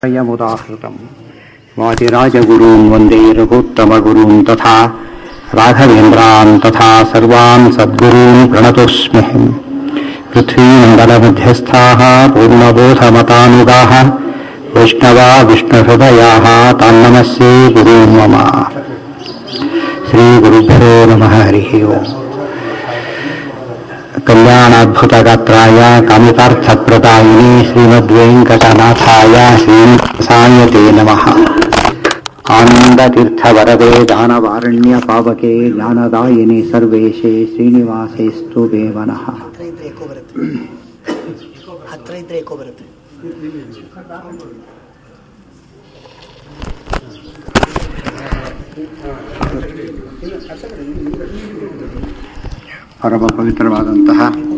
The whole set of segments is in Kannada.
यमुदाहृतम् वादिराजगुरून् वन्दे रघुत्तमगुरून् तथा राघवेन्द्रान् तथा सर्वान् सद्गुरून् प्रणतोऽस्म्यहम् पृथ्वीमण्डलमध्यस्थाः पूर्णबोधमतानुगाः वैष्णवा विष्णुहृदयाः तान्नमस्ये गुरून् मम श्रीगुरुभ्यो नमः हरिः ओम् कल्याणाद्भुतगात्राय कामितार्थप्रदायिनी श्रीमद्वेङ्कटनाथाय श्रीनिवासाय ते नमः आनन्दतीर्थवरदे दानवारण्यपावके ज्ञानदायिनि सर्वेशे ಶ್ರೀನಿವಾಸೇಸ್ತು ದೇವನಃ ಹತ್ರ ಇದ್ರೆ ಎಕೋ ಬರುತ್ತೆ ಹತ್ರ ಇದ್ರೆ ಎಕೋ ಬರುತ್ತೆ ಪರಮ ಪವಿತ್ರವಾದಂತಹ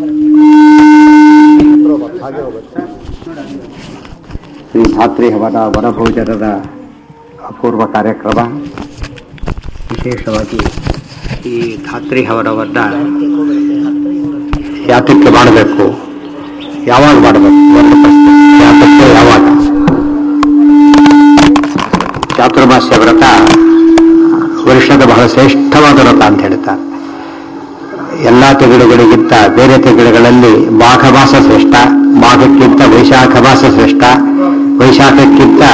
ಶ್ರೀ ಧಾತ್ರಿ ಹವನ ವನಭೋಜನದ ಅಪೂರ್ವ ಕಾರ್ಯಕ್ರಮ ವಿಶೇಷವಾಗಿ ಈ ಧಾತ್ರಿ ಹವನವನ್ನು ಎಕೋ ಬರುತ್ತೆ ಹತ್ರ ಇದ್ರೆ ಯಾತಕ್ಕೆ ಮಾಡಬೇಕು ಯಾವಾಗ ಮಾಡಬೇಕು ಒಂದು ಪ್ರಶ್ನೆ ಯಾತಕ್ಕೆ ಯಾವಾಗ ಚಾತುರ್ಮಾಸ್ಯ ವ್ರತ ವರ್ಷದ ಬಹಳ ಶ್ರೇಷ್ಠವಾದ ವ್ರತ ಅಂತ ಹೇಳ್ತಾರೆ ಎಲ್ಲ ತಿಂಗಳುಗಳಿಗಿಂತ ಬೇರೆ ತಿಂಗಳುಗಳಲ್ಲಿ ಮಾಘ ಮಾಸ ಶ್ರೇಷ್ಠ ಮಾಘಕ್ಕಿಂತ ವೈಶಾಖ ಮಾಸ ಶ್ರೇಷ್ಠ ವೈಶಾಖಕ್ಕಿಂತ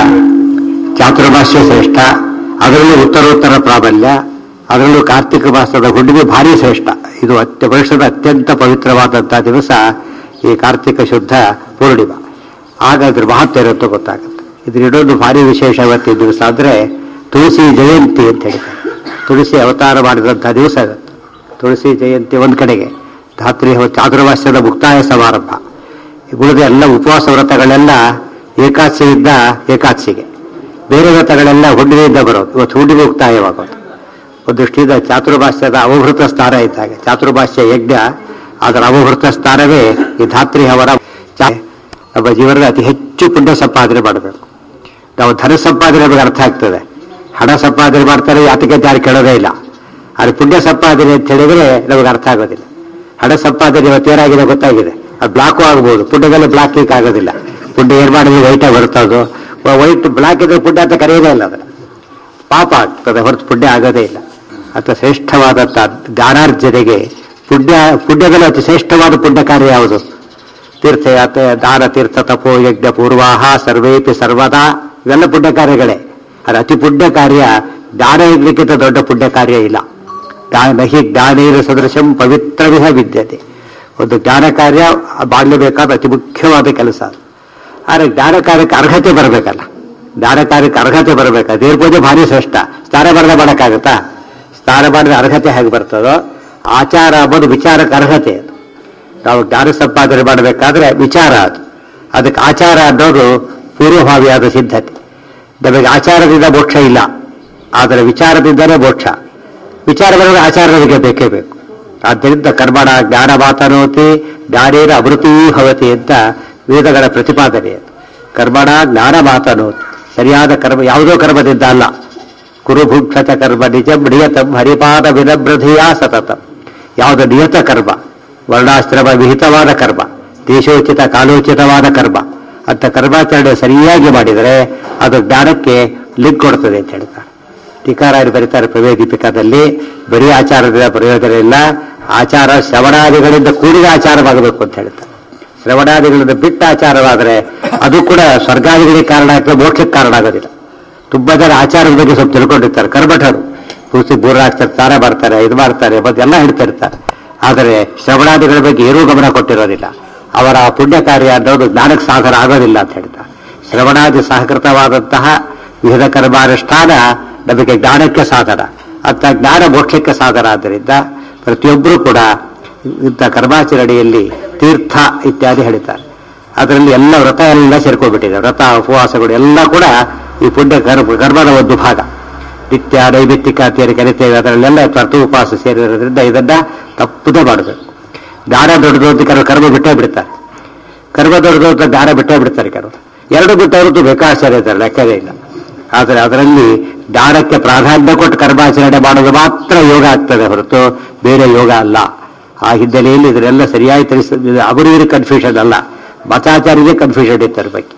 ಚಾತುರ್ಮಾಸ್ಯ ಶ್ರೇಷ್ಠ ಅದರಲ್ಲೂ ಉತ್ತರೋತ್ತರ ಪ್ರಾಬಲ್ಯ ಅದರಲ್ಲೂ ಕಾರ್ತಿಕ ಮಾಸದ ಹುಣ್ಣಿಮೆ ಭಾರಿ ಶ್ರೇಷ್ಠ ಇದು ಅತ್ಯ ವರ್ಷದ ಅತ್ಯಂತ ಪವಿತ್ರವಾದಂತಹ ದಿವಸ ಈ ಕಾರ್ತಿಕ ಶುದ್ಧ ಪೂರ್ಣಿಮಾ ಆಗ ಅದ್ರ ಮಹತ್ವ ಇರುತ್ತೋ ಗೊತ್ತಾಗುತ್ತೆ ಇದ್ರ ಇನ್ನೊಂದು ಭಾರಿ ವಿಶೇಷ ಇವತ್ತಿನ ದಿವಸ ಅಂದ್ರೆ ತುಳಸಿ ಜಯಂತಿ ಅಂತ ಹೇಳ್ತಾರೆ ತುಳಸಿ ಅವತಾರ ಮಾಡಿದಂತಹ ದಿವಸ ಇವತ್ತು ತುಳಸಿ ಜಯಂತಿ ಒಂದ್ ಕಡೆಗೆ ಧಾತ್ರಿ ಹವ- ಚಾತುರ್ಮಾಸ್ಯದ ಮುಕ್ತಾಯ ಸಮಾರಂಭ ಈ ಉಳಿದ ಎಲ್ಲ ಉಪವಾಸ ವ್ರತಗಳೆಲ್ಲ ಏಕಾದಶಿಯಿಂದ ಏಕಾದಶಿಗೆ ಬೇರೆ ವ್ರತಗಳೆಲ್ಲ ಹುಣ್ಣಿಮೆಯಿಂದ ಬರೋದು ಇವತ್ತು ಹುಣ್ಣಿಮೆ ಮುಕ್ತಾಯವಾಗೋದು ಒಂದು ದೃಷ್ಟಿಯಿಂದ ಚಾತುರ್ಭಾಷ್ಯದ ಅವಭೃತ ಸ್ಥಾನ ಇದ್ದಾಗೆ ಚಾತುರ್ಭಾಷ್ಯ ಯಜ್ಞ ಅದರ ಅವಭೃತ ಸ್ಥಾನವೇ ಈ ಧಾತ್ರಿ ಅವರ ಚಾ- ನಮ್ಮ ಜೀವನದ ಅತಿ ಹೆಚ್ಚು ಪುಣ್ಯ ಸಂಪಾದನೆ ಮಾಡಬೇಕು ನಾವು ಧನ ಸಂಪಾದನೆ ನಮಗೆ ಅರ್ಥ ಆಗ್ತದೆ ಹಣ ಸಂಪಾದನೆ ಮಾಡ್ತಾರೆ ಯಾತಕ್ಕೆ ಯಾರು ಕೇಳೋದೇ ಇಲ್ಲ ಆದರೆ ಪುಣ್ಯ ಸಂಪಾದನೆ ಅಂತ ಹೇಳಿದ್ರೆ ನಮಗೆ ಅರ್ಥ ಆಗೋದಿಲ್ಲ ಹಣ ಸಂಪಾದನೆ ಇವತ್ತೇನಾಗಿದೆ ಗೊತ್ತಾಗಿದೆ ಅದು ಬ್ಲಾಕು ಆಗ್ಬೋದು ಪುಣ್ಯದಲ್ಲಿ ಬ್ಲಾಕ್ ಲಿಕ್ ಆಗೋದಿಲ್ಲ ಪುಣ್ಯ ಏನ್ ಮಾಡಿದ್ರೆ ವೈಟಾಗಿ ಬರುತ್ತೆ ಅದು ವೈಟ್ ಬ್ಲಾಕ್ ಇದ್ರೆ ಪುಣ್ಯ ಅಂತ ಕರೆಯೋದೇ ಇಲ್ಲ ಅದನ್ನ ಪಾಪ ಆಗ್ತದೆ ಹೊರತು ಪುಣ್ಯ ಆಗೋದೇ ಇಲ್ಲ ಅಥವಾ ಶ್ರೇಷ್ಠವಾದಂಥ ಜ್ಞಾನಾರ್ಜನೆಗೆ ಪುಣ್ಯ ಪುಣ್ಯದಲ್ಲಿ ಅತಿ ಶ್ರೇಷ್ಠವಾದ ಪುಣ್ಯ ಕಾರ್ಯ ಯಾವುದು ತೀರ್ಥಯಾತ್ರೆ ದಾನ ತೀರ್ಥ ತಪೋ ಯಜ್ಞ ಪೂರ್ವಾಹ ಸರ್ವೇಪಿ ಸರ್ವದಾ ಇವೆಲ್ಲ ಪುಣ್ಯ ಕಾರ್ಯಗಳೇ ಅದು ಅತಿ ಪುಣ್ಯ ಕಾರ್ಯ ಜ್ಞಾನ ಯಜ್ಞಕ್ಕಿಂತ ದೊಡ್ಡ ಪುಣ್ಯ ಕಾರ್ಯ ಇಲ್ಲ ಜ್ಞಾ- ನಹಿ ಜ್ಞಾನೇನ ಸದೃಶಂ ಪವಿತ್ರವಿಹ ವಿದ್ಯತೆ ಒಂದು ಜ್ಞಾನ ಕಾರ್ಯ ಮಾಡಲೇಬೇಕಾದ ಅತಿ ಮುಖ್ಯವಾದ ಕೆಲಸ ಅದು ಆದರೆ ಜ್ಞಾನ ಕಾರ್ಯಕ್ಕೆ ಅರ್ಹತೆ ಬರಬೇಕಲ್ಲ ಜ್ಞಾನ ಕಾರ್ಯಕ್ಕೆ ಅರ್ಹತೆ ಬರಬೇಕು ದೇವ್ರ ಪೂಜೆ ಭಾರಿ ಶ್ರೇಷ್ಠ ಸ್ನಾನ ಮಾಡದೆ ಮಾಡೋಕ್ಕಾಗತ್ತಾ ಸ್ನಾನ ಮಾಡಿದ ಅರ್ಹತೆ ಹೇಗೆ ಬರ್ತದೋ ಆಚಾರ ಅಂಬೋದು ವಿಚಾರಕ್ಕೆ ಅರ್ಹತೆ ಅದು ನಾವು ಜ್ಞಾನ ಸಂಪಾದನೆ ಮಾಡಬೇಕಾದ್ರೆ ವಿಚಾರ ಅದು ಅದಕ್ಕೆ ಆಚಾರ ಅನ್ನೋದು ಪೂರ್ವಭಾವಿಯಾದ ಸಿದ್ಧತೆ ನಮಗೆ ಆಚಾರದಿಂದ ಮೋಕ್ಷ ಇಲ್ಲ ಆದರೆ ವಿಚಾರದಿಂದಲೇ ಮೋಕ್ಷ ವಿಚಾರ ಬರೋದು ಆಚಾರ ನಮಗೆ ಬೇಕೇ ಬೇಕು ಆದ್ದರಿಂದ ಕರ್ಮಣ ಜ್ಞಾನ ಮಾತನೋತಿ ಜ್ಞಾನೇನ ಅಮೃತೀ ಭವತಿ ಅಂತ ವೇದಗಳ ಪ್ರತಿಪಾದನೆ ಅದು ಕರ್ಮಣ ಜ್ಞಾನ ಮಾತನೋತಿ ಸರಿಯಾದ ಕರ್ಮ ಯಾವುದೋ ಕರ್ಮದಿಂದ ಅಲ್ಲ ಕುರುಭುಕ್ಷತ ಕರ್ಮ ನಿಜಂ ನಿಯತಂ ಹರಿಪಾದ ವಿನಬ್ರಧಿಯಾ ಸತತಂ ಯಾವುದು ನಿಯತ ಕರ್ಮ ವರ್ಣಾಶ್ರಮ ವಿಹಿತವಾದ ಕರ್ಮ ದೇಶೋಚಿತ ಕಾಲೋಚಿತವಾದ ಕರ್ಮ ಅಂತ ಕರ್ಮಾಚರಣೆ ಸರಿಯಾಗಿ ಮಾಡಿದರೆ ಅದು ಜ್ಞಾನಕ್ಕೆ ಲಿಂಕ್ ಕೊಡ್ತದೆ ಅಂತ ಹೇಳ್ತಾರೆ ಟೀಕಾರಾಯರು ಬರೀತಾರೆ ಪ್ರವೇ ದೀಪಿಕಾದಲ್ಲಿ ಬರೀ ಆಚಾರದಿಂದ ಪ್ರಯೋಜನ ಇಲ್ಲ ಆಚಾರ ಶ್ರವಣಾದಿಗಳಿಂದ ಕೂಡಿದ ಆಚಾರವಾಗಬೇಕು ಅಂತ ಹೇಳ್ತಾರೆ ಶ್ರವಣಾದಿಗಳಿಂದ ಬಿಟ್ಟ ಆಚಾರವಾದರೆ ಅದು ಕೂಡ ಸ್ವರ್ಗಾದಿಗಳಿಗೆ ಕಾರಣ ಆಗ್ತದೆ ಮೋಕ್ಷಕ್ಕೆ ಕಾರಣ ಆಗೋದಿಲ್ಲ ತುಂಬಾ ಜನ ಆಚಾರದ ಬಗ್ಗೆ ಸ್ವಲ್ಪ ತಿಳ್ಕೊಂಡಿರ್ತಾರೆ ಕರ್ಮಠರು ಪೂರ್ತಿ ಬೂರ ಹಾಕ್ತಾರೆ ತಾರ ಮಾಡ್ತಾರೆ ಇದು ಮಾಡ್ತಾರೆ ಮತ್ತೆ ಎಲ್ಲ ಹೇಳ್ತಾ ಇರ್ತಾರೆ ಆದರೆ ಶ್ರವಣಾದಿಗಳ ಬಗ್ಗೆ ಏನೂ ಗಮನ ಕೊಟ್ಟಿರೋದಿಲ್ಲ ಅವರ ಪುಣ್ಯ ಕಾರ್ಯ ಅನ್ನೋದು ಜ್ಞಾನಕ್ಕೆ ಸಾಧನ ಆಗೋದಿಲ್ಲ ಅಂತ ಹೇಳ್ತಾರೆ ಶ್ರವಣಾದಿ ಸಹಕೃತವಾದಂತಹ ವಿವಿಧ ಕರ್ಮಾನುಷ್ಠಾನ ನಮಗೆ ಜ್ಞಾನಕ್ಕೆ ಸಾಧನ ಅಂತ ಜ್ಞಾನ ಮೋಕ್ಷಕ್ಕೆ ಸಾಧನ ಆದ್ದರಿಂದ ಪ್ರತಿಯೊಬ್ಬರೂ ಕೂಡ ಇಂಥ ಕರ್ಮಾಚರಣೆಯಲ್ಲಿ ತೀರ್ಥ ಇತ್ಯಾದಿ ಹೇಳ್ತಾರೆ ಅದರಲ್ಲಿ ಎಲ್ಲ ವ್ರತ ಎಲ್ಲ ಸೇರ್ಕೊಂಡ್ಬಿಟ್ಟಿದೆ ವ್ರತ ಉಪವಾಸಗಳು ಎಲ್ಲ ಕೂಡ ಈ ಪುಣ್ಯ ಕರ್ಮ ಕರ್ಮದ ಒಂದು ಭಾಗ ನಿತ್ಯ ನೈಮಿತ್ತಿಕ ಅಂತೇಳಿ ಕರಿತೇವೆ ಅದರಲ್ಲೆಲ್ಲ ವ್ರತ ಉಪವಾಸ ಸೇರಿರೋದ್ರಿಂದ ಇದನ್ನ ತಪ್ಪದೇ ಮಾಡಬೇಕು ಜ್ಞಾನ ದೊಡ್ಡದು ಅಂತ ಕೆಲವು ಕರ್ಮ ಬಿಟ್ಟೇ ಬಿಡ್ತಾರೆ ಕರ್ಮ ದೊಡ್ಡದು ಅಂತ ಜ್ಞಾನ ಬಿಟ್ಟೇ ಬಿಡ್ತಾರೆ ಕೆಲವರು ಎರಡು ಬಿಟ್ಟವರು ಬೇಕಾಚಾರ್ಯ ಇದ್ದಾರೆ ಲೆಕ್ಕವೇ ಇಲ್ಲ ಆದರೆ ಅದರಲ್ಲಿ ಜ್ಞಾನಕ್ಕೆ ಪ್ರಾಧಾನ್ಯ ಕೊಟ್ಟು ಕರ್ಮಾಚರಣೆ ಮಾಡೋದು ಮಾತ್ರ ಯೋಗ ಆಗ್ತದೆ ಹೊರತು ಬೇರೆ ಯೋಗ ಅಲ್ಲ ಆ ಹಿನ್ನೆಲೆಯಲ್ಲಿ ಇದನ್ನೆಲ್ಲ ಸರಿಯಾಗಿ ತಿಳಿಸ ಅವರಿಗೆ ಕನ್ಫ್ಯೂಷನ್ ಅಲ್ಲ ಮತಾಚಾರ್ಯರಿಗೆ ಕನ್ಫ್ಯೂಷನ್ ಇತ್ತು ಅದ್ರ ಬಗ್ಗೆ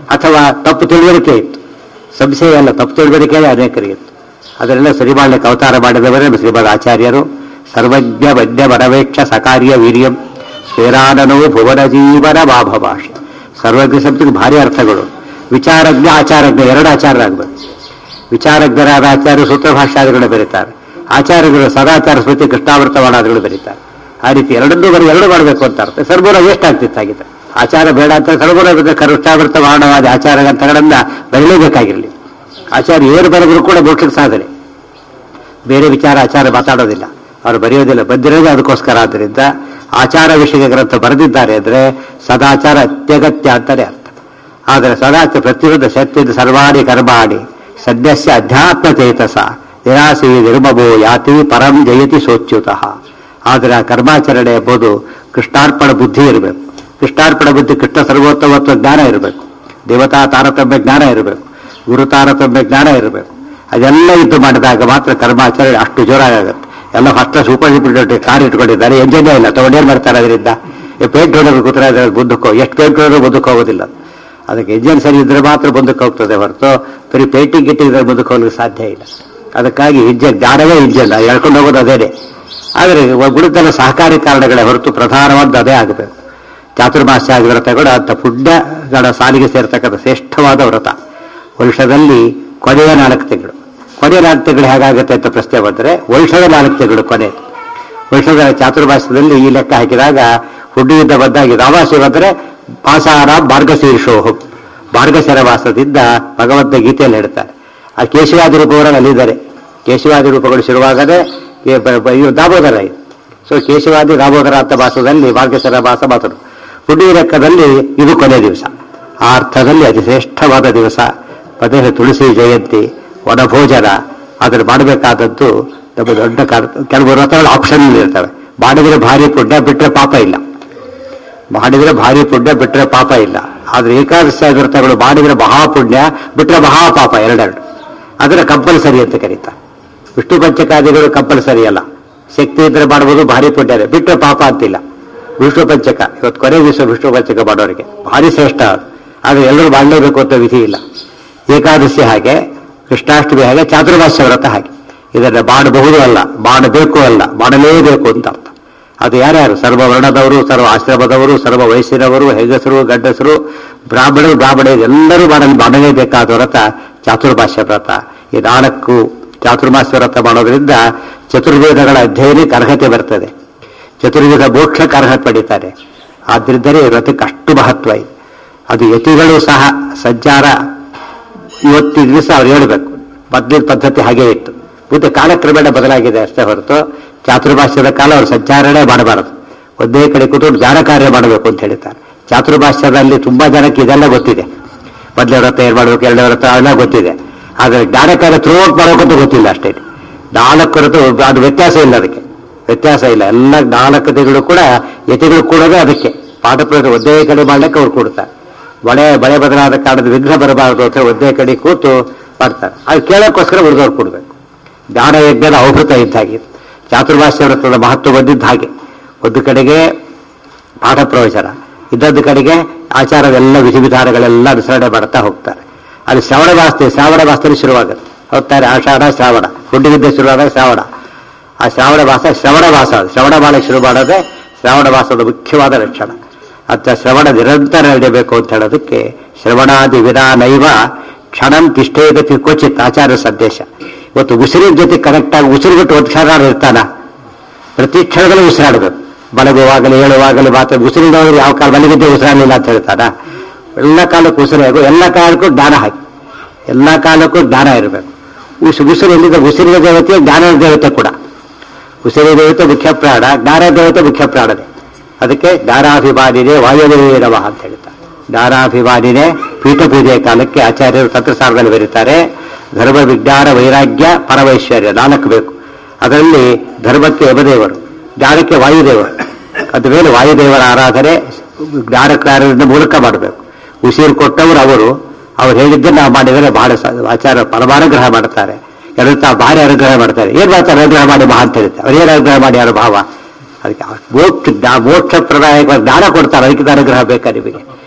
ಅಥವಾ ತಪ್ಪು ತಿಳುವಳಿಕೆ ಇತ್ತು ಸಂಶಯ ಅಲ್ಲ ತಪ್ಪು ತಿಳುವಳಿಕೆ ಅನೇಕರಿಗಿತ್ತು ಅದನ್ನೆಲ್ಲ ಸರಿ ಮಾಡಲಿಕ್ಕೆ ಅವತಾರ ಮಾಡಿದವರೇ ಶ್ರೀಮದ್ ಆಚಾರ್ಯರು ಸರ್ವಜ್ಞ ವದ್ಯ ವರವೇಕ್ಷ ಸಕಾರ್ಯ ವೀರ್ಯಂ ಶ್ರೀರಾನನೋ ಭುವನ ಜೀವನ ಬಾಭಭಾಷೆ ಸರ್ವಜ್ಞ ಶಬ್ದಕ್ಕೆ ಭಾರಿ ಅರ್ಥಗಳು ವಿಚಾರಜ್ಞ ಆಚಾರಜ್ಞ ಎರಡು ಆಚಾರರಾಗಬೇಕು ವಿಚಾರಜ್ಞರಾದ ಆಚಾರ್ಯ ಸೂತ್ರ ಭಾಷಾದಿಗಳು ಬರೀತಾರೆ ಆಚಾರ್ಯಗಳು ಸದಾಚಾರ ಸ್ಮೃತಿ ಕೃಷ್ಣಾವೃತ ಮಾಡಾದಿಗಳು ಬರೀತಾರೆ ಆ ರೀತಿ ಎರಡನ್ನೂ ಬರೀ ಎರಡು ಮಾಡಬೇಕು ಅಂತ ಅರ್ಥ ಸರ್ವರ ವೇಸ್ಟ್ ಆಗ್ತಿತ್ತಾಗಿದೆ ಆಚಾರ ಬೇಡ ಅಂತ ಸರ್ವರ ಕೃಷ್ಣಾವೃತ ಮಾಡವಾದ ಆಚಾರ ಗ್ರಂಥಗಳನ್ನ ಬರಲೇಬೇಕಾಗಿರಲಿ ಆಚಾರ್ಯ ಏನು ಬರೆದ್ರು ಕೂಡ ಮೋಕ್ಷಕ್ಕೆ ಸಾಧನೆ ಬೇರೆ ವಿಚಾರ ಆಚಾರ ಮಾತಾಡೋದಿಲ್ಲ ಅವರು ಬರೆಯೋದಿಲ್ಲ ಬಂದಿರೋದೇ ಅದಕ್ಕೋಸ್ಕರ ಆದ್ದರಿಂದ ಆಚಾರ ವಿಷಯ ಗ್ರಂಥ ಬರೆದಿದ್ದಾರೆ ಅಂದ್ರೆ ಸದಾಚಾರ ಅತ್ಯಗತ್ಯ ಅಂತಾನೆ ಅರ್ಥ ಆದರೆ ಸದಾಚಾರ ಪ್ರತಿಯೊಂದು ಸತ್ಯದ ಸರ್ವಾಣಿ ಕರ್ಮಾಣಿ ಸದ್ಯಸ್ಯ ಅಧ್ಯಾತ್ಮ ಚೇತಸ ನಿರಾಸಿ ನಿರ್ಮಮೋ ಯಾತಿ ಪರಂ ಜಯತಿ ಸೋಚ್ಯುತಃ ಆದರೆ ಆ ಕರ್ಮಾಚರಣೆ ಎಂಬುದು ಕೃಷ್ಣಾರ್ಪಣ ಬುದ್ಧಿ ಇರಬೇಕು ಕೃಷ್ಣಾರ್ಪಣ ಬುದ್ಧಿ ಕೃಷ್ಣ ಸರ್ವೋತ್ತಮತ್ವ ಜ್ಞಾನ ಇರಬೇಕು ದೇವತಾ ತಾರತಮ್ಯ ಜ್ಞಾನ ಇರಬೇಕು ಗುರು ತಾರತಮ್ಯ ಜ್ಞಾನ ಇರಬೇಕು ಅದೆಲ್ಲ ಇದ್ದು ಮಾಡಿದಾಗ ಮಾತ್ರ ಕರ್ಮಾಚರಣೆ ಅಷ್ಟು ಜೋರಾಗುತ್ತೆ ಎಲ್ಲ ಫಸ್ಟ್ ಸೂಪರ್ ಡಿಪ್ಯೂಟೆಡ್ ಕಾರ್ ಇಟ್ಕೊಂಡಿದ್ದಾರೆ ಎಂಜನೇ ಇಲ್ಲ ತಗೊಂಡೇನ್ ಮಾಡ್ತಾರೆ ಅದರಿಂದ ಪೇಂಟ್ ಹೊಡೆದು ಕೂತ್ರೆ ಅದ್ರ ಮುಂದಕ್ಕೆ ಹೋಗಿ ಎಷ್ಟು ಪೇಂಟ್ ಹೊಡೆದ್ರು ಮುಂದಕ್ಕೆ ಹೋಗೋದಿಲ್ಲ ಅದಕ್ಕೆ ಇಂಜಿನ್ ಸರಿ ಇದ್ರೆ ಮಾತ್ರ ಮುಂದಕ್ಕೆ ಹೋಗ್ತದೆ ಹೊರತು ಬರೀ ಪೇಂಟಿಂಗ್ ಇಟ್ಟಿದ್ರೆ ಮುಂದಕ್ಕೆ ಹೋಗ್ಲಿಕ್ಕೆ ಸಾಧ್ಯ ಇಲ್ಲ ಅದಕ್ಕಾಗಿ ಇಂಜನ್ ಜ್ಞಾನವೇ ಇಂಜನ್ ಹೇಳ್ಕೊಂಡು ಹೋಗೋದು ಅದೇನೆ ಆದರೆ ಗುಣದಲ್ಲ ಸಹಕಾರಿ ಕಾರಣಗಳೇ ಹೊರತು ಪ್ರಧಾನವಾದ ಅದೇ ಆಗಬೇಕು ಚಾತುರ್ಮಾಸ್ಯ ವ್ರತಗಳು ಅಂತ ಪುಣ್ಯಗಳ ಸಾಲಿಗೆ ಸೇರ್ತಕ್ಕಂಥ ಶ್ರೇಷ್ಠವಾದ ವ್ರತ ವರ್ಷದಲ್ಲಿ ಕೊನೆಯ ನಾಲ್ಕು ತಿಂಗಳು ಕೊನೆಯ ನಾಲ್ಕು ತಿಂಗಳು ಹೇಗಾಗುತ್ತೆ ಅಂತ ಪ್ರಶ್ನೆ ಬಂದರೆ ವರ್ಷದ ನಾಲ್ಕು ತಿಂಗಳು ಕೊನೆ ವರ್ಷದ ಚಾತುರ್ಮಾಸ್ಯದಲ್ಲಿ ಈ ಲೆಕ್ಕ ಹಾಕಿದಾಗ ಹುಡ್ಡಿಯಿಂದ ಬಂದಾಗ ರಾಮಾಸಿ ಬಂದರೆ ಪಾಸಾರ ಮಾರ್ಗಶೀರ್ಷೋಹು ಮಾರ್ಗಶರ ಮಾಸದಿಂದ ಭಗವಂತ ಗೀತೆಯಲ್ಲಿ ಹೇಳ್ತಾರೆ ಆ ಕೇಶವಾದಿ ರೂಪವರಲ್ಲಿ ಅಲ್ಲಿದ್ದಾರೆ ಕೇಶವಾದಿ ರೂಪಗಳು ಶುರುವಾಗದೆ ಏ ಬ- ಬ- ಇವು ದಾಮೋದರ ಇದು ಸೊ ಕೇಶವಾದಿ ದಾಮೋದರ ಅಂತ ಮಾಸದಲ್ಲಿ ಮಾರ್ಗಶರ ಮಾಸ ಮಾತರು ಹುಡ್ಡಿ ಲೆಕ್ಕದಲ್ಲಿ ಇದು ಕೊನೆ ದಿವಸ ಆ ಅರ್ಥದಲ್ಲಿ ಅತಿ ಶ್ರೇಷ್ಠವಾದ ದಿವಸ ಪದೇ ತುಳಸಿ ಜಯಂತಿ ವನಭೋಜನ ಅದನ್ನು ಮಾಡಬೇಕಾದದ್ದು ನಮ್ಮ ದೊಡ್ಡ ಕಾರ್- ಕೆಲವು ವ್ರತಗಳು ಆಪ್ಷನ್ ಇರ್ತವೆ ಮಾಡಿದ್ರೆ ಭಾರಿ ಪುಣ್ಯ ಬಿಟ್ಟರೆ ಪಾಪ ಇಲ್ಲ ಮಾಡಿದ್ರೆ ಭಾರಿ ಪುಣ್ಯ ಬಿಟ್ಟರೆ ಪಾಪ ಇಲ್ಲ ಆದ್ರೆ ಏಕಾದಶಿ ವ್ರತಗಳು ಮಾಡಿದ್ರೆ ಮಹಾಪುಣ್ಯ ಬಿಟ್ಟರೆ ಮಹಾಪಾಪ ಎರಡೆರಡು ಅದರ ಕಂಪಲ್ಸರಿ ಅಂತ ಕರೀತಾರೆ ವಿಷ್ಣು ಪಂಚಕಾದಿಗಳು ಕಂಪಲ್ಸರಿ ಅಲ್ಲ ಶಕ್ತಿ ಇದ್ರೆ ಮಾಡ್ಬೋದು ಭಾರಿ ಪುಣ್ಯನೇ ಬಿಟ್ಟರೆ ಪಾಪ ಅಂತಿಲ್ಲ ವಿಷ್ಣು ಪಂಚಕ ಇವತ್ತು ಕೊನೆ ದಿವಸ ವಿಷ್ಣು ಪಂಚಕ ಮಾಡೋರಿಗೆ ಭಾರಿ ಶ್ರೇಷ್ಠ ಅದು ಆದ್ರೆ ಎಲ್ಲರೂ ಮಾಡಲೇಬೇಕು ಅಂತ ವಿಧಿ ಇಲ್ಲ ಏಕಾದಶಿ ಹಾಗೆ ಕೃಷ್ಣಾಷ್ಟಮಿ ಹಾಗೆ ಚಾತುರ್ಮಾಸ್ಯ ವ್ರತ ಹಾಗೆ ಇದನ್ನ ಮಾಡಬಹುದು ಅಲ್ಲ ಮಾಡಬೇಕು ಅಲ್ಲ ಮಾಡಲೇಬೇಕು ಅಂತ ಅರ್ಥ ಅದು ಯಾರ್ಯಾರು ಸರ್ವ ವರ್ಣದವರು ಸರ್ವ ಆಶ್ರಮದವರು ಸರ್ವ ವಯಸ್ಸಿನವರು ಹೆಂಗಸರು ಗಂಡಸರು ಬ್ರಾಹ್ಮಣರು ಬ್ರಾಹ್ಮಣ ಎಲ್ಲರೂ ಮಾಡಲು ಮಾಡಲೇಬೇಕಾದ ವ್ರತ ಚಾತುರ್ಮಾಸ್ಯ ವ್ರತ ಈ ನಾಲ್ಕು ಚಾತುರ್ಮಾಸ್ಯ ವ್ರತ ಮಾಡೋದ್ರಿಂದ ಚತುರ್ವೇದಗಳ ಅಧ್ಯಯನಕ್ಕೆ ಅರ್ಹತೆ ಬರ್ತದೆ ಚತುರ್ವೇದ ಮೋಕ್ಷಕ್ಕೆ ಅರ್ಹತೆ ಪಡೀತಾರೆ ಆದ್ರಿಂದಲೇ ಈ ವ್ರತಕ್ಕೆ ಅಷ್ಟು ಮಹತ್ವ ಇದೆ ಅದು ಯತಿಗಳು ಸಹ ಸಂಚಾರ ಇವತ್ತಿನ ದಿವಸ ಅವ್ರು ಹೇಳ್ಬೇಕು ಮೊದಲಿನ ಪದ್ಧತಿ ಹಾಗೇ ಇತ್ತು ಮುಂದೆ ಕಾಲಕ್ರಮೇಣ ಬದಲಾಗಿದೆ ಅಷ್ಟೇ ಹೊರತು ಚಾತುರ್ಭಾಷ್ಯದ ಕಾಲ ಅವರು ಸಂಚಾರಣೆ ಮಾಡಬಾರದು ಒಂದೇ ಕಡೆ ಕೂತ್ಕೊಂಡು ಜ್ಞಾನ ಕಾರ್ಯ ಮಾಡಬೇಕು ಅಂತ ಹೇಳ್ತಾರೆ ಚಾತುರ್ಭಾಷ್ಯದಲ್ಲಿ ತುಂಬಾ ಜನಕ್ಕೆ ಇದೆಲ್ಲ ಗೊತ್ತಿದೆ ಮೊದಲೇ ವ್ರತ ಏನ್ ಮಾಡಬೇಕು ಎರಡನೇ ವ್ರತ ಎಲ್ಲ ಗೊತ್ತಿದೆ ಆದರೆ ಜ್ಞಾನ ಕಾರ್ಯ ಥ್ರೂ ಔಟ್ ಮಾಡೋಕ್ಕಂತೂ ಗೊತ್ತಿಲ್ಲ ಅಷ್ಟೇ ನಾಲ್ಕು ವ್ರತ ಅದು ವ್ಯತ್ಯಾಸ ಇಲ್ಲ ಅದಕ್ಕೆ ವ್ಯತ್ಯಾಸ ಇಲ್ಲ ಎಲ್ಲ ನಾಲ್ಕು ತಿಂಗಳು ಕೂಡ ಯತಿಗಳು ಕೂಡೋದೇ ಅದಕ್ಕೆ ಪಾಠ ಪ್ರಯೋಗ ಒಂದೇ ಕಡೆ ಮಾಡ್ಲಿಕ್ಕೆ ಅವ್ರು ಕೊಡ್ತಾರೆ ಮಳೆ ಮಳೆ ಬದಲಾದ ಕಾರಣದ ವಿಘ್ನ ಬರಬಾರದು ಅಂತ ಒಂದೇ ಕಡೆ ಕೂತು ಮಾಡ್ತಾರೆ ಅದು ಕೇಳೋಕ್ಕೋಸ್ಕರ ಉಳಿದವ್ರು ಕೊಡ್ಬೇಕು ಜ್ಞಾನ ಯಜ್ಞದ ಔಭೃತ ಇದ್ದ ಹಾಗೆ ಚಾತುರ್ಭಾಷ್ಯ ವ್ರತದ ಮಹತ್ವ ಬಂದಿದ್ದ ಹಾಗೆ ಒಂದು ಕಡೆಗೆ ಪಾಠ ಪ್ರವಚನ ಇನ್ನೊಂದು ಕಡೆಗೆ ಆಚಾರವೆಲ್ಲ ವಿಧಿವಿಧಾನಗಳೆಲ್ಲ ಅನುಸರಣೆ ಮಾಡ್ತಾ ಹೋಗ್ತಾರೆ ಅಲ್ಲಿ ಶ್ರವಣ ಮಾಸ ಶ್ರಾವಣ ಮಾಸದಲ್ಲಿ ಶುರುವಾಗುತ್ತೆ ಹೋಗ್ತಾರೆ ಆಷಾಢ ಶ್ರಾವಣ ಹುಡ್ಡಿಗಿದ್ದ ಶುರುವಾದಾಗ ಶ್ರಾವಣ ಆ ಶ್ರಾವಣ ಮಾಸ ಶ್ರವಣ ಮಾಸ ಅದು. ಶ್ರವಣ ಮಾಡಕ್ಕೆ ಶುರು ಮಾಡೋದೇ ಶ್ರಾವಣ ಮಾಸದ ಮುಖ್ಯವಾದ ಲಕ್ಷಣ ಅಂತ ಶ್ರವಣ ನಿರಂತರ ನಡೆಯಬೇಕು ಅಂತ ಹೇಳೋದಕ್ಕೆ ಶ್ರವಣಾದಿ ವಿಧಾನೈವ ಕ್ಷಣಂ ತಿಷ್ಠೇಗತಿ ಕ್ವಚಿತ್ ಆಚಾರ ಸಂದೇಶ ಇವತ್ತು ಉಸಿರಿನ ಜೊತೆ ಕನೆಕ್ಟ್ ಆಗಿ ಉಸಿರು ಬಿಟ್ಟು ಒಂದು ಕ್ಷಣ ಇರ್ತಾನ ಪ್ರತಿ ಕ್ಷಣದಲ್ಲೂ ಉಸಿರಾಡಬೇಕು ಮಲಗುವಾಗಲಿ ಹೇಳುವಾಗಲಿ ಮಾತ್ರ ಉಸಿರಿನವರು ಯಾವ ಕಾಲ ಮಲಗಿದ್ದೆ ಉಸಿರಾಡಲಿಲ್ಲ ಅಂತ ಹೇಳ್ತಾನ ಎಲ್ಲ ಕಾಲಕ್ಕೂ ಉಸಿರಾಗು ಎಲ್ಲ ಕಾಲಕ್ಕೂ ಜ್ಞಾನ ಹಾಕಿ ಎಲ್ಲ ಕಾಲಕ್ಕೂ ಜ್ಞಾನ ಇರಬೇಕು ಉಸ್ ಉಸಿರು ಎಲ್ಲಿದೆ ಉಸಿರಿನ ದೇವತೆ ಜ್ಞಾನದ ದೇವತೆ ಕೂಡ ಉಸಿರಿನ ದೇವತೆ ಮುಖ್ಯ ಪ್ರಾಣ ಜ್ಞಾನ ದೇವತೆ ಮುಖ್ಯ ಪ್ರಾಣನೇ ಅದಕ್ಕೆ ಜ್ಞಾನಾಭಿಮಾನಿನೇ ವಾಯುದೇವೇ ನಮಃ ಅಂತ ಹೇಳ್ತಾರೆ ಜ್ಞಾನಾಭಿಮಾನಿನೇ ಪೀಠ ಪೂಜೆಯ ಕಾಲಕ್ಕೆ ಆಚಾರ್ಯರು ತಂತ್ರಸಾರದಲ್ಲಿ ಬರೀತಾರೆ ಧರ್ಮ ವಿಜ್ಞಾನ ವೈರಾಗ್ಯ ಪರವೈಶ್ವರ್ಯ ನಾಲ್ಕು ಬೇಕು ಅದರಲ್ಲಿ ಧರ್ಮಕ್ಕೆ ಯಮದೇವರು ಜ್ಞಾನಕ್ಕೆ ವಾಯುದೇವರು ಅದ ಮೇಲೆ ವಾಯುದೇವರ ಆರಾಧನೆ ಜ್ಞಾನ ಕಾರ್ಯದ ಮೂಲಕ ಮಾಡಬೇಕು ಉಸಿರು ಕೊಟ್ಟವರು ಅವರು ಅವ್ರು ಹೇಳಿದ್ದನ್ನು ನಾವು ಮಾಡಿದರೆ ಬಹಳ ಸ- ಆಚಾರ ಪರಮಾನುಗ್ರಹ ಮಾಡ್ತಾರೆ ಎಲ್ಲರೂ ತಾವು ಭಾರಿ ಅನುಗ್ರಹ ಮಾಡ್ತಾರೆ ಏನ್ ಮಾಡ್ತಾರೆ ಅನುಗ್ರಹ ಮಾಡಿ ಮಹಾ ಅಂತ ಹೇಳ್ತಾರೆ ಅವ್ರು ಏನು ಅನುಗ್ರಹ ಮಾಡಿ ಯಾರು ಭಾವ ಅದಕ್ಕೆ ಆ ಮೋಕ್ಷ ಜ್ಞಾ- ಮೋಕ್ಷ ಪ್ರದಾಯಕ ಜ್ಞಾನ ಕೊಡ್ತಾರೆ ಅದಕ್ಕೆ ಅನುಗ್ರಹ ಬೇಕಾ ನಿಮಗೆ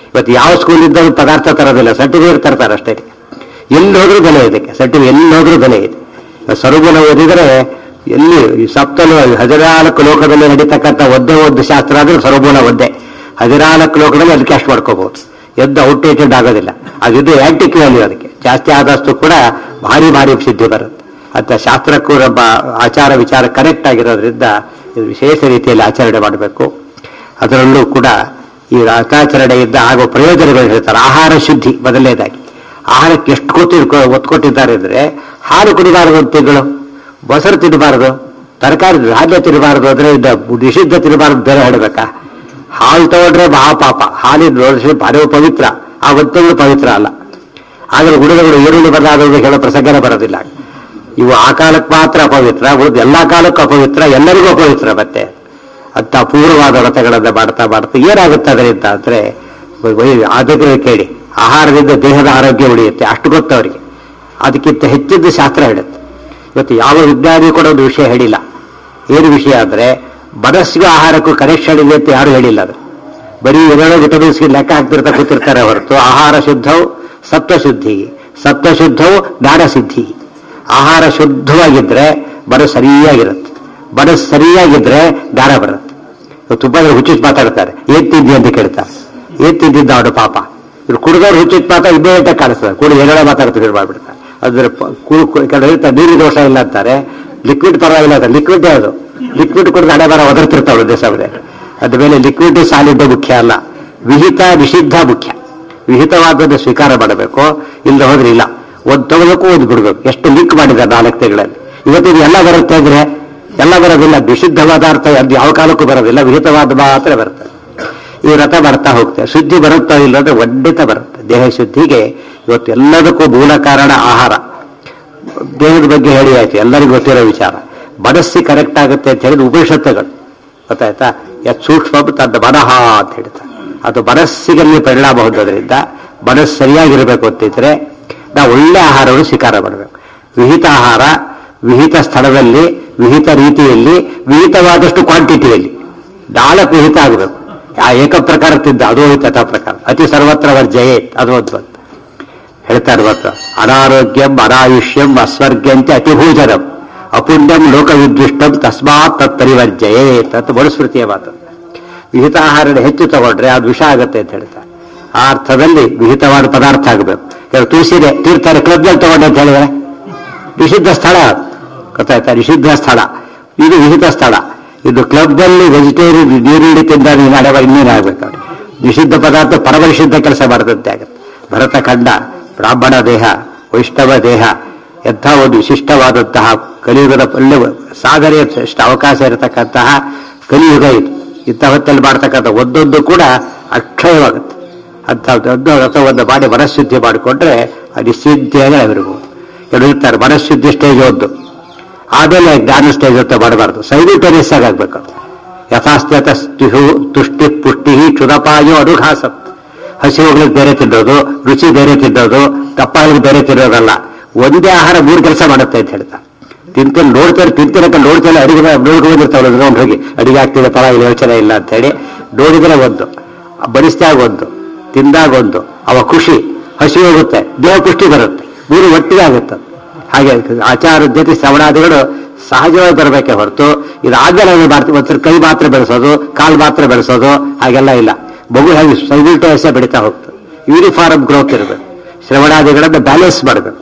ಇವತ್ತು ಯಾವ ಸ್ಕೂಲ್ ಇದ್ದರೂ ಪದಾರ್ಥ ತರೋದಿಲ್ಲ ಸರ್ಟಿಫಿಕೇಟ್ ತರ್ತಾರೆ ಅಷ್ಟೇ ಎಲ್ಲಿ ಹೋದ್ರೂ ಬೆಲೆ ಇದಕ್ಕೆ ಸರ್ಟಿಫಿಕೇಟ್ ಎಲ್ಲಿ ಹೋದ್ರೂ ಬೆಲೆ ಇದೆ ಸ್ವರೂಪನ ಓದಿದರೆ ಎಲ್ಲಿ ಈ ಸಪ್ತಲು ಹದಿನಾಲ್ಕು ಲೋಕದಲ್ಲಿ ನಡೀತಕ್ಕಂಥ ಒಂದೇ ಒಂದು ಶಾಸ್ತ್ರ ಅಂದ್ರೆ ಸ್ವರೂಪನ ಒಂದೇ ಹದಿನಾಲ್ಕು ಲೋಕದಲ್ಲಿ ಅದಕ್ಕೆ ಅಷ್ಟು ಮಾಡ್ಕೋಬಹುದು ಎದ್ದು ಔಟ್ಡೇಟೆಡ್ ಆಗೋದಿಲ್ಲ ಅದಿದು ಆಂಟಿಕ್ ವ್ಯಾಲ್ಯೂ ಅದಕ್ಕೆ ಜಾಸ್ತಿ ಆದಷ್ಟು ಕೂಡ ಭಾರಿ ಭಾರಿ ಸಿದ್ಧಿ ಬರುತ್ತೆ ಅಂತ ಶಾಸ್ತ್ರಕ್ಕೂ ನಮ್ಮ ಆಚಾರ ವಿಚಾರ ಕರೆಕ್ಟ್ ಆಗಿರೋದ್ರಿಂದ ಇದು ವಿಶೇಷ ರೀತಿಯಲ್ಲಿ ಆಚರಣೆ ಮಾಡಬೇಕು ಅದರಲ್ಲೂ ಕೂಡ ಈ ವ್ರತಾಚರಣೆಯಿಂದ ಆಗುವ ಪ್ರಯೋಜನಗಳು ಹೇಳ್ತಾರೆ ಆಹಾರ ಶುದ್ಧಿ ಮೊದಲನೇದಾಗಿ ಆಹಾರಕ್ಕೆ ಎಷ್ಟು ಕೊಟ್ಟು ಒತ್ತು ಕೊಟ್ಟಿದ್ದಾರೆ ಅಂದ್ರೆ ಹಾಲು ಕುಡಿಬಾರದು ಅಂತ ತಿಂಗಳು ಮೊಸರು ತಿನ್ನಬಾರದು ತರಕಾರಿ ಧಾನ್ಯ ತಿನ್ನಬಾರದು ಅಂದ್ರೆ ಇದು ನಿಷಿದ್ಧ ತಿನ್ನಬಾರದು ಬೇರೆ ಹೇಳಬೇಕಾ ಹಾಲು ತಗೊಂಡ್ರೆ ಮಹಾಪಾಪ ಹಾಲಿನ ನೋಡಿಸಿ ಭಾರಿ ಪವಿತ್ರ ಆ ಒತ್ತಗಳು ಪವಿತ್ರ ಅಲ್ಲ ಆದರೆ ಉಳಿದಗಳು ಈರುಳ್ಳಿ ಬದಲಾದವು ಹೇಳೋ ಪ್ರಸಂಗನೇ ಬರೋದಿಲ್ಲ ಇವು ಆ ಕಾಲಕ್ಕೆ ಮಾತ್ರ ಅಪವಿತ್ರ ಉಳಿದ ಎಲ್ಲಾ ಕಾಲಕ್ಕೂ ಅಪವಿತ್ರ ಎಲ್ಲರಿಗೂ ಅಪವಿತ್ರ ಮತ್ತೆ ಅಂತ ಅಪೂರ್ವವಾದ ವ್ರತಗಳನ್ನ ಮಾಡ್ತಾ ಮಾಡ್ತಾ ಏನಾಗುತ್ತೆ ಅದರಿಂದ ಅಂದ್ರೆ ಅದಕ್ಕೆ ಕೇಳಿ ಆಹಾರದಿಂದ ದೇಹದ ಆರೋಗ್ಯ ಉಳಿಯುತ್ತೆ ಅಷ್ಟು ಗೊತ್ತು ಅವರಿಗೆ ಅದಕ್ಕಿಂತ ಹೆಚ್ಚಿದ್ದು ಶಾಸ್ತ್ರ ಹೇಳುತ್ತೆ ಇವತ್ತು ಯಾವ ವಿಜ್ಞಾನಿ ಕೂಡ ಒಂದು ವಿಷಯ ಹೇಳಿಲ್ಲ ಏನು ವಿಷಯ ಅಂದ್ರೆ ಮನಸ್ಸಿಗೂ ಆಹಾರಕ್ಕೂ ಕನೆಕ್ಷನ್ ಇದೆ ಅಂತ ಯಾರು ಹೇಳಿಲ್ಲ ಅದು ಬರೀ ಏನೇಳೋ ವಿಟಮಿನ್ಸ್ಗೆ ಲೆಕ್ಕ ಹಾಕ್ತಿರ್ತಾ ಕೂತಿರ್ತಾರೆ ಹೊರತು ಆಹಾರ ಶುದ್ಧವು ಸತ್ವಶುದ್ಧಿ ಸತ್ವಶುದ್ಧವು ಜ್ಞಾನ ಸಿದ್ಧಿ ಆಹಾರ ಶುದ್ಧವಾಗಿದ್ರೆ ಮನಸ್ಸು ಸರಿಯಾಗಿರುತ್ತೆ ಮನಸ್ಸು ಸರಿಯಾಗಿದ್ರೆ ಜ್ಞಾನ ಬರುತ್ತೆ ಇವತ್ತು ತುಂಬಾ ಜನ ಹುಚ್ಚಿತ್ ಮಾತಾಡ್ತಾರೆ ಏನ್ ತಿಂದಿ ಅಂತ ಕೇಳ್ತಾರೆ ಏನ್ ತಿಂದಿದ್ದ ಅವನು ಪಾಪ ಇವ್ರು ಕುಡಿದವ್ರು ಹುಚ್ಚಿತ್ ಮಾತಾ ಇಮ್ಮಿಡಿಯೇಟ್ ಕಾಣಿಸ್ತದೆ ಕುಡಿ ಏನೇಳೋ ಮಾತಾಡ್ತಾರೆ ಶುರು ಮಾಡ್ಬಿಡ್ತಾರೆ ಅದ್ರ ಪ- ಕು- ಕು- ಕೆಲವ್ರು ಹೇಳ್ತಾರೆ ನೀರು ದೋಷ ಇಲ್ಲ ಅಂತಾರೆ ಲಿಕ್ವಿಡ್ ಪರವಾಗಿಲ್ಲ ಅಂತ ಲಿಕ್ವಿಡ್ ಅದು ಲಿಕ್ವಿಡ್ ಕುಡಿದು ಹಣೆ ಬರ ಒದರ್ತಿರ್ತಾವೆ ದೇಶ ಅದ ಮೇಲೆ ಲಿಕ್ವಿಡ್ ಸಾಲಿಡ್ ಮುಖ್ಯ ಅಲ್ಲ ವಿಹಿತ ನಿಷಿದ್ಧ ಮುಖ್ಯ ವಿಹಿತವಾದದ್ದು ಸ್ವೀಕಾರ ಮಾಡಬೇಕು ಇಲ್ಲದೆ ಹೋದ್ರೆ ಇಲ್ಲ ಒಂದು ತಗೋಬೇಕು ಒಂದು ಬಿಡಬೇಕು ಎಷ್ಟು ಲಿಂಕ್ ಮಾಡಿದ್ದಾರೆ ನಾಲ್ಕು ತಿಂಗಳಲ್ಲಿ ಇವತ್ತಿಗೆ ಎಲ್ಲ ಬರುತ್ತೆ ಅಂದ್ರೆ ಎಲ್ಲ ಬರೋದಿಲ್ಲ ನಿಷಿದ್ಧವಾದ ಅರ್ಥ ಅದು ಯಾವ ಕಾಲಕ್ಕೂ ಬರೋದಿಲ್ಲ ವಿಹಿತವಾದ ಮಾತ್ರ ಬರುತ್ತೆ ಈ ವ್ರತ ಬರ್ತಾ ಹೋಗ್ತೇವೆ ಶುದ್ಧಿ ಬರುತ್ತಾ ಇಲ್ಲ ಅಂದ್ರೆ ಖಂಡಿತ ಬರುತ್ತೆ ದೇಹ ಶುದ್ಧಿಗೆ ಇವತ್ತು ಎಲ್ಲದಕ್ಕೂ ಮೂಲ ಕಾರಣ ಆಹಾರ ದೇಹದ ಬಗ್ಗೆ ಹೇಳಿ ಆಯ್ತು ಎಲ್ಲರಿಗೂ ಗೊತ್ತಿರೋ ವಿಚಾರ ಮನಸ್ಸಿ ಕರೆಕ್ಟ್ ಆಗುತ್ತೆ ಅಂತ ಹೇಳಿದ ಉಪನಿಷತ್ತುಗಳು ಗೊತ್ತಾಯ್ತಾ ಯತ್ ಸೂಕ್ಷ್ಮ ತನ್ನ ಮನಃ ಅಂತ ಹೇಳ್ತಾರೆ ಅದು ಮನಸ್ಸಿಗಲ್ಲಿ ಪರಿಣಾಮ ಹೊಂದೋದ್ರಿಂದ ಮನಸ್ಸು ಸರಿಯಾಗಿರಬೇಕು ಅಂತಿದ್ರೆ ನಾವು ಒಳ್ಳೆ ಆಹಾರವನ್ನು ಸ್ವೀಕಾರ ಮಾಡಬೇಕು ವಿಹಿತ ಆಹಾರ ವಿಹಿತ ಸ್ಥಳದಲ್ಲಿ ವಿಹಿತ ರೀತಿಯಲ್ಲಿ ವಿಹಿತವಾದಷ್ಟು ಕ್ವಾಂಟಿಟಿಯಲ್ಲಿ ನಾಲ್ಕು ವಿಹಿತ ಆಗಬೇಕು ಆ ಏಕ ಪ್ರಕಾರ ತಿದ್ದ ಅದು ತಥಾ ಪ್ರಕಾರ ಅತಿ ಸರ್ವತ್ರ ವರ್ಜಯೇ ಅದು ಒಂದು ಬಂತು ಹೇಳ್ತಾರೆ ಇವತ್ತು ಅನಾರೋಗ್ಯಂ ಅನಾಯುಷ್ಯಂ ಅಸ್ವರ್ಗ್ಯಂತೆ ಅತಿಭೂಜನಂ ಅಪುಣ್ಯಂ ಲೋಕವಿದ್ವಿಷ್ಟಂ ತಸ್ಮಾತ್ ತತ್ ಪರಿವರ್ಜಯೇ ತತ್ ಮನುಸ್ಮೃತಿಯ ಮಾತು ವಿಹಿತ ಆಹಾರ ಹೆಚ್ಚು ತಗೊಂಡ್ರೆ ಅದು ವಿಷ ಆಗುತ್ತೆ ಅಂತ ಹೇಳ್ತಾರೆ ಆ ಅರ್ಥದಲ್ಲಿ ವಿಹಿತವಾದ ಪದಾರ್ಥ ಆಗಬೇಕು ಕೆಲವು ತುಳಸಿದೆ ತೀರ್ಥರ ಕ್ಲಬ್ನಲ್ಲಿ ತಗೊಂಡೆ ಅಂತ ಹೇಳಿದ್ರೆ ನಿಷಿದ್ಧ ಸ್ಥಳ ಅದು. ಗೊತ್ತಾಯ್ತಾ ನಿಷಿದ್ಧ ಸ್ಥಳ ಇದು ವಿಹಿತ ಸ್ಥಳ ಇದು ಕ್ಲಬ್ನಲ್ಲಿ ವೆಜಿಟೇರಿಯನ್ ನೀರುಳ್ಳಿ ತಿಂದ ನೀನು ನಡೆವ ಇನ್ನೇನಾಗಬೇಕು ನಿಷಿದ್ಧ ಪದಾರ್ಥ ಪರಮನಿಷಿದ್ಧ ಕೆಲಸ ಮಾಡದಂತೆ ಆಗುತ್ತೆ ಭರತ ಖಂಡ ಬ್ರಾಹ್ಮಣ ದೇಹ ವೈಷ್ಣವ ದೇಹ ಎಂಥ ಒಂದು ವಿಶಿಷ್ಟವಾದಂತಹ ಕಲಿಯುಗದ ಒಳ್ಳೆ ಸಾಧನೆಯ ಶ್ರೇಷ್ಠ ಅವಕಾಶ ಇರತಕ್ಕಂತಹ ಕಲಿಯುಗ ಇದು ಇಂಥ ಹೊತ್ತಲ್ಲಿ ಮಾಡ್ತಕ್ಕಂಥ ಒಂದೊಂದು ಕೂಡ ಅಕ್ಷಯವಾಗುತ್ತೆ ಅಂತ ದೊಡ್ಡ ವ್ರತವನ್ನು ಮಾಡಿ ಮನಃಶುದ್ಧಿ ಮಾಡಿಕೊಂಡ್ರೆ ಅದು ನಿಶ್ಚಿಂತೆಯಾಗಿ ನಾವಿರ್ಬೋದು ಕೆಲವು ಇರ್ತಾರೆ ಮನಃಶುದ್ಧಿ ಸ್ಟೇಜ್ ಒಂದು ಆಮೇಲೆ ಜ್ಞಾನ ಸ್ಟೇಜ್ ಅಂತ ಮಾಡಬಾರ್ದು ಸೈಮಿಟೇನಿಯಸ್ ಆಗಿ ಆಗ್ಬೇಕು ಯಥಾಸ್ಥ್ಯತ ತುಷ್ಟಿ ಪುಷ್ಟಿ ಕ್ಷುದಪಾಯು ಅನುಘಾಸತ್ ಹಸಿವುಗಳಿಗೆ ಬೇರೆ ತಿನ್ನೋದು ರುಚಿ ಬೇರೆ ತಿನ್ನೋದು ದಪ್ಪಾಳಿಗೆ ಬೇರೆ ತಿನ್ನೋದಲ್ಲ ಒಂದೇ ಆಹಾರ ಮೂರು ಕೆಲಸ ಮಾಡುತ್ತೆ ಅಂತ ಹೇಳ್ತಾ ತಿಂತೇನೆ ನೋಡ್ತಾರೆ ತಿಂತಿರಕ್ಕೆ ನೋಡ್ತೇನೆ ಅಡಿಗೆ ನೋಡ್ಕೊಂಡಿರ್ತಾವಲ್ಲ ನೋಡಿ ಹೋಗಿ ಅಡಿಗೆ ಆಗ್ತಿದೆ ಪರವಾಗಿಲ್ಲ ಯೋಚನೆ ಇಲ್ಲ ಅಂತ ಹೇಳಿ ನೋಡಿದ್ರೆ ಒಂದು ಬಡಿಸಿದಾಗ ಒಂದು ತಿಂದಾಗ ಒಂದು ಅವ ಖುಷಿ ಹಸಿ ಹೋಗುತ್ತೆ ದೇಹ ಪುಷ್ಟಿ ಬರುತ್ತೆ ಮೂರು ಒಟ್ಟಿಗೆ ಆಗುತ್ತೆ ಹಾಗೆ ಆಚಾರದ ಜೊತೆ ಶ್ರವಣಾದಿಗಳು ಸಹಜವಾಗಿ ಬರಬೇಕೆ ಹೊರತು ಇದಾದ್ಮೇಲೆ ನಾವು ಮಾಡ್ತೀವಿ ಒಂದ್ಸರಿ ಕೈ ಮಾತ್ರ ಬೆಳೆಸೋದು ಕಾಲು ಮಾತ್ರ ಬೆಳೆಸೋದು ಹಾಗೆಲ್ಲ ಇಲ್ಲ ಮಗು ಹಾಗೆ ಸೈಮಿಲ್ಟೇನಿಯಸ್ ಬೆಳೀತಾ ಹೋಗ್ತದೆ ಯೂನಿಫಾರ್ಮ್ ಗ್ರೋತ್ ಇರಬೇಕು ಶ್ರವಣಾದಿಗಳನ್ನು ಬ್ಯಾಲೆನ್ಸ್ ಮಾಡಬೇಕು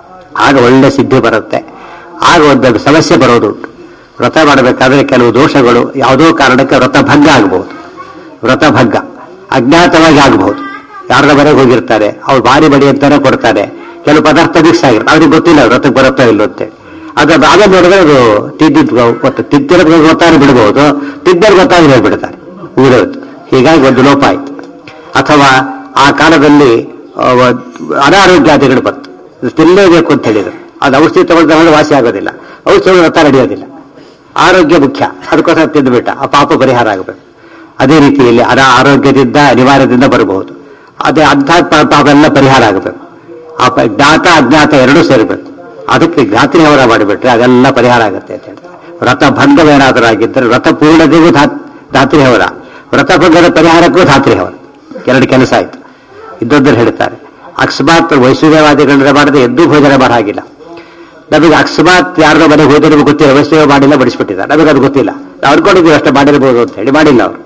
ಆಗ ಒಳ್ಳೆ ಸಿದ್ಧಿ ಬರುತ್ತೆ ಆಗ ಒಂದು ಸಮಸ್ಯೆ ಬರೋದು ಉಂಟು ವ್ರತ ಮಾಡಬೇಕಾದ್ರೆ ಕೆಲವು ದೋಷಗಳು ಯಾವುದೋ ಕಾರಣಕ್ಕೆ ವ್ರತ ಭಂಗ ಆಗಬಹುದು ವ್ರತ ಭಂಗ ಅಜ್ಞಾತವಾಗಿ ಆಗಬಹುದು ಯಾರದ ಮನೆಗೆ ಹೋಗಿರ್ತಾರೆ ಅವ್ರು ಬಾರಿ ಬಡಿ ಅಂತಾನೆ ಕೊಡ್ತಾರೆ ಕೆಲವು ಪದಾರ್ಥ ಮಿಕ್ಸ್ ಆಗಿರುತ್ತೆ ಅವ್ರಿಗೆ ಗೊತ್ತಿಲ್ಲ ವ್ರತಕ್ಕೆ ಬರುತ್ತೋ ಇಲ್ಲೋ ಅಂತೇಳಿ ಅದ್ರ ಆಗ ನೋಡಿದ್ರೆ ಅದು ತಿದ್ದಿದ್ ಗೊತ್ತು ತಿದ್ದಿರೋದು ಗೊತ್ತಾದ್ರೆ ಬಿಡಬಹುದು ತಿದ್ದರು ಗೊತ್ತಾದ್ರೆ ಬಿಡ್ತಾರೆ ಊರದ್ದು ಹೀಗಾಗಿ ಒಂದು ಲೋಪ ಆಯ್ತು ಅಥವಾ ಆ ಕಾಲದಲ್ಲಿ ಆ, ಒಂದ್ ಅನಾರೋಗ್ಯಾದಿಗಳು ಬಂತು ಇದು ತಿನ್ನಲೇಬೇಕು ಅಂತ ಹೇಳಿದ್ರು ಅದು ಔಷಧಿ ತಗೊಳ್ದ್ರೆ ವಾಸಿ ಆಗೋದಿಲ್ಲ ಔಷಧಿ ವ್ರತ ನಡೆಯೋದಿಲ್ಲ ಆರೋಗ್ಯ ಮುಖ್ಯ ಅದಕ್ಕೋಸ್ಕರ ತಿಂದುಬಿಟ್ಟ ಆ ಪಾಪ ಪರಿಹಾರ ಆಗಬೇಕು ಅದೇ ರೀತಿಯಲ್ಲಿ ಅನ ಆರೋಗ್ಯದಿಂದ ಅನಿವಾರ್ಯದಿಂದ ಬರಬಹುದು ಅದೇ ಅಧ್ಯಾತ್ಮ ಪಾಪ ಎಲ್ಲ ಪರಿಹಾರ ಆಗಬೇಕು ಆ ಪ- ಜ್ಞಾತ ಅಜ್ಞಾತ ಎರಡೂ ಸೇರಬೇಕು ಅದಕ್ಕೆ ಜ್ಞಾತ್ರಿ ಅವರ ಮಾಡಿಬಿಟ್ರೆ ಅದೆಲ್ಲ ಪರಿಹಾರ ಆಗುತ್ತೆ ಅಂತ ಹೇಳ್ತಾರೆ ವ್ರತ ಭಂಗವೇನಾದರೂ ಆಗಿದ್ದರೆ ವ್ರತ ಪೂರ್ಣತೆಗೂ ಧಾ ಧಾತ್ರಿ ಅವರ ವ್ರತ ಭಂಗದ ಪರಿಹಾರಕ್ಕೂ ಧಾತ್ರಿ ಅವರ ಎರಡು ಕೆಲಸ ಆಯ್ತು ಇದ್ದೊಂದನ್ನು ಹೇಳ್ತಾರೆ ಅಕಸ್ಮಾತ್ ವೈಷ್ಣವ್ಯವಾದಿಗಳನ್ನ ಮಾಡದೆ ಎದ್ದು ಭೋಜನ ಮಾಡೋ ಹಾಗಿಲ್ಲ ನಮಗೆ ಅಕಸ್ಮಾತ್ ಯಾರ್ದೋ ಮನೆಗೆ ಹೋದ್ರೆ ನಮಗೆ ಗೊತ್ತಿಲ್ಲ ವೈಷ್ಣವ ಮಾಡಿಲ್ಲ ಬಡಿಸ್ಬಿಟ್ಟಿದ್ದಾರೆ ನಮಗೆ ಅದು ಗೊತ್ತಿಲ್ಲ ನಾವು ಅನ್ಕೊಂಡಿದ್ದೀವಿ ಅಷ್ಟೇ ಮಾಡಿರ್ಬೋದು ಅಂತ ಹೇಳಿ ಮಾಡಿಲ್ಲ ಅವರು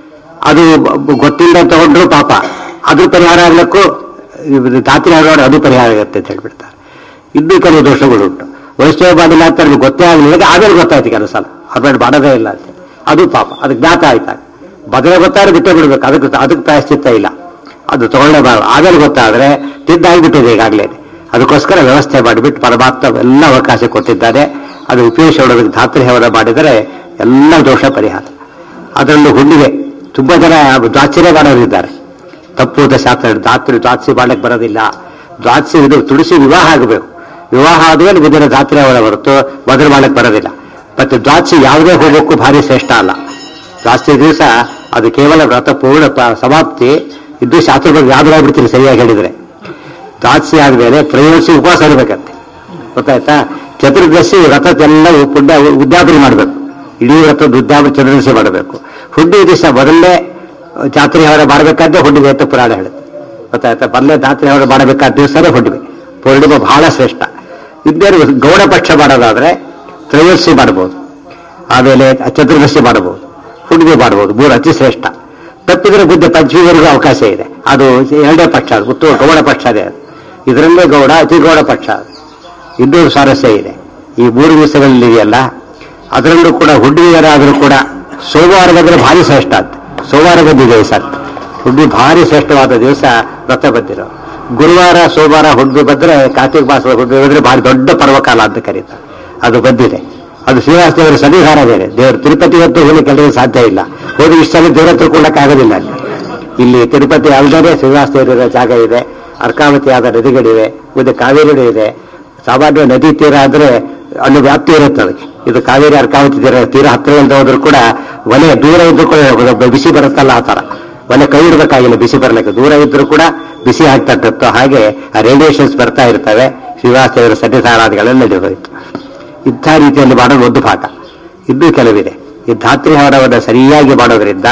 ಅದು ಬ- ಗೊತ್ತಿಲ್ಲದೆ ತಗೊಂಡ್ರು ಪಾಪ ಅದು ಪರಿಹಾರ ಆಗ್ಲಿಕ್ಕೂ ಇದು ದಾತ್ರಿ ಆಗೋಣ ಅದು ಪರಿಹಾರ ಆಗುತ್ತೆ ಅಂತ ಹೇಳ್ಬಿಡ್ತಾರೆ ಇನ್ನೂ ಕೆಲವು ದೋಷಗಳು ಉಂಟು ವೈಷ್ಣವ ಮಾಡಿಲ್ಲ ಅಂತ ನಮ್ಗೆ ಗೊತ್ತೇ ಆಗಲಿಲ್ಲ ಆಮೇಲೆ ಗೊತ್ತಾಯ್ತು ಕೆಲವು ಸಲ ಅದ್ರಲ್ಲಿ ಮಾಡೋದೇ ಇಲ್ಲ ಅಂತ ಅದು ಪಾಪ ಅದಕ್ಕೆ ಜ್ಞಾತ ಆಯ್ತಾಗ ಮೊದಲೇ ಗೊತ್ತಾದ್ರೆ ಬಿಟ್ಟೇ ಬಿಡ್ಬೇಕು ಅದಕ್ಕೆ ಅದಕ್ಕೆ ಪ್ರಾಯಶ್ಚಿತ್ತ ಇಲ್ಲ ಅದು ತಗೊಳ್ಳೇಬಾರದು ಆಮೇಲೆ ಗೊತ್ತಾದ್ರೆ ತಿದ್ದಾಗ್ಬಿಟ್ಟಿದೆ ಈಗಾಗಲೇ ಅದಕ್ಕೋಸ್ಕರ ವ್ಯವಸ್ಥೆ ಮಾಡಿಬಿಟ್ಟು ಪರಮಾತ್ಮ ಎಲ್ಲ ಅವಕಾಶ ಕೊಟ್ಟಿದ್ದಾರೆ ಅದು ಉಪಯೋಗಿಸೋದಕ್ಕೆ ಧಾತ್ರಿ ಹವನ ಮಾಡಿದರೆ ಎಲ್ಲ ದೋಷ ಪರಿಹಾರ ಅದರಲ್ಲೂ ಹುಣ್ಣಿಗೆ ತುಂಬಾ ಜನ ದ್ವಾಚನೆ ಮಾಡೋರಿದ್ದಾರೆ ತಪ್ಪು ಅಂತ ಶಾಸ್ತ್ರ ಹೇಳಿ, ಧಾತ್ರಿ ದ್ವಾತ್ಸಿ ಮಾಡಕ್ಕೆ ಬರೋದಿಲ್ಲ ದ್ವಾತ್ಸಿ ಇದು ತುಳಸಿ ವಿವಾಹ ಆಗಬೇಕು ವಿವಾಹ ಆದ್ಮೇಲೆ ಮುಂದಿನ ಧಾತ್ರಿ ಹವನ ಹೊರತು ಮೊದಲು ಮಾಡಕ್ಕೆ ಬರೋದಿಲ್ಲ ಮತ್ತೆ ದ್ವಾತ್ಸಿ ಯಾವುದೇ ಹೋಗೋಕ್ಕೂ ಭಾರಿ ಶ್ರೇಷ್ಠ ಅಲ್ಲ ದ್ವಾತ್ಸಿ ದಿವಸ ಅದು ಕೇವಲ ವ್ರತ ಪೂರ್ಣ ಪ- ಸಮಾಪ್ತಿ ಇದು ಶಾಸ್ತ್ರ ಬಗ್ಗೆ ಯಾವ್ದಾಗ್ಬಿಡ್ತೀನಿ ಸರಿಯಾಗಿ ಹೇಳಿದ್ರೆ ದ್ವಾದಶಿ ಆದ್ಮೇಲೆ ತ್ರಯೋದಶಿ ಉಪವಾಸ ಇರಬೇಕಂತೆ ಗೊತ್ತಾಯ್ತಾ ಚತುರ್ದಶಿ ವ್ರತದ್ದೆಲ್ಲ ಪುಣ್ಯ ಉದ್ಯಾಪನೆ ಮಾಡಬೇಕು ಇಡೀ ವ್ರತದ ಉದ್ಯಾಪನೆ ಚತುರ್ದಶಿ ಮಾಡಬೇಕು ಹುಡ್ಡಿ ದಿವಸ ಮೊದಲೇ ಜಾತ್ರೆ ಅವರ ಮಾಡಬೇಕಾದ್ರೆ ಹುಣ್ಣಿಮೆ ಅಂತ ಪುರಾಣ ಹೇಳುತ್ತೆ ಗೊತ್ತಾಯ್ತಾ ಮೊದಲೇ ಜಾತ್ರೆ ಅವರ ಮಾಡಬೇಕಾದ ದಿವಸನೇ ಹುಣ್ಣಿಮೆ ಪೂರ್ಣಿಮೆ ಬಹಳ ಶ್ರೇಷ್ಠ ಇದ್ದೇನು ಗೌಡ ಪಕ್ಷ ಮಾಡೋದಾದ್ರೆ ತ್ರಯೋದಶಿ ಮಾಡಬಹುದು ಆಮೇಲೆ ಚತುರ್ದಶಿ ಮಾಡಬಹುದು ಹುಣ್ಣಿಮೆ ಮಾಡಬಹುದು ಮೂರು ಅತಿ ಶ್ರೇಷ್ಠ ತಪ್ಪಿದ್ರೆ ಬುದ್ಧ ಪಂಚಮಿವರೆಗೂ ಅವಕಾಶ ಇದೆ ಅದು ಎರಡೇ ಪಕ್ಷ ಅದು ಉತ್ತಮ ಗೌಡ ಪಕ್ಷ ಅದೇ ಅದು ಇದರಲ್ಲೇ ಗೌಡ ಅತಿ ಗೌಡ ಪಕ್ಷ ಅದು ಇನ್ನೂ ಸ್ವಾರಸ್ಯ ಇದೆ ಈ ಮೂರು ದಿವಸಗಳಲ್ಲಿ ಇದೆಯಲ್ಲ ಅದರಲ್ಲೂ ಕೂಡ ಹುಣ್ಣಿಮೆಯರ ಆದರೂ ಕೂಡ ಸೋಮವಾರ ಬಂದ್ರೆ ಭಾರಿ ಶ್ರೇಷ್ಠ ಅಂತ ಸೋಮವಾರ ಬಂದಿದೆ ಈ ಸರ್ ಹುಣ್ಣಿಮೆ ಭಾರಿ ಶ್ರೇಷ್ಠವಾದ ದಿವಸ ವ್ರತ ಬಂದಿರೋ ಗುರುವಾರ ಸೋಮವಾರ ಹುಣ್ಣಿಮೆ ಬಂದ್ರೆ ಕಾರ್ತಿಕ ಮಾಸದ ಹುಣ್ಣಿಮೆ ಬಂದ್ರೆ ಭಾರಿ ದೊಡ್ಡ ಪರ್ವಕಾಲ ಅಂತ ಕರೀತಾರೆ ಅದು ಬಂದಿದೆ ಅದು ಶ್ರೀನಿವಾಸ ದೇವರ ಸನ್ನಿಧಾನ ಬೇರೆ ದೇವರು ತಿರುಪತಿ ಹೊತ್ತು ಹೋಗ್ಲಿಕ್ಕೆ ಎಲ್ಲರಿಗೂ ಸಾಧ್ಯ ಇಲ್ಲ ಹೋಗಿ ಇಷ್ಟಲ್ಲಿ ದೇವರ ಹತ್ರ ಕೊಡಕ್ಕೆ ಆಗೋದಿಲ್ಲ ಅಲ್ಲಿ ಇಲ್ಲಿ ತಿರುಪತಿ ಅಲ್ಲದೆ ಶ್ರೀನಿವಾಸ ದೇವರ ಜಾಗ ಇದೆ ಅರ್ಕಾವತಿ ಆದ ನದಿಗಳಿವೆ ಮುಂದೆ ಕಾವೇರಿ ಇದೆ ಸಾಮಾನ್ಯ ನದಿ ತೀರ ಆದ್ರೆ ಅಲ್ಲಿ ವ್ಯಾಪ್ತಿ ಇರುತ್ತೆ ಅದಕ್ಕೆ ಇದು ಕಾವೇರಿ ಅರ್ಕಾವತಿ ತೀರ ತೀರ ಹತ್ತಿರದಿಂದ ಹೋದ್ರು ಕೂಡ ಒಲೆ ದೂರ ಇದ್ರು ಕೂಡ ಬಿಸಿ ಬರುತ್ತಲ್ಲ ಆ ತರ ಒಲೆ ಕೈ ಇಡಬೇಕಾಗಿಲ್ಲ ಬಿಸಿ ಬರಲಿಕ್ಕೆ ದೂರ ಇದ್ರೂ ಕೂಡ ಬಿಸಿ ಆಗ್ತಾ ಇರ್ತೋ ಹಾಗೆ ಆ ರೇಡಿಯೇಷನ್ಸ್ ಬರ್ತಾ ಇರ್ತವೆ ಶ್ರೀನಿವಾಸ ದೇವರ ಸನ್ನಿಧಾನಾದಿಗಳೆಲ್ಲ ನಡೆ ಹೋಯಿತು ಇಂಥ ರೀತಿಯಲ್ಲಿ ಮಾಡೋದು ಒಂದು ಭಾಗ ಇನ್ನೂ ಕೆಲವಿದೆ ಈ ಧಾತ್ರಿ ಹವನವನ್ನು ಸರಿಯಾಗಿ ಮಾಡೋದ್ರಿಂದ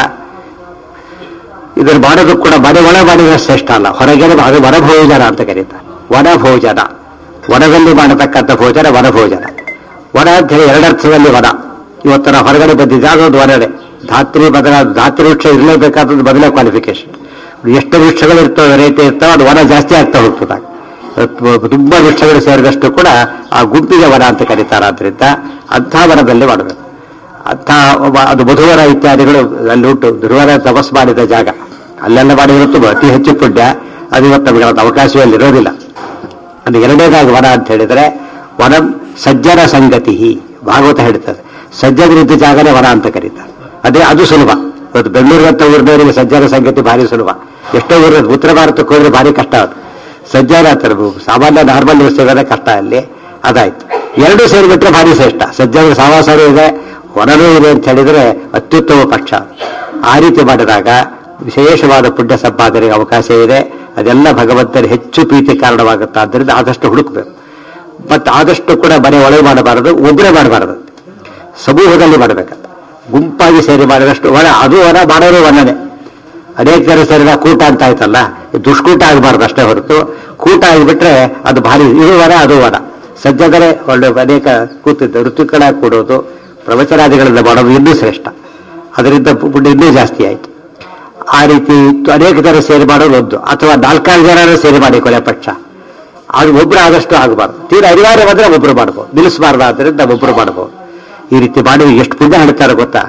ಇದನ್ನು ಮಾಡೋದು ಕೂಡ ಮನೆ ಒಳ ಮಾಡಿದ್ರೆ ಶ್ರೇಷ್ಠ ಅಲ್ಲ ಹೊರಗೆ ಅದು ವನಭೋಜನ ಅಂತ ಕರೀತಾರೆ ವನಭೋಜನ ವನದಲ್ಲಿ ಮಾಡತಕ್ಕಂಥ ಭೋಜನ ವನಭೋಜನ ವನ ಅಂತ ಹೇಳಿ ಎರಡರ್ಥದಲ್ಲಿ ವನ ಇವತ್ತು ನಾವು ಹೊರಗಡೆ ಬಂದಿದ್ದೆ ಅದೊಂದು ವನನೆ ಧಾತ್ರಿ ಬದಲ ಧಾತ್ರಿ ವೃಕ್ಷ ಇರಲೇಬೇಕಾದದ್ದು ಮೊದಲೇ ಕ್ವಾಲಿಫಿಕೇಶನ್ ಎಷ್ಟು ವೃಕ್ಷಗಳು ಇರ್ತವೆ ವೆರೈಟಿ ಇರ್ತಾವೆ ಅದು ವನ ಜಾಸ್ತಿ ಆಗ್ತಾ ಹೋಗ್ತದೆ ತುಂಬಾ ವೃಕ್ಷಗಳು ಸೇರಿದಷ್ಟು ಕೂಡ ಆ ಗುಂಪಿಗೆ ವನ ಅಂತ ಕರೀತಾರೆ ಆದ್ರಿಂದ ಅಂಥ ವನದಲ್ಲಿ ಮಾಡಬೇಕು ಅಂಥ ಒಬ್ಬ- ಅದು ಮಧುವರ ಇತ್ಯಾದಿಗಳು ಅಲ್ಲಿ ಉಂಟು ದುರ್ವರ ತಪಸ್ ಮಾಡಿದ ಜಾಗ ಅಲ್ಲೆಲ್ಲ ಮಾಡಿರೋದು ಅತಿ ಹೆಚ್ಚು ಪುಣ್ಯ ಅದು ಇವತ್ತು ನಮಗೆ ಅದು ಅವಕಾಶವೇ ಅಲ್ಲಿ ಇರೋದಿಲ್ಲ ಅದು ಎರಡನೇದಾಗಿ ವನ ಅಂತ ಹೇಳಿದ್ರೆ ವನ ಸಜ್ಜನ ಸಂಗತಿ ಭಾಗವತ ಹೇಳ್ತದೆ ಸಜ್ಜನರಿದ್ದ ಜಾಗನೇ ವನ ಅಂತ ಕರೀತಾರೆ ಅದೇ ಅದು ಸುಲಭ ಇವತ್ತು ಬೆಂಗಳೂರಿಗಂತ ಊರಿನವರಿಗೆ ಸಜ್ಜನ ಸಂಗತಿ ಭಾರಿ ಸುಲಭ ಎಷ್ಟೋ ಊರು ಉತ್ತರ ಭಾರತಕ್ಕೆ ಹೋದ್ರೆ ಭಾರಿ ಕಷ್ಟ ಅದು ಸಜ್ಜನ ಅಂತಾರೆ ಸಾಮಾನ್ಯ ನಾರ್ಮಲ್ ಸಿಗೋದೇ ಕಷ್ಟ ಅಲ್ಲಿ ಅದಾಯ್ತು ಎರಡು ಸೇರಿಬಿಟ್ರೆ ಭಾರಿ ಶ್ರೇಷ್ಠ ಸಜ್ಜನ ಸಹವಾಸನೂ ಇದೆ ವನನೂ ಇದೆ ಅಂತ ಹೇಳಿದ್ರೆ ಅತ್ಯುತ್ತಮ ಪಕ್ಷ ಆ ರೀತಿ ಮಾಡಿದಾಗ ವಿಶೇಷವಾದ ಪುಣ್ಯ ಸಂಪಾದನೆಗೆ ಅವಕಾಶ ಇದೆ ಅದೆಲ್ಲ ಭಗವಂತನ ಹೆಚ್ಚು ಪ್ರೀತಿ ಕಾರಣವಾಗುತ್ತೆ ಆದ್ದರಿಂದ ಆದಷ್ಟು ಹುಡುಕಬೇಕು ಮತ್ತು ಆದಷ್ಟು ಕೂಡ ಮನೆ ಒಳಗೆ ಮಾಡಬಾರದು ಒಬ್ಬರೇ ಮಾಡಬಾರದು ಸಮೂಹದಲ್ಲಿ ಮಾಡಬೇಕಂತ ಗುಂಪಾಗಿ ಸೇರಿ ಮಾಡಿದಷ್ಟು ವನ ಅದು ವನ ಮಾಡೋರು ವನನೇ ಅನೇಕ ಜನ ಸೇರಿದ ಕೂಟ ಅಂತ ಆಯ್ತಲ್ಲ ಇದು ದುಷ್ಕೂಟ ಆಗಬಾರ್ದು ಅಷ್ಟೇ ಹೊರತು ಕೂಟ ಆಗಿಬಿಟ್ರೆ ಅದು ಭಾರಿ ಇದು ವನ ಅದು ವನ ಸಜ್ಜದರೆ ಒಳ್ಳೆ ಅನೇಕ ಕೂತಿದ್ದ ಋತುಕಳ ಕೂಡೋದು ಪ್ರವಚನಾದಿಗಳಿಂದ ಮಾಡೋದು ಇನ್ನೂ ಶ್ರೇಷ್ಠ ಅದರಿಂದ ಪುಣ್ಯ ಇನ್ನೂ ಜಾಸ್ತಿ ಆಯಿತು ಆ ರೀತಿ ಅನೇಕ ಜನ ಸೇರಿ ಮಾಡೋದು ಒಂದು ಅಥವಾ ನಾಲ್ಕಾರು ಜನ ಸೇರಿ ಮಾಡಿ ಕೊನೆ ಪಕ್ಷ ಅದು ಒಬ್ರು ಆದಷ್ಟು ಆಗಬಾರ್ದು ತೀರ ಅನಿವಾರ್ಯ ಬಂದ್ರೆ ಒಬ್ರು ಮಾಡ್ಬೋದು ನಿಲ್ಲಿಸಬಾರ್ದು ಆದ್ದರಿಂದ ಒಬ್ರು ಮಾಡ್ಬೋದು ಈ ರೀತಿ ಮಾಡಿ ಎಷ್ಟು ಪುಣ್ಯ ಹೇಳ್ತಾರೆ ಗೊತ್ತಾ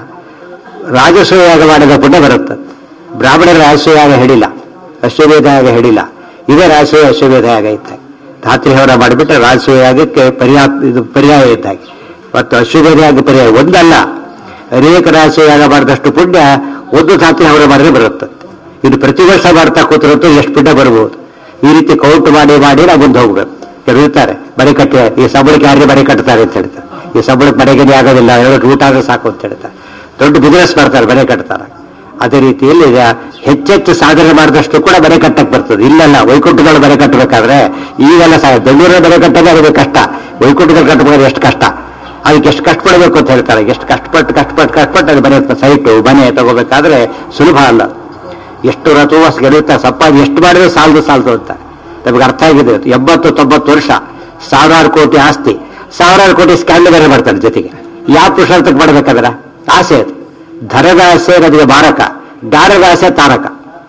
ರಾಜಸೂಯಾಗ ಮಾಡಿದ ಪುಣ್ಯ ಬರುತ್ತೆ ಬ್ರಾಹ್ಮಣರ ರಾಜಸೂಯಾಗ ಹೇಳಿಲ್ಲ ಅಶ್ವಮೇಧಾಗ ಹೇಳಿಲ್ಲ ಇದೇ ರಾಜಸೂಯ ಅಶ್ವಮೇಧ ಆಗೈತೆ ಧಾತ್ರಿ ಹೋರ ಮಾಡಿಬಿಟ್ರೆ ರಾಜಸೂಯಾಗಕ್ಕೆ ಪರ್ಯಾ ಇದು ಪರ್ಯಾಯ ಇದ್ದಾಗೆ ಮತ್ತು ಅಶ್ವಮೇಧಾಗ ಪರ್ಯಾಯ ಒಂದಲ್ಲ ಅನೇಕ ರಾಜಸೂಯಾಗ ಮಾಡಿದಷ್ಟು ಪುಣ್ಯ ಒಂದು ಧಾತ್ರಿ ಹೋರ ಮಾಡಿದ್ರೆ ಬರುತ್ತೆ ಇದು ಪ್ರತಿ ವರ್ಷ ಮಾಡ್ತಾ ಕೂತಿರತ್ತು ಎಷ್ಟು ಪುಣ್ಯ ಬರ್ಬೋದು ಈ ರೀತಿ ಕೌಂಟ್ ಮಾಡಿ ಮಾಡಿ ನಾವು ಮುಂದೆ ಹೋಗ್ಬೇಕು ಕೆಲವ್ರು ಇರ್ತಾರೆ ಮನೆ ಕಟ್ಟಿ ಈ ಸಂಬಳಕ್ಕೆ ಯಾರಿಗೆ ಮನೆ ಕಟ್ತಾರೆ ಅಂತ ಹೇಳ್ತಾರೆ ಈ ಸಂಬಳಕ್ಕೆ ಮನೆಗೆ ಆಗೋದಿಲ್ಲ ಎರಡು ಊಟ ಆದ್ರೆ ಸಾಕು ಅಂತ ಹೇಳ್ತಾರೆ ದೊಡ್ಡ ಬಿಸ್ನೆಸ್ ಮಾಡ್ತಾರೆ ಮನೆ ಕಟ್ತಾರೆ ಅದೇ ರೀತಿಯಲ್ಲಿ ಈಗ ಹೆಚ್ಚೆಚ್ಚು ಸಾಧನೆ ಮಾಡಿದಷ್ಟು ಕೂಡ ಮನೆ ಕಟ್ಟಕ್ಕೆ ಬರ್ತದೆ ಇಲ್ಲಲ್ಲ ವೈಕುಂಠಗಳು ಮನೆ ಕಟ್ಟಬೇಕಾದ್ರೆ ಈಗೆಲ್ಲ ಸಹ ಬೆಂಗಳೂರಿನ ಮನೆ ಕಟ್ಟೋದೇ ಅದು ಕಷ್ಟ ವೈಕುಂಠಗಳು ಕಟ್ಟಬೇಕಾದ್ರೆ ಎಷ್ಟು ಕಷ್ಟ ಅದಕ್ಕೆ ಎಷ್ಟು ಕಷ್ಟಪಡಬೇಕು ಅಂತ ಹೇಳ್ತಾರೆ ಎಷ್ಟು ಕಷ್ಟಪಟ್ಟು ಕಷ್ಟಪಟ್ಟು ಕಷ್ಟಪಟ್ಟು ಅದು ಮನೆ ಸೈಟು ಮನೆ ತಗೋಬೇಕಾದ್ರೆ ಸುಲಭ ಅಲ್ಲ ಎಷ್ಟು ರಥವ ಗೆಲ್ಲುತ್ತಾ ಸಂಪಾದನೆ ಎಷ್ಟು ಮಾಡಿದ್ರೆ ಸಾಲದು ಸಾಲದು ಅಂತ ನಮಗೆ ಅರ್ಥ ಆಗಿದೆ ಇವತ್ತು. ಎಂಬತ್ತು ತೊಂಬತ್ತು ವರ್ಷ ಸಾವಿರಾರು ಕೋಟಿ ಆಸ್ತಿ ಸಾವಿರಾರು ಕೋಟಿ ಸ್ಕ್ಯಾನ್ ಬೇರೆ ಮಾಡ್ತಾರೆ ಜೊತೆಗೆ ಯಾವ ಪುರುಷಾರ್ಥಕ್ಕೆ ಮಾಡ್ಬೇಕಾದ್ರ ಆಸೆ ಅದು ಧನದ ಆಸೆ ನಮಗೆ ಮಾರಕ ದಾನದ ಆಸೆ ತಾರಕ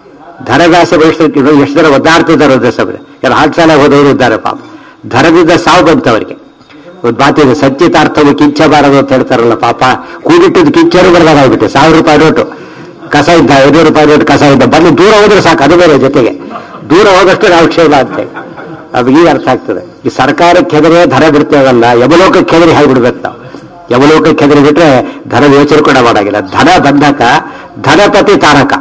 ಧನದ ಆಸೆ ವಹಿಸೋದಕ್ಕೆ ಎಷ್ಟು ಜನ ಒದ್ದಾಡ್ತಿದ್ದಾರೆ ಒಂದೇ ಸಮಯ ಯಾರು ಹಾಟ್ ಶಾಲೆ ಹೋದವರು ಇದ್ದಾರೆ ಪಾಪ ಧನದಿಂದ ಸಾವು ಬಂತು ಅವರಿಗೆ ಒಂದು ಮಾತಿದೆ ಸಂಚಿತಾರ್ಥವು ಕಿಂಚಬಾರದು ಅಂತ ಹೇಳ್ತಾರಲ್ಲ ಪಾಪ ಕೂಡಿಟ್ಟಿದ್ದು ಕಿಂಚರು ಬರದಾಗ್ಬಿಟ್ಟೆ ಸಾವಿರ ರೂಪಾಯಿ ನೋಟು ಕಸ ಇದ್ದ ಐನೂರು ರೂಪಾಯಿ ನೋಟು ಕಸ ಇದ್ದ ಬನ್ನಿ ದೂರ ಹೋದ್ರೆ ಸಾಕು ಅದು ಬೇರೆ ಜೊತೆಗೆ ದೂರ ಹೋದಷ್ಟು ನಾವು ಕ್ಷೇಮ ಅಂತೇಳಿ ಅದು ಈಗ ಅರ್ಥ ಆಗ್ತದೆ ಈ ಸರ್ಕಾರಕ್ಕೆ ಹೆದರಿ ಧನ ಬಿಡ್ತೇವಲ್ಲ ಯಮಲೋಕಕ್ಕೆ ಹೆದರಿ ಹಾಗ್ಬಿಡ್ಬೇಕು ನಾವು ಯಮಲೋಕಕ್ಕೆ ಹೆದರಿ ಬಿಟ್ರೆ ಧನ ಯೋಚನೆ ಕೂಡ ಮಾಡಾಗಿಲ್ಲ ಧನ ಬಂಧಕ ಧನಪತಿ ತಾರಕ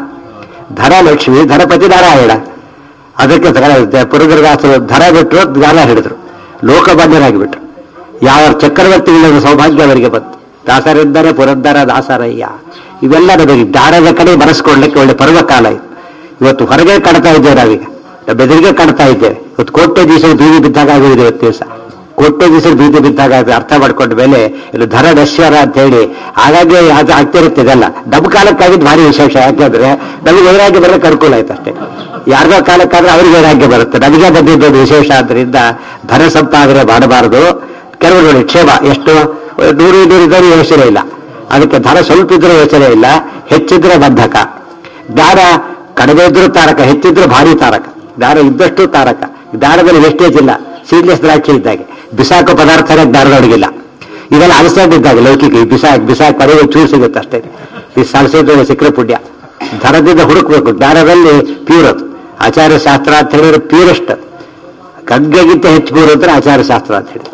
ಧನ ಲಕ್ಷ್ಮಿ ಧನಪತಿ ನಾರಾಯಣ ಅದಕ್ಕೆ ಧನ- ಪುರಂದರದಾಸರು ಧನ ಬಿಟ್ಟರು ಜ್ಞಾನ ಹಿಡಿದ್ರು ಲೋಕಬಂಧನಾಗಿಬಿಟ್ರು ಯಾವ ಚಕ್ರವರ್ತಿಗಳ ಸೌಭಾಗ್ಯ ಅವರಿಗೆ ಬಂತು ದಾಸರಿದ್ದಾರೆ ಪುರಂದರ ದಾಸರಯ್ಯ ಇವೆಲ್ಲ ನಮಗೆ ದಾರದ ಕಡೆ ಮನಸ್ಕೊಡ್ಲಿಕ್ಕೆ ಒಳ್ಳೆ ಪರ್ವಕಾಲ ಇದು ಇವತ್ತು ಹೊರಗೆ ಕಾಣ್ತಾ ಇದ್ದೇವೆ ನಾವೀಗ ನಮ್ಮ ಎದುರಿಗೆ ಕಾಣ್ತಾ ಇದ್ದೇವೆ ಇವತ್ತು ಕೋಟೆ ದಿವಸ ಬೀದಿ ಬಿದ್ದಾಗ ಆಗಿದೆ ಇವತ್ತು ದಿವಸ ಕೋಟೆ ದಿವಸ ಬೀದಿ ಬಿದ್ದಾಗ ಅದು ಅರ್ಥ ಮಾಡ್ಕೊಂಡ ಮೇಲೆ ಇದು ಧನ ನಶ್ವರ ಅಂತ ಹೇಳಿ ಹಾಗಾಗಿ ಅದು ಆಗ್ತಿರುತ್ತೆ ಇದೆಲ್ಲ ನಮ್ಮ ಕಾಲಕ್ಕಾಗಿದ್ದು ಭಾರಿ ವಿಶೇಷ ಯಾಕೆಂದ್ರೆ ನಮಗೆ ವೈರಾಗ್ಯ ಬರೋಕೆ ಅನುಕೂಲ ಆಯ್ತು ಅಷ್ಟೇ ಯಾರ್ದೋ ಕಾಲಕ್ಕಾದ್ರೆ ಅವ್ರಿಗೆ ವೈರಾಗ್ಯ ಬರುತ್ತೆ ನಮಗೆ ಬಂದಿದ್ದು ಒಂದು ವಿಶೇಷ ಆದ್ರಿಂದ ಧನ ಸಂಪಾದನೆ ಮಾಡಬಾರದು ಕೆಲವರು ನೋಡಿ ಕ್ಷೇಮ ಎಷ್ಟು ನೂರು ನೂರು ಇದ್ದರೂ ಯೋಚನೆ ಇಲ್ಲ ಅದಕ್ಕೆ ಧನ ಸ್ವಲ್ಪ ಇದ್ರೂ ಯೋಚನೆ ಇಲ್ಲ ಹೆಚ್ಚಿದ್ರೆ ಬಂಧಕ ಜ್ಞಾನ ಕಡಿಮೆ ಇದ್ರೂ ತಾರಕ ಹೆಚ್ಚಿದ್ರೂ ಭಾರಿ ತಾರಕ ಜ್ಞಾನ ಇದ್ದಷ್ಟು ತಾರಕ ಜ್ಞಾನದಲ್ಲಿ ವೇಸ್ಟೇಜ್ ಇಲ್ಲ ಸೀಡ್ಲೆಸ್ ದ್ರಾಕ್ಷಿ ಇದ್ದಾಗೆ ಬಿಸಾಕೋ ಪದಾರ್ಥನೇ ಜ್ಞಾನದೊಳಗಿಲ್ಲ ಇದೆಲ್ಲ ಅಲಸಂಡ್ ಇದ್ದಾಗ ಲೌಕಿಕ ಈ ಬಿಸಾಕ್ ಬಿಸಾಕ್ ಪಡೆಯುವ ಚೂರು ಸಿಗುತ್ತೆ ಅಷ್ಟೇ ಈ ಸಲಸೆ ಸಿಕ್ಕರೆ ಪುಣ್ಯ ಧನದಿಂದ ಹುಡುಕ್ಬೇಕು ಜ್ಞಾನದಲ್ಲಿ ಪ್ಯೂರ್ ಅದು ಆಚಾರ್ಯ ಶಾಸ್ತ್ರ ಅಂತ ಹೇಳಿದ್ರೆ ಪ್ಯೂರೆಸ್ಟ್ ಅದು ಗಂಗೆಗಿಂತ ಹೆಚ್ಚು ಪ್ಯೂರ್ ಅಂದ್ರೆ ಆಚಾರ್ಯ ಶಾಸ್ತ್ರ ಅಂತ ಹೇಳಿದ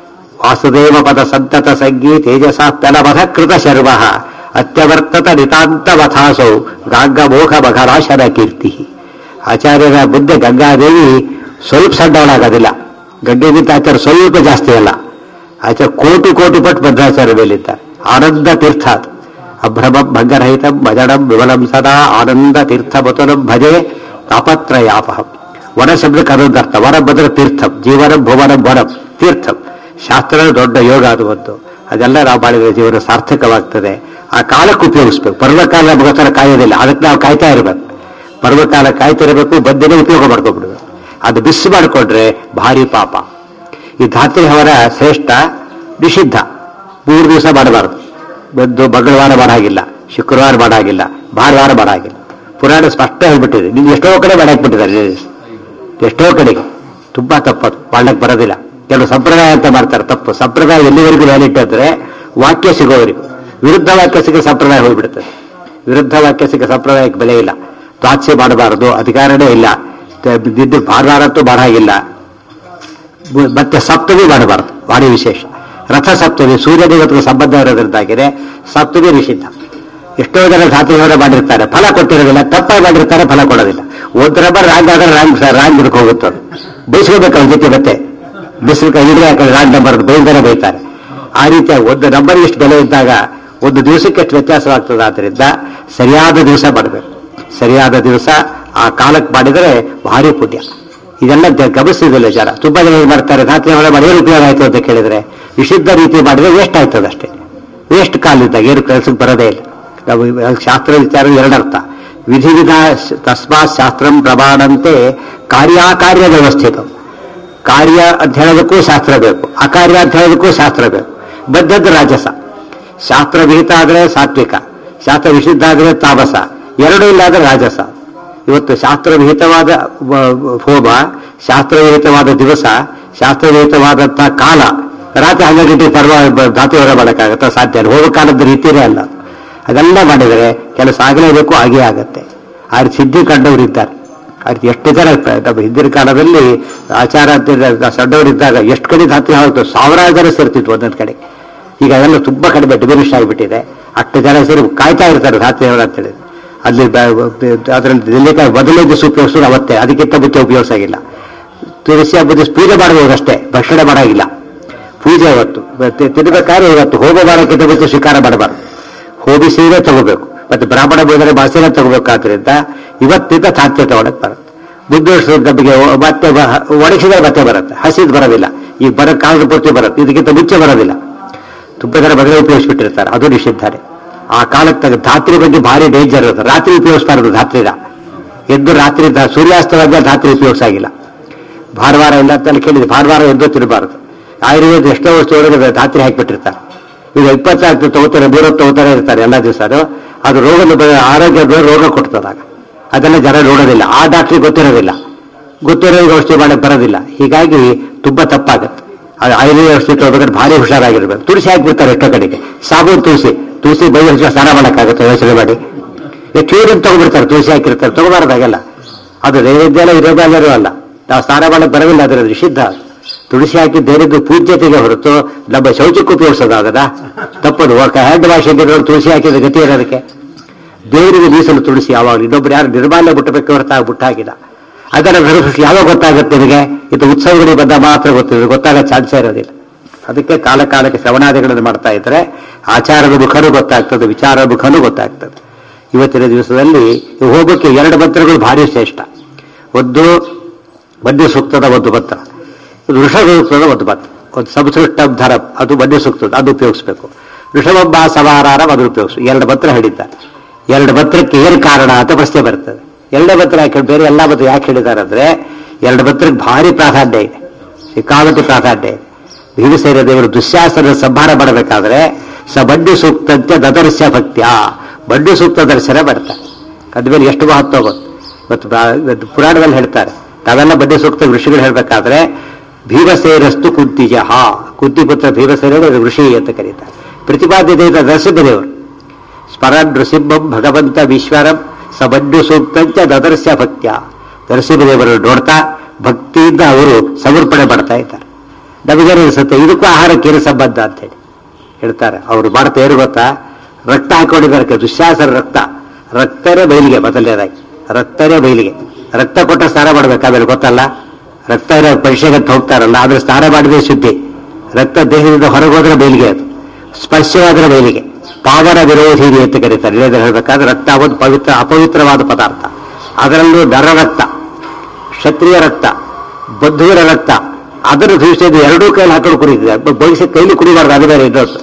ವಾಸುದೇವ ಪದ ಸಂತತ ಸಂಗೀ ತೇಜಸಾತ್ತನವಧ ಕೃತ ಶರ್ಮ ಅತ್ಯವರ್ತತ ನಿತಾಂತ ವಥಾಸೌ ಗಾಂಗಮೋಘ ಮಘರಾಶನ ಕೀರ್ತಿ ಆಚಾರ್ಯರ ಮುಂದೆ ಗಂಗಾದೇವಿ ಸ್ವಲ್ಪ ಸಣ್ಣವಳಾಗೋದಿಲ್ಲ ಗಂಗೆಗಿಂತ ಆಚಾರ್ಯ ಸ್ವಲ್ಪ ಜಾಸ್ತಿ ಅಲ್ಲ ಆಚಾರ್ಯ ಕೋಟಿ ಕೋಟಿ ಪಟ್ಟು ಭದ್ರಾಚಾರ್ಯ ಮೇಲಿದ್ದ ಆನಂದ ತೀರ್ಥ ಅದು ಅಭ್ರಮಂ ಭಂಗರಹಿತಂ ಭಜನಂ ವಿಮಲಂ ಸದಾ ಆನಂದ ತೀರ್ಥ ಮತುಲಂ ಭಜೆ ತಾಪತ್ರಯಾಪಹಂ ವನ ಶಬ್ದಕ್ಕೆ ಅದೊಂದು ಅರ್ಥ ವನ ಬಂದ್ರೆ ತೀರ್ಥಂ ಜೀವನಂ ಭುವನಂ ವನಂ ತೀರ್ಥಂ ಶಾಸ್ತ್ರ ದೊಡ್ಡ ಯೋಗ ಅದು ಒಂದು ಅದೆಲ್ಲ ನಾವು ಮಾಡಿದ್ರೆ ಜೀವನ ಸಾರ್ಥಕವಾಗ್ತದೆ ಆ ಕಾಲಕ್ಕೆ ಉಪಯೋಗಿಸ್ಬೇಕು ಪರ್ವಕಾಲ ನಮಗೋಸ್ಕರ ಕಾಯೋದಿಲ್ಲ ಅದಕ್ಕೆ ನಾವು ಕಾಯ್ತಾ ಇರಬೇಕು ಪರ್ವಕಾಲ ಕಾಯ್ತಿರಬೇಕು ಬಂದೇನೆ ಉಪಯೋಗ ಮಾಡ್ಕೊಂಡ್ಬಿಡ್ಬೇಕು ಅದು ಬಿಸಿ ಮಾಡಿಕೊಂಡ್ರೆ ಭಾರಿ ಪಾಪ ಈ ಧಾತ್ರಿ ಹವನ ಶ್ರೇಷ್ಠ ನಿಷಿದ್ಧ ಮೂರು ದಿವಸ ಮಾಡಬಾರದು ಬಂದು ಮಂಗಳವಾರ ಮಾಡಾಗಿಲ್ಲ ಶುಕ್ರವಾರ ಮಾಡಾಗಿಲ್ಲ ಭಾನುವಾರ ಮಾಡಾಗಿಲ್ಲ ಪುರಾಣ ಸ್ಪಷ್ಟ ಹೇಳ್ಬಿಟ್ಟಿದೆ ನೀವು ಎಷ್ಟೋ ಕಡೆ ಮಾಡಾಕ್ಬಿಟ್ಟಿದ್ದಾರೆ ಎಷ್ಟೋ ಕಡೆಗೆ ತುಂಬಾ ತಪ್ಪದು ಮಾಡಕ್ ಬರೋದಿಲ್ಲ ಕೆಲವು ಸಂಪ್ರದಾಯ ಅಂತ ಮಾಡ್ತಾರೆ ತಪ್ಪು ಸಂಪ್ರದಾಯ ಎಲ್ಲಿವರೆಗೂ ವ್ಯಾಲಿಟ್ ಅಂದ್ರೆ ವಾಕ್ಯ ಸಿಗೋವರೆಗೂ ವಿರುದ್ಧ ವಾಕ್ಯ ಸಿಕ್ಕ ಸಂಪ್ರದಾಯ ಹೋಗ್ಬಿಡುತ್ತದೆ ವಿರುದ್ಧ ವಾಕ್ಯ ಸಿಕ್ಕ ಸಂಪ್ರದಾಯಕ್ಕೆ ಬೆಲೆ ಇಲ್ಲ ದ್ವಾತ್ಸೆ ಮಾಡಬಾರದು ಅಧಿಕಾರನೇ ಇಲ್ಲ ದಿದ್ದು ಭಾನುವಾರತ್ತೂ ಮಾಡಾಗಿಲ್ಲ ಮತ್ತೆ ಸಪ್ತಮಿ ಮಾಡಬಾರದು ಭಾರಿ ವಿಶೇಷ ರಥ ಸಪ್ತಮಿ ಸೂರ್ಯ ದೇವತೆಗೆ ಸಂಬಂಧ ಇರೋದ್ರಿಂದಾಗಿದೆ ಸಪ್ತಮಿ ನಿಷಿದ್ಧ ಎಷ್ಟೋ ಜನ ಧಾತುಗಳನ್ನು ಮಾಡಿರ್ತಾರೆ ಫಲ ಕೊಟ್ಟಿರೋದಿಲ್ಲ ತಪ್ಪಾಗಿ ಮಾಡಿರ್ತಾರೆ ಫಲ ಕೊಡೋದಿಲ್ಲ ಒಂದು ನಂಬರ್ ರಾಂಗ್ ಆದ್ರೆ ರಾಂಗ್ ರಾಂಗ್ ಇದಕ್ಕೆ ಹೋಗುತ್ತೆ ಅದು ಬೈಸ್ಕೋಬೇಕು ಅವ್ರ ಜೊತೆ ಮತ್ತೆ ಬಿಸಿಲು ಹಿಡಿದು ಹಾಕಿದ್ರೆ ರಾಂಗ್ ನಂಬರ್ ಬೈದರೆ ಬೈತಾರೆ ಆ ರೀತಿಯ ಒಂದು ನಂಬರ್ ಇಷ್ಟು ಬೆಲೆ ಇದ್ದಾಗ ಒಂದು ದಿವಸಕ್ಕೆ ಎಷ್ಟು ವ್ಯತ್ಯಾಸವಾಗ್ತದೆ ಆದ್ದರಿಂದ ಸರಿಯಾದ ದಿವಸ ಮಾಡಬೇಕು ಸರಿಯಾದ ದಿವಸ ಆ ಕಾಲಕ್ಕೆ ಮಾಡಿದರೆ ಭಾರಿ ಪುಣ್ಯ ಇದೆಲ್ಲ ಜ- ಗಮನಿಸಿದಿಲ್ಲ ಜನ ತುಂಬಾ ಜನ ಏನ್ ಮಾಡ್ತಾರೆ ರಾತ್ರಿ ಹೊರ ಮಾಡಿ ಏನು ಉಪಯೋಗ ಆಯ್ತು ಅಂತ ಕೇಳಿದ್ರೆ ನಿಷಿದ್ಧ ರೀತಿ ಮಾಡಿದ್ರೆ ವೇಸ್ಟ್ ಆಯ್ತದೆ ಅಷ್ಟೇ ವೇಸ್ಟ್ ಕಾಲಿದ್ದಾಗ ಏನು ಕೆಲಸಕ್ಕೆ ಬರೋದೇ ಇಲ್ಲ ನಾವು ಇವಾಗ ಶಾಸ್ತ್ರ ವಿಚಾರ ಎರಡರ್ಥ ವಿಧಿ ವಿಧ ತಸ್ಮಾತ್ ಶಾಸ್ತ್ರಂ ಪ್ರಮಾಣಂತೆ ಕಾರ್ಯಾಕಾರ್ಯ ವ್ಯವಸ್ಥಿತ ಕಾರ್ಯ ಅಂತ ಹೇಳೋದಕ್ಕೂ ಶಾಸ್ತ್ರ ಬೇಕು ಅಕಾರ್ಯ ಅಂತ ಹೇಳೋದಕ್ಕೂ ಶಾಸ್ತ್ರ ಬೇಕು ಬದ್ಧದ್ದು ರಾಜಸ ಶಾಸ್ತ್ರ ವಿಹಿತ ಆದರೆ ಸಾತ್ವಿಕ ಶಾಸ್ತ್ರ ನಿಷಿದ್ಧ ಆದರೆ ತಾಮಸ ಎರಡೂ ಇಲ್ಲ ಆದರೆ ರಾಜಸ ಇವತ್ತು ಶಾಸ್ತ್ರವಿಹಿತವಾದ ವ- ಹೋಮ ಶಾಸ್ತ್ರವಿಹಿತವಾದ ದಿವಸ ಶಾಸ್ತ್ರವಿಹಿತವಾದಂತಹ ಕಾಲ ರಾತ್ರಿ ಹನ್ನೆರಡು ಗಂಟೆ ಪರ್ವ ಧಾತುವರ ಮಾಡೋಕ್ಕಾಗತ್ತ ಸಾಧ್ಯ ಇಲ್ಲ. ಹೋಮ ಕಾಲದ ರೀತಿಯೇ ಅಲ್ಲ ಅದೆಲ್ಲ ಮಾಡಿದರೆ ಕೆಲಸ ಆಗಲೇಬೇಕು ಆಗೇ ಆಗತ್ತೆ ಆ ರೀತಿ ಸಿದ್ಧಿ ಕಂಡವರು ಇದ್ದಾರೆ ಆ ರೀತಿ ಎಷ್ಟು ಜನ ಇರ್ತಾರೆ. ನಮ್ಮ ಹಿಂದಿನ ಕಾಲದಲ್ಲಿ ಆಚಾರ ಅಂತ ಇದ್ದಾಗ, ಸಣ್ಣವರಿದ್ದಾಗ ಎಷ್ಟು ಕಡೆ ಧಾತು ಆಗುತ್ತೆ ಸಾವಿರಾರು ಜನ ಸೇರ್ತಿತ್ತು ಒಂದೊಂದು ಕಡೆ ಈಗ ಅದೆಲ್ಲ ತುಂಬಾ ಕಡಿಮೆ ಡಿಮಿನಿಷ್ ಆಗಿಬಿಟ್ಟಿದೆ ಅಷ್ಟು ಜನ ಸೇರಿ ಕಾಯ್ತಾ ಇರ್ತಾರೆ ಧಾತ್ರಿಯವರು ಅಂತೇಳಿ ಅಲ್ಲಿ ಅದರಲ್ಲಿ ನೆಲ್ಲಿಕಾಯಿ ಮೊದಲನೇ ದಿವಸ ಉಪಯೋಗಿಸೋದು ಅವತ್ತೇ ಅದಕ್ಕಿಂತ ಮುಂಚೆ ಉಪಯೋಗಿಸಾಗಿಲ್ಲ ತುಳಸಿ ಹಬ್ಬದ ದಿವಸ ಪೂಜೆ ಮಾಡಬಹುದು ಅಷ್ಟೇ ಭಕ್ಷಣೆ ಮಾಡಾಗಿಲ್ಲ ಪೂಜೆ ಅವತ್ತು ಮತ್ತೆ ತಿನ್ನಬೇಕಾದ್ರೆ ಇವತ್ತು ಹೋಮ ಮಾಡೋಕ್ಕಿಂತ ಮುಂಚೆ ಸ್ವೀಕಾರ ಮಾಡಬಾರ್ದು ಹೋಗಿ ಸೀರೆ ತಗೋಬೇಕು ಮತ್ತೆ ಬ್ರಾಹ್ಮಣ ಬೋಧನೆ ಭಾಷೆನ ತಗೋಬೇಕಾದ್ರಿಂದ ಇವತ್ತಿಂದ ಸಾಧ್ಯ ತಗೊಳಕ್ ಬರುತ್ತೆ ಮುಂದುವರ್ಸಿದ ನಮಗೆ ಮತ್ತೆ ಬ- ಒಣಗಿಸಿದ್ರೆ ಮತ್ತೆ ಬರುತ್ತೆ ಹಸಿದ್ ಬರೋದಿಲ್ಲ ಈಗ ಬರೋ ಕಾಲದ ಪೂರ್ತಿ ಬರುತ್ತೆ ಇದಕ್ಕಿಂತ ಮುಂಚೆ ಬರೋದಿಲ್ಲ ತುಂಬಾ ಜನ ಬದಲೇ ಉಪಯೋಗಿಸ್ಬಿಟ್ಟಿರ್ತಾರೆ ಅದು ನಿಷಿದ್ಧಾರೆ ಆ ಕಾಲಕ್ಕೆ ತಗ ಧಾತ್ರಿ ಬಗ್ಗೆ ಭಾರಿ ಡೇಂಜರ್ ಇರುತ್ತೆ ರಾತ್ರಿ ಉಪಯೋಗಿಸ್ಬಾರದು ಧಾತ್ರಿನ ಎದ್ದು ರಾತ್ರಿ ದ- ಸೂರ್ಯಾಸ್ತವಾದ ರಾತ್ರಿ ಉಪಯೋಗಿಸಾಗಿಲ್ಲ ಭಾನುವಾರ ಇಲ್ಲ ಅಂತ ಕೇಳಿದೆ ಭಾನುವಾರ ಎದ್ದು ತಿನ್ನಬಾರದು ಆಯುರ್ವೇದ ಎಷ್ಟೋ ವಸ್ತು ಒಳಗೆ ರಾತ್ರಿ ಹಾಕಿಬಿಟ್ಟಿರ್ತಾರೆ ಈಗ ಇಪ್ಪತ್ತಾರು ತಗೋತಾರೆ ಮೂರತ್ತು ತಗೋತಾರೆ ಇರ್ತಾರೆ ಎಲ್ಲ ದಿವಸ ಅದು ರೋಗದ ಬ- ಆರೋಗ್ಯದ ರೋಗ ಕೊಡ್ತದಾಗ ಅದೆಲ್ಲ ಜನ ನೋಡೋದಿಲ್ಲ ಆ ಡಾಕ್ಟ್ರಿಗೆ ಗೊತ್ತಿರೋದಿಲ್ಲ ಗೊತ್ತಿರೋರಿಗೆ ಔಷಧಿ ಮಾಡಕ್ಕೆ ಬರೋದಿಲ್ಲ ಹೀಗಾಗಿ ತುಂಬಾ ತಪ್ಪಾಗುತ್ತೆ ಅದು ಆಯುರ್ವೇದ ಔಷಧಿ ತಗೋಬೇಕಾದ್ರೆ ಭಾರಿ ಹುಷಾರಾಗಿರ್ಬೇಕು ತುಳಸಿ ಹಾಕಿಬಿಡ್ತಾರೆ ಎಷ್ಟೋ ಕಡೆಗೆ ಸಾಬೂನು ತುಳಸಿ ತುಳಸಿ ಬೈ ಹಚ್ಚಿ ಸ್ನಾನ ಮಾಡೋಕ್ಕಾಗುತ್ತೆ ಯೋಚನೆ ಮಾಡಿ ಕ್ಯೂರಿನ್ ತಗೊಂಡ್ಬಿಡ್ತಾರೆ ತುಳಸಿ ಹಾಕಿರ್ತಾರೆ ತಗೋಬಾರ್ದಾಗೆಲ್ಲ ಅದು ನೈವೇದ್ಯ ಎಲ್ಲ ಇರೋದಾಗಲೂ ಅಲ್ಲ ನಾವು ಸ್ನಾನ ಮಾಡಕ್ಕೆ ಬರೋದಿಲ್ಲ ಅದರ ನಿಷಿದ್ಧ ತುಳಸಿ ಹಾಕಿ ಬೇರೆದು ಪೂಜ್ಯತೆಗೆ ಹೊರತು ನಮ್ಮ ಶೌಚಕ್ಕೆ ಉಪಯೋಗಿಸೋದಾಗದ ತಪ್ಪದು ಹ್ಯಾಂಡ್ ವಾಶ್ ನೋಡಿ ತುಳಸಿ ಹಾಕಿದ ಗತಿ ಇರೋದಕ್ಕೆ ದೇವರಿಗೆ ಮೀಸಲು ತುಳಸಿ ಯಾವಾಗ ಇನ್ನೊಬ್ರು ಯಾರು ನಿರ್ಮಾಲ್ಯ ಬಿಟ್ಟಬೇಕು ಹೊರತಾಗ ಬಿಟ್ಟಾಗಿಲ್ಲ ಅದರ ಧರ್ಮಶಿಷ್ಯ ಯಾವಾಗ ಗೊತ್ತಾಗುತ್ತೆ ನಿಮಗೆ ಇದು ಉತ್ಸವಗಳಿಗೆ ಬಂದ ಮಾತ್ರ ಗೊತ್ತಿದೆ ಗೊತ್ತಾಗೋ ಚಾನ್ಸೇ ಇರೋದಿಲ್ಲ ಅದಕ್ಕೆ ಕಾಲ ಕಾಲಕ್ಕೆ ಶ್ರವಣಾದಿಗಳನ್ನು ಮಾಡ್ತಾ ಇದ್ರೆ ಆಚಾರದ ಮುಖನೂ ಗೊತ್ತಾಗ್ತದೆ ವಿಚಾರ ಮುಖನೂ ಗೊತ್ತಾಗ್ತದೆ ಇವತ್ತಿನ ದಿವಸದಲ್ಲಿ ಇವು ಹೋಗೋಕ್ಕೆ ಎರಡು ಮಂತ್ರಗಳು ಭಾರಿ ಶ್ರೇಷ್ಠ ಒಂದು ಬಡ್ಡಿ ಸೂಕ್ತದ ಒಂದು ಮಂತ್ರ ಇದು ಋಷಭ ಸೂಕ್ತದ ಒಂದು ಮಂತ್ರ ಒಂದು ಸಂಸೃಷ್ಟ ಧರ ಅದು ಬಡ್ಡಿ ಸೂಕ್ತದ ಅದು ಉಪಯೋಗಿಸ್ಬೇಕು ಋಷಭಬ್ಬ ಸವಾರಾರ ಅದು ಉಪಯೋಗಿಸು ಎರಡು ಮಂತ್ರ ಹೇಳಿದ್ದ ಎರಡು ಮಂತ್ರಕ್ಕೆ ಏನು ಕಾರಣ ಅಂತ ಪ್ರಶ್ನೆ ಬರ್ತದೆ ಎರಡೇ ಮಂತ್ರ ಯಾಕೆ ಬೇರೆ ಎಲ್ಲ ಮಂತ್ರ ಯಾಕೆ ಹೇಳಿದ್ದಾರೆ ಅಂದ್ರೆ ಎರಡು ಮಂತ್ರಕ್ಕೆ ಭಾರಿ ಪ್ರಾಧಾನ್ಯ ಇದೆ ಸಿಕ್ಕಾಪಟ್ಟೆ ಪ್ರಾಧಾನ್ಯ ಇದೆ ಭೀಮಸೇನ ದೇವರು ದುಶ್ಯಾಸನ ಸಂಹಾರ ಮಾಡಬೇಕಾದ್ರೆ ಸ ಬಡ್ಡಿ ಸೂಕ್ತಂತೆ ದದರ್ಶ ಭಕ್ತ್ಯ ಬಡ್ಡಿ ಸೂಕ್ತ ದರ್ಶನ ಮಾಡ್ತಾರೆ ಅದ್ಮೇಲೆ ಎಷ್ಟು ಮಹತ್ವ ಗೊತ್ತು ಇವತ್ತು ಬಾ- ಇವತ್ತು ಪುರಾಣದಲ್ಲಿ ಹೇಳ್ತಾರೆ ತಾವೆಲ್ಲ ಬಡ್ಡಿ ಸೂಕ್ತ ಋಷಿಗಳು ಹೇಳ್ಬೇಕಾದ್ರೆ ಭೀಮಸೇನಸ್ತು ಕುಂತಿಜ ಹಾ ಕುಂತಿಪುತ್ರ ಭೀಮಸೇನ ಋಷಿ ಅಂತ ಕರೀತಾರೆ ಪ್ರತಿಪಾದ್ಯತೆ ನರಸಿಂಹದೇವರು ಸ್ಮರನ್ ನೃಸಿಂಹಂ ಭಗವಂತ ಈಶ್ವರಂ ಸಬಡ್ಡು ಸೂಕ್ತಂಚ ದದರ್ಶ ಭಕ್ತ್ಯ ನರಸಿಂಹದೇವರು ನೋಡ್ತಾ ಭಕ್ತಿಯಿಂದ ಅವರು ಸಮರ್ಪಣೆ ಮಾಡ್ತಾ ಇದ್ದಾರೆ ನಮಗೇನು ಅನಿಸುತ್ತೆ ಇದಕ್ಕೂ ಆಹಾರಕ್ಕೆ ಏನು ಸಂಬಂಧ ಅಂತ ಹೇಳಿ ಹೇಳ್ತಾರೆ ಅವರು ಮಾಡ್ತಾ ಏನು ಗೊತ್ತಾ ರಕ್ತ ಹಾಕೊಂಡಿದ್ದಾರೆ ದುಶ್ಯಾಸನ ರಕ್ತ ರಕ್ತನೇ ಬಯಲಿಗೆ ಮೊದಲನೇದಾಗಿ ರಕ್ತನೇ ಬಯಲಿಗೆ ರಕ್ತ ಕೊಟ್ಟ ಸ್ನಾನ ಮಾಡ್ಬೇಕು ಆಮೇಲೆ ಗೊತ್ತಲ್ಲ ರಕ್ತ ಇರೋ ಪರೀಕ್ಷೆಗೆ ಅಂತ ಹೋಗ್ತಾರಲ್ಲ ಆದ್ರೆ ಸ್ನಾನ ಮಾಡಿದ್ರೆ ಶುದ್ಧಿ ರಕ್ತ ದೇಹದಿಂದ ಹೊರಗೆ ಹೋದ್ರೆ ಬಯಲಿಗೆ ಅದು ಸ್ಪರ್ಶವಾದ್ರೆ ಬಯಲಿಗೆ ಪಾವನ ವಿರೋಧಿನಿ ಅಂತ ಕರೀತಾರೆ ಇಲ್ಲದ್ರೆ ಹೇಳ್ಬೇಕಾದ್ರೆ ರಕ್ತ ಒಂದು ಪವಿತ್ರ ಅಪವಿತ್ರವಾದ ಪದಾರ್ಥ ಅದರಲ್ಲೂ ನರ ರಕ್ತ ಕ್ಷತ್ರಿಯ ರಕ್ತ ಬದ್ಧುವಿನ ರಕ್ತ ಅದನ್ನು ಭೀಷಿಸಿದ್ದು ಎರಡೂ ಕೈಲಿ ಹಾಕೊಂಡು ಕುಡಿದಿದ್ದಾರೆ ಭವಿಷ್ಯ ಕೈಲಿ ಕುಡಿಬಾರ್ದು ಅದು ಬೇರೆ ಇನ್ನೊಂದು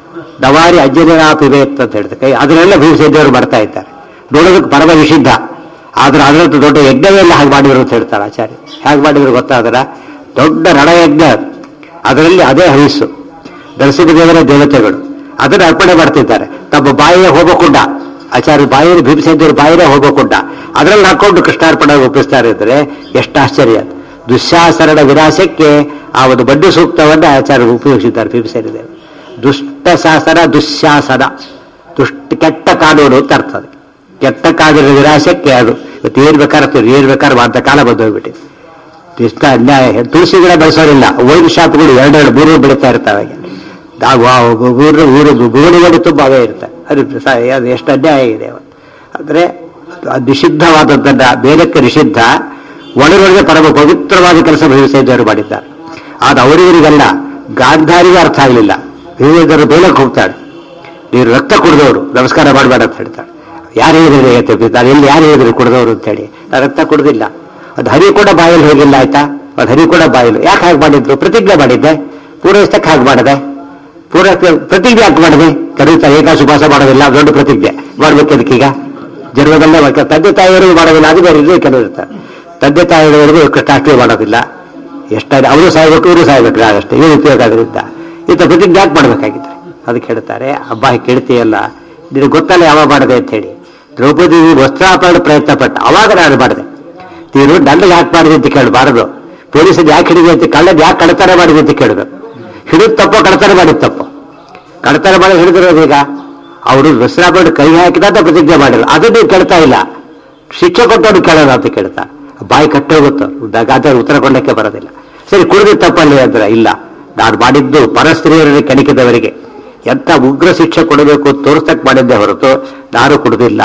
ನವಾರಿ ಅಜ್ಜನೇನ ಪಿಬೇತ್ ಅಂತ ಹೇಳ್ತಾರೆ ಕೈ ಅದನ್ನೆಲ್ಲ ಭೀಮಸೇನವರು ಮಾಡ್ತಾ ಇದ್ದಾರೆ ನೋಡೋದಕ್ಕೆ ಪರಮ ನಿಷಿದ್ಧ ಆದ್ರೆ ಅದರಂತೂ ದೊಡ್ಡ ಯಜ್ಞವೆಲ್ಲ ಹಾಗೆ ಮಾಡಿದ್ರು ಅಂತ ಹೇಳ್ತಾರೆ ಆಚಾರ್ಯ ಹೇಗೆ ಮಾಡಿದ್ರು ಗೊತ್ತಾದ್ರ ದೊಡ್ಡ ರಣಯಜ್ಞ ಅದು. ಅದರಲ್ಲಿ ಅದೇ ಹವಿಸ್ಸು ನರಸಿಂಹದೇವರ ದೇವತೆಗಳು ಅದನ್ನು ಅರ್ಪಣೆ ಮಾಡ್ತಿದ್ದಾರೆ ತಮ್ಮ ಬಾಯಿಯ ಹೋಗಕೊಂಡ ಆಚಾರ್ಯ ಬಾಯಿಯಲ್ಲಿ ಭೀಮಸೇನದೇವರು ಬಾಯಿನೇ ಹೋಗಕೊಂಡ ಅದರಲ್ಲಿ ಹಾಕೊಂಡು ಕೃಷ್ಣಾರ್ಪಣೆ ಒಪ್ಪಿಸ್ತಾರೆ ಅಂದ್ರೆ ಎಷ್ಟು ಆಶ್ಚರ್ಯ ಅದು. ದುಶ್ಯಾಸರಣ ವಿನಾಶಕ್ಕೆ ಆ ಒಂದು ಬಡ್ಡಿ ಸೂಕ್ತವನ್ನ ಆಚಾರ್ಯರು ಉಪಯೋಗಿಸಿದ್ದಾರೆ ಭೀಮಸೇನದೇವರು ದುಷ್ಟ ಶಾಸನ ದುಶ್ಯಾಸನ ದುಷ್ಟ ಕೆಟ್ಟ ಕಾನೂನು ಅಂತ ಅರ್ಥ ಅದಕ್ಕೆ ಕೆಟ್ಟ ಕಾನೂನಿನ ವಿನಾಶಕ್ಕೆ ಅದು ಇವತ್ತು ಏನ್ ಬೇಕಾದ್ರೆ ಏನ್ ಬೇಕಾದ್ರೆ ಅಂತ ಕಾಲ ಬಂದು ಹೋಗ್ಬಿಟ್ಟಿದೆ ಇಷ್ಟ ಅನ್ಯಾಯ ತುಳಸಿ ಗಿಡ ಬೆಳೆಸೋರಿಲ್ಲ ವೈನ್ ಶಾಪ್ಗಳು ಎರಡೆರಡು ಮೂರು ಬೆಳೀತಾ ಇರ್ತಾವೆ ನಾವು ಆ ಊರು ಊರು ಗೋಣಿಗಳು ತುಂಬ ಅವೇ ಇರ್ತವೆ ಅದು ಸ- ಅದು ಎಷ್ಟು ಅನ್ಯಾಯ ಇದೆ ಅವತ್ತು ಅಂದ್ರೆ ಅದು ನಿಷಿದ್ಧವಾದದ್ದನ್ನ ಬೇಲಕ್ಕೆ ನಿಷಿದ್ಧ ಒಳಗೊಳಗೆ ಪರಮ ಪವಿತ್ರವಾದ ಕೆಲಸ ಭೀಮಸೇನರು ಮಾಡಿದ್ದಾರೆ ಆದ ಅವರಿವರಿಗೆಲ್ಲ ಗಾಂಧಾರಿಗೆ ಅರ್ಥ ಆಗಲಿಲ್ಲ ಭೀಮಸೇನರು ಬೇಲಕ್ಕೆ ಹೋಗ್ತಾಳೆ ನೀನು ರಕ್ತ ಕುಡಿದವರು ನಮಸ್ಕಾರ ಮಾಡಬೇಡ ಅಂತ ಹೇಳ್ತಾಳೆ ಯಾರು ಹೇಳಿದ್ರೆ ನಾನು ಎಲ್ಲಿ ಯಾರು ಹೇಳಿದ್ರು ಕುಡಿದವರು ಅಂತ ಹೇಳಿ ನಾನು ರಕ್ತ ಕುಡ್ದಿಲ್ಲ ಅದು ಹರಿ ಕೂಡ ಬಾಯಲ್ಲಿ ಹೋಗಿಲ್ಲ ಆಯ್ತಾ ಅದು ಹರಿ ಕೂಡ ಬಾಯಲ್ಲಿ ಯಾಕೆ ಹಾಗೆ ಮಾಡಿದ್ರು ಪ್ರತಿಜ್ಞೆ ಮಾಡಿದ್ದೆ ಪೂರೈಸ್ತಕ್ಕೆ ಹಾಗೆ ಮಾಡಿದೆ ಪೂರೈಸ್ತ ಪ್ರತಿಜ್ಞೆ ಯಾಕೆ ಮಾಡಿದೆ ಕರೀತಾರೆ ಏಕಾಶ ಉಪವಾಸ ಮಾಡೋದಿಲ್ಲ ದೊಡ್ಡ ಪ್ರತಿಜ್ಞೆ ಮಾಡ್ಬೇಕು ಅದಕ್ಕೀಗ ಜನ್ಮದಲ್ಲೇ ಮಾಡ್ತಾರೆ. ತಂದೆ ತಾಯಿಯವರಿಗೂ ಮಾಡೋದಿಲ್ಲ ಅದು ಬೇರೆ ಇದು ಕೆಲವರು ಇರ್ತಾರೆ ತಂದೆ ತಾಯಿಯವರಿಗೂ ಕೃಷ್ಣಾಷ್ಟಮಿ ಮಾಡೋದಿಲ್ಲ ಎಷ್ಟಾದ್ರೆ ಅವರು ಸಾಯ್ಬೇಕು ಇವರು ಸಾಯ್ಬೇಕು ಅಷ್ಟೇ ಏನು ಉಪಯೋಗ ಅದರಿಂದ ಇಂಥ ಪ್ರತಿಜ್ಞೆ ಯಾಕೆ ಮಾಡ್ಬೇಕಾಗಿದ್ರೆ ಅದಕ್ಕೆ ಹೇಳ್ತಾರೆ ಹಬ್ಬ ಕೇಳ್ತೀಯಲ್ಲ ನಿನಗೆ ಗೊತ್ತಲ್ಲ ಯಾವಾಗ ಮಾಡಿದೆ ಅಂತ ಹೇಳಿ ದ್ರೌಪದಿ ವಸ್ತ್ರಾಪರಣ ಪ್ರಯತ್ನ ಪಟ್ಟ ಅವಾಗ ನಾನು ಮಾಡಿದೆ ನೀನು ದಂಡಗೆ ಯಾಕೆ ಮಾಡಿದೆ ಅಂತ ಕೇಳಬಾರದು ಪೊಲೀಸರು ಯಾಕೆ ಹಿಡಿದೆ ಅಂತ ಕಳ್ಳದ ಯಾಕೆ ಕಡತನ ಮಾಡಿದೆ ಅಂತ ಕೇಳಬೇಕು ಹಿಡಿದು ತಪ್ಪೋ ಕಡತನ ಮಾಡಿದ ತಪ್ಪು ಕಡತನ ಮಾಡಿ ಹಿಡಿದಿರೋದು ಈಗ ಅವರು ವಸ್ತ್ರಾಪರಣ ಕೈ ಹಾಕಿದ ಅಂತ ಪ್ರತಿಜ್ಞೆ ಮಾಡಿಲ್ಲ ಅದನ್ನು ನೀವು ಕೇಳ್ತಾ ಇಲ್ಲ ಶಿಕ್ಷೆ ಕೊಟ್ಟವ್ರು ಕೇಳೋಣ ಅಂತ ಕೇಳ್ತಾ ಬಾಯಿ ಕಟ್ಟೋಗುತ್ತೋ ಗಾದ ಉತ್ತರ ಕೊಡಲಿಕ್ಕೆ ಬರೋದಿಲ್ಲ ಸರಿ ಕುಡಿದು ತಪ್ಪಲ್ಲಿ ಅಂದ್ರೆ ಇಲ್ಲ ನಾನು ಮಾಡಿದ್ದು ಪರಸ್ತ್ರೀಯರಲ್ಲಿ ಕೆಣಕಿದವರಿಗೆ ಎಂತ ಉಗ್ರ ಶಿಕ್ಷೆ ಕೊಡಬೇಕು ತೋರಿಸ್ತಕ್ ಮಾಡಿದ್ದೆ ಹೊರತು ನಾನು ಕುಡಿದಿಲ್ಲ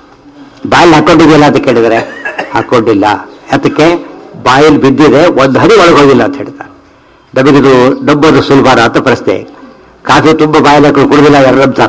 ಬಾಯಲ್ಲಿ ಹಾಕೊಂಡಿದ್ದಿಲ್ಲ ಅಂತ ಕೇಳಿದರೆ ಹಾಕೊಂಡಿಲ್ಲ ಅದಕ್ಕೆ ಬಾಯಲ್ಲಿ ಬಿದ್ದಿದೆ ಒಂದು ಹನಿ ಒಳಗೆ ಹೋಗಿಲ್ಲ ಅಂತ ಹೇಳ್ತಾರೆ ನಮಗಿದು ನಂಬೋದು ಸುಲಭಾನ ಅಂತ ಪ್ರಶ್ನೆ ಕಾಫಿ ತುಂಬ ಬಾಯಲ್ಲಿ ಹಾಕೊಂಡು ಕುಡಿದಿಲ್ಲ ಯಾರು ನಂಬ್ತಾರ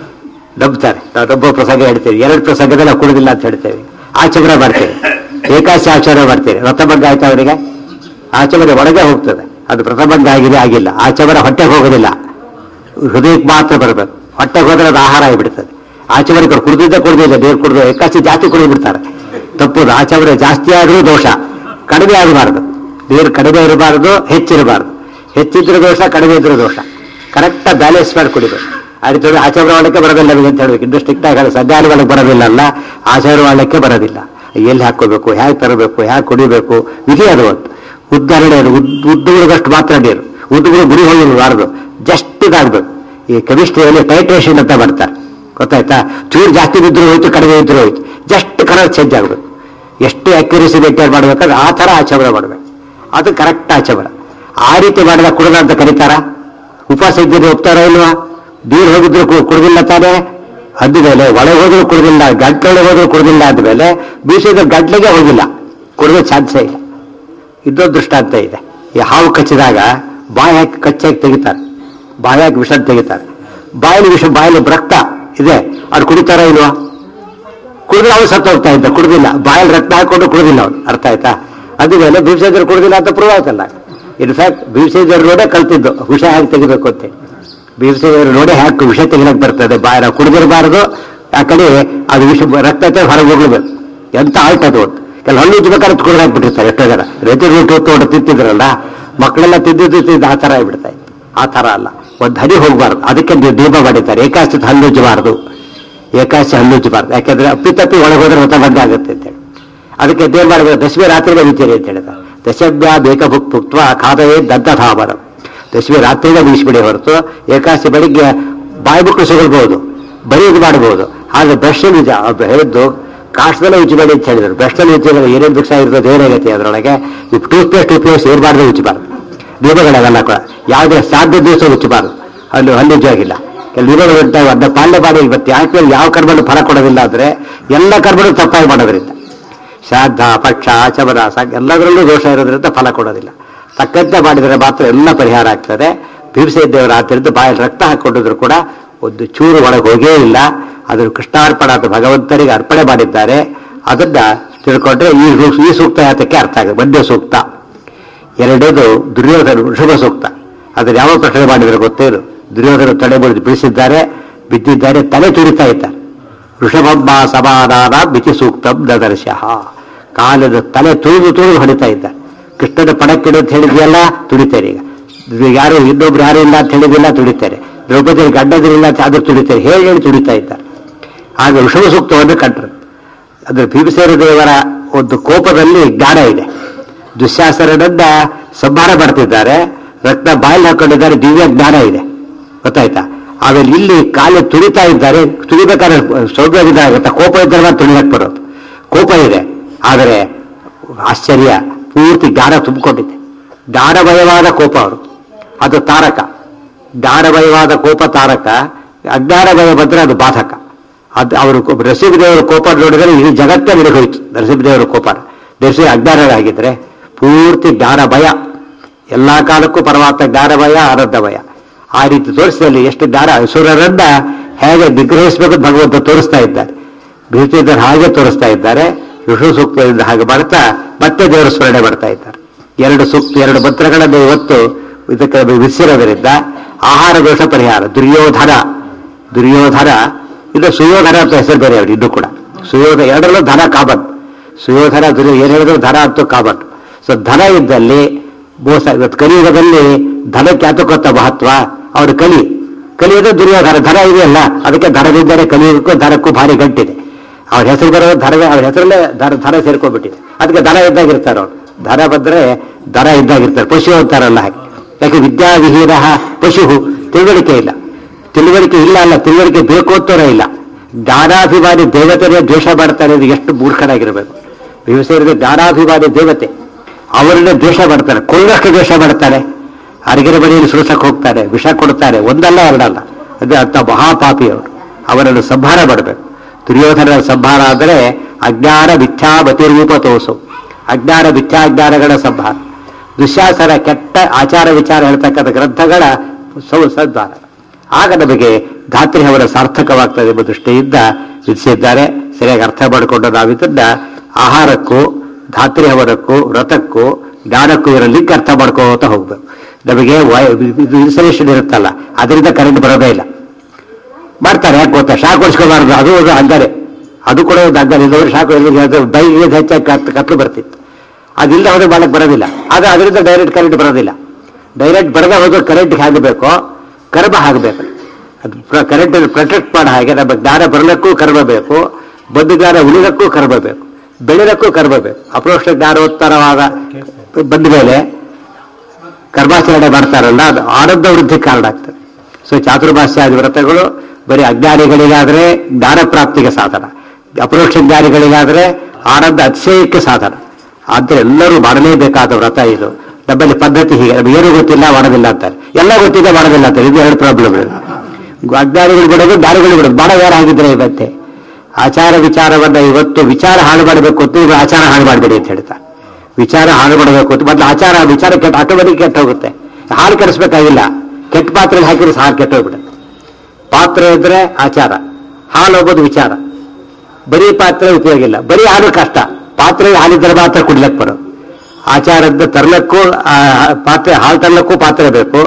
ನಂಬ್ತಾರೆ ನಾವು ನಂಬೋ ಪ್ರಸಂಗ ಹೇಳ್ತೇವೆ ಎರಡು ಪ್ರಸಂಗದಲ್ಲಿ ನಾವು ಕುಡಿದಿಲ್ಲ ಅಂತ ಹೇಳ್ತೇವೆ ಆಚಮನ ಮಾಡ್ತೇವೆ ಏಕಾಶಿ ಆಚರಣೆ ಮಾಡ್ತೇವೆ ರಥಭಂಗ ಆಯ್ತಾ ಅವರಿಗೆ ಆಚಮನೆ ಒಳಗೆ ಹೋಗ್ತದೆ ಅದು ಪ್ರಥಮಂಗ ಆಗಿದೆ ಆಗಿಲ್ಲ ಆಚಮನ ಹೊಟ್ಟೆಗೆ ಹೋಗೋದಿಲ್ಲ ಹೃದಯಕ್ಕೆ ಮಾತ್ರ ಬರಬೇಕು ಹೊಟ್ಟೆಗೆ ಹೋದ್ರೆ ಅದು ಆಹಾರ ಆಗಿಬಿಡ್ತದೆ ಆಚಮನೆ ಕುಡಿದಿದ್ದ ಕುಡಿದಿಲ್ಲ ನೀರು ಕುಡಿದು ಏಕಾಶಿ ಜಾಸ್ತಿ ಕುಡಿದು ಬಿಡ್ತಾರೆ ತಪ್ಪುದು ಆಚಮನ ಜಾಸ್ತಿ ಆದರೂ ದೋಷ ಕಡಿಮೆ ಆಗಬಾರ್ದು ನೀರು ಕಡಿಮೆ ಇರಬಾರ್ದು ಹೆಚ್ಚಿರಬಾರ್ದು ಹೆಚ್ಚಿದ್ರೆ ದೋಷ ಕಡಿಮೆ ಇದ್ರೆ ದೋಷ ಕರೆಕ್ಟಾಗಿ ಬ್ಯಾಲೆನ್ಸ್ ಮಾಡಿ ಕುಡಿಬೇಕು ಆ ರೀತಿ ಆಚಮನ ಮಾಡಲಿಕ್ಕೆ ಬರೋದಿಲ್ಲ ನಮಗೆ ಅಂತ ಹೇಳ್ಬೇಕು ಇನ್ನು ಸ್ಟ್ರಿಕ್ಟ್ ಆಗಿ ಸಂಧಾನ ಮಾಡಕ್ಕೆ ಬರೋದಿಲ್ಲ ಅಲ್ಲ ಆಚರಣೆ ಮಾಡಲಿಕ್ಕೆ ಬರೋದಿಲ್ಲ ಎಲ್ಲಿ ಹಾಕೋಬೇಕು ಹೇಗೆ ತರಬೇಕು ಹೇಗೆ ಕುಡಿಬೇಕು ವಿಧಿ ಅದು ಒಂದು ಉದ್ದಾರಣೆ ಅದು ಉದ್ ಉದ್ದುಗಳಿಗಷ್ಟು ಮಾತ್ರ ನೀರು ಉದ್ದುಗಳು ಗುರಿ ಹೋಗಿರಬಾರ್ದು ಜಸ್ಟ್ ಇದಾಗಬೇಕು ಈ ಕೆಮಿಸ್ಟ್ರಿಯಲ್ಲಿ ಟೈಟ್ರೇಷನ್ ಅಂತ ಬರ್ತಾರೆ ಗೊತ್ತಾಯ್ತಾ ಚೂರು ಜಾಸ್ತಿ ಬಿದ್ದರೂ ಹೋಯ್ತು ಕಡಿಮೆ ಇದ್ರೂ ಹೋಯ್ತು ಜಸ್ಟ್ ಕಲರ್ ಚೇಂಜ್ ಆಗಬೇಕು ಎಷ್ಟು ಅಕ್ಯುರೇಸಿ ಮೇಂಟೈನ್ ಮಾಡ್ಬೇಕಾದ್ರೆ ಆ ಥರ ಆಚರಣೆ ಮಾಡಬೇಕು ಅದು ಕರೆಕ್ಟ್ ಆಚರಣೆ ಆ ರೀತಿ ಮಾಡಿದ ಕುಡಿದ ಅಂತ ಕರೀತಾರ ಉಪವಾಸ ಇದ್ದರೆ ಒಪ್ತಾರ ಇಲ್ವಾ ನೀರು ಹೋಗಿದ್ರು ಕು- ಕುಡ್ದಿಲ್ಲ ತಾನೇ ಅಂದಮೇಲೆ ಒಳಗೆ ಹೋದ್ರು ಕುಡ್ದಿಲ್ಲ ಗಂಟೊಳಗೆ ಹೋದ್ರು ಕುಡ್ದಿಲ್ಲ ಅಂದಮೇಲೆ ಬೀಸಿದ ಗಂಟ್ಲಿಗೆ ಹೋಗಿಲ್ಲ ಕುಡಿದ ಚಾನ್ಸೇ ಇಲ್ಲ ಇದೊಂದು ದೃಷ್ಟಾಂತ ಇದೆ ಈ ಹಾವು ಕಚ್ಚಿದಾಗ ಬಾಯಿ ಹಾಕಿ ಕಚ್ಚಾಗಿ ತೆಗಿತಾರೆ ಬಾಯಿ ಹಾಕಿ ವಿಷ ತೆಗಿತಾರೆ ಬಾಯಲ್ಲಿ ವಿಷ ಬಾಯಲ್ಲಿ ರಕ್ತ ಇದೆ ಅವ್ರು ಕುಡಿತಾರ ಇಲ್ವಾ ಕುಡಿದ್ರೆ ಅವ್ನು ಸತ್ತು ಹೋಗ್ತಾ ಇದ್ದ ಕುಡ್ದಿಲ್ಲ ಬಾಯಲ್ಲಿ ರಕ್ತ ಹಾಕೊಂಡು ಕುಡ್ದಿಲ್ಲ ಅವನು ಅರ್ಥ ಆಯ್ತಾ ಅದುಮೇಲೆ ಭೀಮಸೇಂದ್ರ ಕುಡ್ದಿಲ್ಲ ಅಂತ ಪ್ರೂವ್ ಆಯ್ತಲ್ಲ ಇನ್ಫ್ಯಾಕ್ಟ್ ಭೀಮಸೇಂದ್ರ ನೋಡೇ ಕಲ್ತಿದ್ದು ವಿಷ ಹೇಗೆ ತೆಗಿಬೇಕು ಅಂತ ಭೀಮಸೇಂದ್ರ ನೋಡೇ ಹಾಕಿ ವಿಷ ತೆಗಿಲಕ್ಕೆ ಬರ್ತದೆ ಬಾಯ ನಾವು ಕುಡಿದಿರಬಾರದು ಆ ಕಡೆ ಅದು ವಿಷ ರಕ್ತ ಐತೆ ಹೊರಗೆ ಹೋಗ್ಲೇಬೇಕು ಎಂತ ಆಯ್ತು ಅದು ಒಂದು ಕೆಲ ಹಣ್ಣು ಉಜ್ಬೇಕಾದ್ರೆ ಕುಡಿದು ಹಾಕ್ಬಿಟ್ಟಿರ್ತಾರೆ ಎಷ್ಟೋ ಜನ ರೇತಿ ರೂಟು ತೋಟ ತಿಂತಿದ್ರಲ್ಲ ಮಕ್ಕಳೆಲ್ಲ ತಿಂದಿದ್ದು ತಿಂದು ಆ ಥರ ಆಗ್ಬಿಡ್ತಾ ಇತ್ತು ಆ ಥರ ಅಲ್ಲ ಒಂದು ಹನಿ ಹೋಗ್ಬಾರ್ದು ಅದಕ್ಕೆ ನೀವು ದೀಪ ಮಾಡಿದ್ದಾರೆ ಏಕಾಸ್ತಿ ಹಣ್ಣು ಉಜ್ಜಬಾರ್ದು ಏಕಾಶಿ ಹಣ್ಣು ಉಜ್ಜಬಾರ್ದು ಯಾಕಂದ್ರೆ ಅಪ್ಪಿತಪ್ಪಿ ಒಳಗೆ ಹೋದ್ರೆ ಹೊತ್ತ ಬಂದ ಆಗುತ್ತೆ ಅಂತೇಳಿ ಅದಕ್ಕೆ ದೇವ್ ಮಾಡಬೇಕು ದಶಮಿ ರಾತ್ರಿಗೆ ಬೀತೀರಿ ಅಂತ ಹೇಳಿದ ದಶಮ್ಯ ಬೇಕ ಭುಕ್ ಭುಕ್ತ್ವ ಖಾದವೇ ದಂತಧಾಮರ ದಶಮಿ ರಾತ್ರಿಗೆ ಬೀಸ್ಬಿಡಿ ಹೊರತು ಏಕಾಶಿ ಬೆಳಿಗ್ಗೆ ಬಾಯಿ ಬುಕ್ಕು ಸಿಗಲ್ಬಹುದು ಬರೀ ಇದು ಮಾಡಬಹುದು ಆದ್ರೆ ಬ್ರಷಲ್ಲಿ ನಿಜ ಅದು ಹೇಳಿದ್ದು ಕಾಷ್ಟದಲ್ಲೇ ಉಜ್ಜಬೇಡಿ ಅಂತ ಹೇಳಿದ್ರು ಬ್ರಷ್ನಲ್ಲಿ ಉಜ್ಜಿದ್ರೆ ಏನೇನು ದುಃಖ ಇರ್ತದೆ ಏನಾಗತ್ತೆ ಅದರೊಳಗೆ ಈ ಟೂತ್ ಪೇಸ್ಟ್ ಉಪಯೋಗಿಸಿ ಇರಬಾರ್ದು ಉಜ್ಜಬಾರ್ದು ನಿಯಮಗಳವೆಲ್ಲ ಕೂಡ ಯಾವುದೇ ಸಾಧ್ಯ ದಿವಸ ಉಚ್ಚಬಾರದು ಅಲ್ಲಿ ಅಲ್ಲಿ ಉಜ್ಜಾಗಿಲ್ಲ ಕೆಲವು ನಿಯಮಗಳು ಇರ್ತಾವೆ ಅದನ್ನ ಪಾಲನೆ ಮಾಡಿ ಇವತ್ತು ಯಾಕೆ ಯಾವ ಕರ್ಮನು ಫಲ ಕೊಡೋದಿಲ್ಲ ಅಂದ್ರೆ ಎಲ್ಲ ಕರ್ಮನು ತಪ್ಪಾಗಿ ಮಾಡೋದ್ರಿಂದ ಶ್ರಾದ್ದ ಪಕ್ಷ ಆಚಮನ ಸಂಘ ಎಲ್ಲದರಲ್ಲೂ ದೋಷ ಇರೋದ್ರಿಂದ ಫಲ ಕೊಡೋದಿಲ್ಲ ತಕ್ಕಂತೆ ಮಾಡಿದರೆ ಮಾತ್ರ ಎಲ್ಲ ಪರಿಹಾರ ಆಗ್ತದೆ ಭೀಮಸೇ ದೇವರ ಆದ್ದರಿಂದ ಬಾಯಲ್ಲಿ ರಕ್ತ ಹಾಕೊಂಡಿದ್ರು ಕೂಡ ಒಂದು ಚೂರು ಒಳಗೆ ಹೋಗೇ ಇಲ್ಲ ಅದನ್ನು ಕೃಷ್ಣಾರ್ಪಣ ಅಂತ ಭಗವಂತನಿಗೆ ಅರ್ಪಣೆ ಮಾಡಿದ್ದಾರೆ ಅದನ್ನ ತಿಳ್ಕೊಂಡ್ರೆ ಈ ಸೂ- ಈ ಸೂಕ್ತ ಯಾತಕ್ಕೆ ಅರ್ಥ ಆಗುತ್ತೆ ಮಧ್ಯ ಸೂಕ್ತ ಎರಡನೇದು ದುರ್ಯೋಧನ ಋಷಭ ಸೂಕ್ತ ಅದನ್ನು ಯಾವ ಪ್ರಶ್ನೆ ಮಾಡಿದ್ರೆ ಗೊತ್ತೇನು ದುರ್ಯೋಧನ ತಡೆ ಬಡಿದು ಬೀಳಿಸಿದ್ದಾರೆ ಬಿದ್ದಿದ್ದಾರೆ ತಲೆ ತುರಿತಾ ಇದ್ದಾರೆ ಋಷಭಮ್ಮ ಸಮಾಧಾನ ಮಿತಿ ಸೂಕ್ತಂ ದದರ್ಶಃ ಕಾಲದ ತಲೆ ತುಳಿದು ತುಳಿದು ಹೊಡಿತಾ ಇದ್ದ ಕೃಷ್ಣನ ಪಣಕ್ಕಿಡು ಅಂತ ಹೇಳಿದ್ಯಲ್ಲ ತುಡಿತಾರೆ ಈಗ ಇದು ಯಾರು ಇನ್ನೊಬ್ರು ಯಾರು ಇಲ್ಲ ಅಂತ ಹೇಳಿದಿಲ್ಲ ತುಡಿತಾರೆ ದ್ರೌಪದಿ ಗಂಡದಿರಿಲ್ಲ ಅಂತ ಅದು ತುಡಿತಾರೆ ಹೇಳಿ ಹೇಳಿ ತುಡಿತಾ ಇದ್ದಾರೆ ಆಗ ಋಷಭ ಸೂಕ್ತವನ್ನು ಕಂಡ್ರು ಅಂದ್ರೆ ಭೀಮಸೇನ ದೇವರ ಒಂದು ಕೋಪದಲ್ಲಿ ಜ್ಞಾನ ಇದೆ ದುಶ್ಯಾಸನನ್ನ ಸಂಹಾರ ಮಾಡ್ತಿದ್ದಾರೆ ರಕ್ತ ಬಾಯಲ್ಲಿ ಹಾಕೊಂಡಿದ್ದಾರೆ ದಿವ್ಯ ಜ್ಞಾನ ಇದೆ ಗೊತ್ತಾಯ್ತಾ ಆಮೇಲೆ ಇಲ್ಲಿ ಕಾಲು ತುಳಿತಾ ಇದ್ದಾರೆ ತುಳಿಬೇಕಾದ್ರೆ ಸೌಭ್ಯ ಆಗುತ್ತೆ ಕೋಪ ಇದ್ದರೆ ಮಾತ್ರ ತುಳಿಯಕ್ಕೆ ಬರೋದು ಕೋಪ ಇದೆ ಆದರೆ ಆಶ್ಚರ್ಯ ಪೂರ್ತಿ ಜ್ಞಾನ ತುಂಬಿಕೊಂಡಿದೆ ಜ್ಞಾನಮಯವಾದ ಕೋಪ ಅವರು ಅದು ತಾರಕ ಜ್ಞಾನಮಯವಾದ ಕೋಪ ತಾರಕ ಅಜ್ಞಾನಮಯ ಬಂದ್ರೆ ಅದು ಬಾಧಕ ಅದು ಅವರು ನರಸಿಂಹದೇವರ ಕೋಪ ನೋಡಿದರೆ ಇಡೀ ಜಗತ್ತೇ ಹೋಯ್ತು ನರಸಿಂಹದೇವರ ಕೋಪ ನರಸಿಂಹ ಅಜ್ಞಾನರಾಗಿದ್ರೆ ಪೂರ್ತಿ ಜ್ಞಾನ ಭಯ ಎಲ್ಲಾ ಕಾಲಕ್ಕೂ ಪರಮಾತ್ಮ ಜ್ಞಾನಮಯ ಆನಂದಮಯ ಆ ರೀತಿ ತೋರಿಸಿದಲ್ಲಿ ಎಷ್ಟು ಜ್ಞಾನ ಅಸುರರನ್ನ ಹೇಗೆ ನಿಗ್ರಹಿಸಬೇಕು ಅಂತ ಭಗವಂತ ತೋರಿಸ್ತಾ ಇದ್ದಾರೆ ಭೀತಿದ್ದಾರೆ ಹಾಗೆ ತೋರಿಸ್ತಾ ಇದ್ದಾರೆ ಋಷು ಸೂಕ್ತದಿಂದ ಹಾಗೆ ಮಾಡ್ತಾ ಮತ್ತೆ ದೇವರ ಸ್ಮರಣೆ ಮಾಡ್ತಾ ಇದ್ದಾರೆ ಎರಡು ಸೂಕ್ತ ಎರಡು ಮಂತ್ರಗಳನ್ನು ಇವತ್ತು ಇದಕ್ಕೆ ವಿಸಿರೋದ್ರಿಂದ ಆಹಾರ ದೋಷ ಪರಿಹಾರ ದುರ್ಯೋಧನ ದುರ್ಯೋಧನ ಇದು ಸುಯೋಧನ ಅಂತ ಹೆಸರು ಬೇರೆ ಅವರು ಇನ್ನೂ ಕೂಡ ಸುಯೋಧನ ಎರಡರಲ್ಲೂ ಧನ ಕಾಮನ್ ಸುಯೋಧನ ದುರ್ಯೋ ಏನ್ ಹೇಳಿದ್ರು ಧನ ಅಂತೂ ಕಾಮನ್ ಸೊ ಧನ ಇದ್ದಲ್ಲಿ ಮೋಸ ಇವತ್ತು ಕಲಿಯುಗದಲ್ಲಿ ಧನಕ್ಕೆ ಯಾತಕ್ಕೊತ್ತ ಮಹತ್ವ ಅವ್ರು ಕಲಿ ಕಲಿಯೋದು ದುರ್ಯೋಧನ ಧನ ಇದೆಯಲ್ಲ ಅದಕ್ಕೆ ಧನದಿಂದಲೇ ಕಲಿಯೋದಕ್ಕೂ ಧನಕ್ಕೂ ಭಾರಿ ಗಂಟಿದೆ ಅವ್ರ ಹೆಸರು ಬರೋ ಧನವೇ ಅವ್ರ ಹೆಸರಲ್ಲೇ ಧನ ಧನ ಸೇರ್ಕೊಂಡ್ಬಿಟ್ಟಿದೆ ಅದಕ್ಕೆ ಧನ ಇದ್ದಾಗಿರ್ತಾರೆ ಅವ್ರು ಧನ ಬಂದ್ರೆ ಧನ ಇದ್ದಾಗಿರ್ತಾರೆ ಪಶು ಅಂತಾರಲ್ಲ ಹಾಗೆ ಯಾಕೆ ವಿದ್ಯಾವಿಹೀನ ಪಶು ತಿಳುವಳಿಕೆ ಇಲ್ಲ ತಿಳುವಳಿಕೆ ಇಲ್ಲ ಅಲ್ಲ ತಿಳುವಳಿಕೆ ಬೇಕು ಅಂತೋರ ಇಲ್ಲ ಜ್ಞಾನಾಭಿಮಾನಿ ದೇವತೆನೇ ದ್ವೇಷ ಮಾಡ್ತಾರೆ ಇದು ಎಷ್ಟು ಮೂರ್ಖನಾಗಿರ್ಬೇಕು ಭೀಮಸೇನಿಗೆ ಜ್ಞಾನಾಭಿಮಾನಿ ದೇವತೆ ಅವರನ್ನೇ ದ್ವೇಷ ಮಾಡ್ತಾರೆ ಕೊಳ್ಳಷ್ಟು ದ್ವೇಷ ಮಾಡ್ತಾರೆ ಅರಗಿನ ಮನೆಯಲ್ಲಿ ಸುಳಿಸಕ್ಕೆ ಹೋಗ್ತಾರೆ ವಿಷ ಕೊಡ್ತಾರೆ ಒಂದಲ್ಲ ಎರಡಲ್ಲ ಅದೇ ಅಂತ ಮಹಾಪಾಪಿ ಅವರು ಅವರನ್ನು ಸಂಹಾರ ಮಾಡಬೇಕು ದುರ್ಯೋಧನರ ಸಂಹಾರ ಅಂದರೆ ಅಜ್ಞಾನ ಮಿಥ್ಯಾಮತಿ ರೂಪ ತೋಸು ಅಜ್ಞಾನ ಮಿಥ್ಯಾಜ್ಞಾನಗಳ ಸಂಹಾರ ದುಶ್ಯಾಸನ ಕೆಟ್ಟ ಆಚಾರ ವಿಚಾರ ಹೇಳ್ತಕ್ಕಂಥ ಗ್ರಂಥಗಳ ಸೌ ಸಂಧಾನ ಆಗ ನಮಗೆ ಧಾತ್ರಿ ಅವರ ಸಾರ್ಥಕವಾಗ್ತದೆ ಎಂಬ ದೃಷ್ಟಿಯಿಂದ ವಿಧಿಸಿದ್ದಾರೆ ಸರಿಯಾಗಿ ಅರ್ಥ ಮಾಡಿಕೊಂಡು ನಾವು ಇದನ್ನ ಆಹಾರಕ್ಕೂ ಧಾತ್ರಿ ಹವನಕ್ಕೂ ವ್ರತಕ್ಕೂ ಜ್ಞಾನಕ್ಕೂ ಇರೋ ಲಿಂಕ್ ಅರ್ಥ ಮಾಡ್ಕೋತಾ ಹೋಗ್ಬೇಕು ನಮಗೆ ಇನ್ಸಲೇಷನ್ ಇರುತ್ತಲ್ಲ ಅದರಿಂದ ಕರೆಂಟ್ ಬರೋದೇ ಇಲ್ಲ ಮಾಡ್ತಾರೆ ಯಾಕೆ ಗೊತ್ತಾ ಶಾಕ್ ಹೊಡ್ಸ್ಕೋಬಾರ್ದು ಅದು ಅದು ಅಂದರೆ ಅದು ಕೂಡ ಒಂದು ಹಗ್ಗ ನಿಲ್ಲೋರು ಸಾಕು ಬೈಗೆ ಹೆಚ್ಚಾಗಿ ಕತ್ ಕತ್ಲು ಬರ್ತಿತ್ತು ಅದಿಲ್ಲ ಹೋದ್ರೆ ಮಾಡಕ್ಕೆ ಬರೋದಿಲ್ಲ ಆದ್ರೆ ಅದರಿಂದ ಡೈರೆಕ್ಟ್ ಕರೆಂಟ್ ಬರೋದಿಲ್ಲ ಡೈರೆಕ್ಟ್ ಬರದೆ ಹೋದ್ರೆ ಕರೆಂಟ್ ಆಗಬೇಕು ಕರ್ಮ ಆಗಬೇಕು ಅದು ಕರೆಂಟ್ ಪ್ರೊಟೆಕ್ಟ್ ಮಾಡೋ ಹಾಗೆ ನಮ್ಮ ಜ್ಞಾನ ಬರಲಿಕ್ಕೂ ಕರ್ಮ ಬೇಕು ಬಂದು ಜ್ಞಾನ ಉಳಿದಕ್ಕೂ ಕರ್ಮ ಬೇಕು ಬೆಳೆದಕ್ಕೂ ಕರ್ಮ ಬೇಕು ಅಪ್ರೋಕ್ಷ ಜ್ಞಾನೋತ್ತರವಾದ ಬಂದ ಮೇಲೆ ಕರ್ಮಾಚರಣೆ ಮಾಡ್ತಾರಲ್ಲ ಅದು ಆನಂದ ವೃದ್ಧಿ ಕಾರಣ ಆಗ್ತದೆ ಸೊ ಚಾತುರ್ಮಾಸ್ಯಾದಿ ವ್ರತಗಳು ಬರೀ ಅಜ್ಞಾನಿಗಳಿಗಾದ್ರೆ ಜ್ಞಾನ ಪ್ರಾಪ್ತಿಗೆ ಸಾಧನ ಅಪರೋಕ್ಷ ಜ್ಞಾನಿಗಳಿಗಾದ್ರೆ ಆನಂದ ಅತಿಶಯಕ್ಕೆ ಸಾಧನ ಆದ್ರೆ ಎಲ್ಲರೂ ಮಾಡಲೇಬೇಕಾದ ವ್ರತ ಇದು ನಮ್ಮಲ್ಲಿ ಪದ್ಧತಿ ಹೀಗೆ ನಮ್ಗೆ ಏನೂ ಗೊತ್ತಿಲ್ಲ ಮಾಡೋದಿಲ್ಲ ಅಂತಾರೆ ಎಲ್ಲ ಗೊತ್ತಿದೆ ಮಾಡೋದಿಲ್ಲ ಅಂತಾರೆ ಇದು ಎರಡು ಪ್ರಾಬ್ಲಮ್ ಅಜ್ಞಾನಿಗಳು ಬಿಡೋದು ಜ್ಞಾನಿಗಳು ಬಿಡೋದು ಮಾಡೋ ಯಾರು ಆಗಿದ್ರೆ ಇವತ್ತೆ ಆಚಾರ ವಿಚಾರವನ್ನ ಇವತ್ತು ವಿಚಾರ ಹಾಳು ಮಾಡಬೇಕು ಅಂತ ಇವರು ಆಚಾರ ಹಾಳು ಮಾಡಬೇಡಿ ಅಂತ ಹೇಳ್ತಾರೆ ವಿಚಾರ ಹಾಳು ಮಾಡಬೇಕು ಅಂತ ಮೊದಲು ಆಚಾರ ವಿಚಾರ ಕೆಟ್ಟ ಆಟೋಮೆಟಿಕ್ ಕೆಟ್ಟ ಹೋಗುತ್ತೆ ಹಾಲು ಕೆಡಿಸ್ಬೇಕಾಗಿಲ್ಲ ಕೆಟ್ಟ ಪಾತ್ರೆಗೆ ಹಾಕಿದ್ರೆ ಸಾರು ಕೆಟ್ಟ ಹೋಗ್ಬಿಡುತ್ತೆ ಪಾತ್ರೆ ಇದ್ರೆ ಆಚಾರ ಹಾಲು ಹೋಗೋದು ವಿಚಾರ ಬರೀ ಪಾತ್ರೆ ಉಪಯೋಗ ಇಲ್ಲ ಬರೀ ಹಾಲು ಕಷ್ಟ ಪಾತ್ರೆ ಹಾಲಿದ್ರೆ ಮಾತ್ರ ಕುಡ್ಲಕ್ ಬರೋ ಆಚಾರದ ತರ್ಲಕ್ಕೂ ಆ, ಪಾತ್ರೆ ಹಾಲು ತರ್ಲಕ್ಕೂ ಪಾತ್ರೆ ಬೇಕು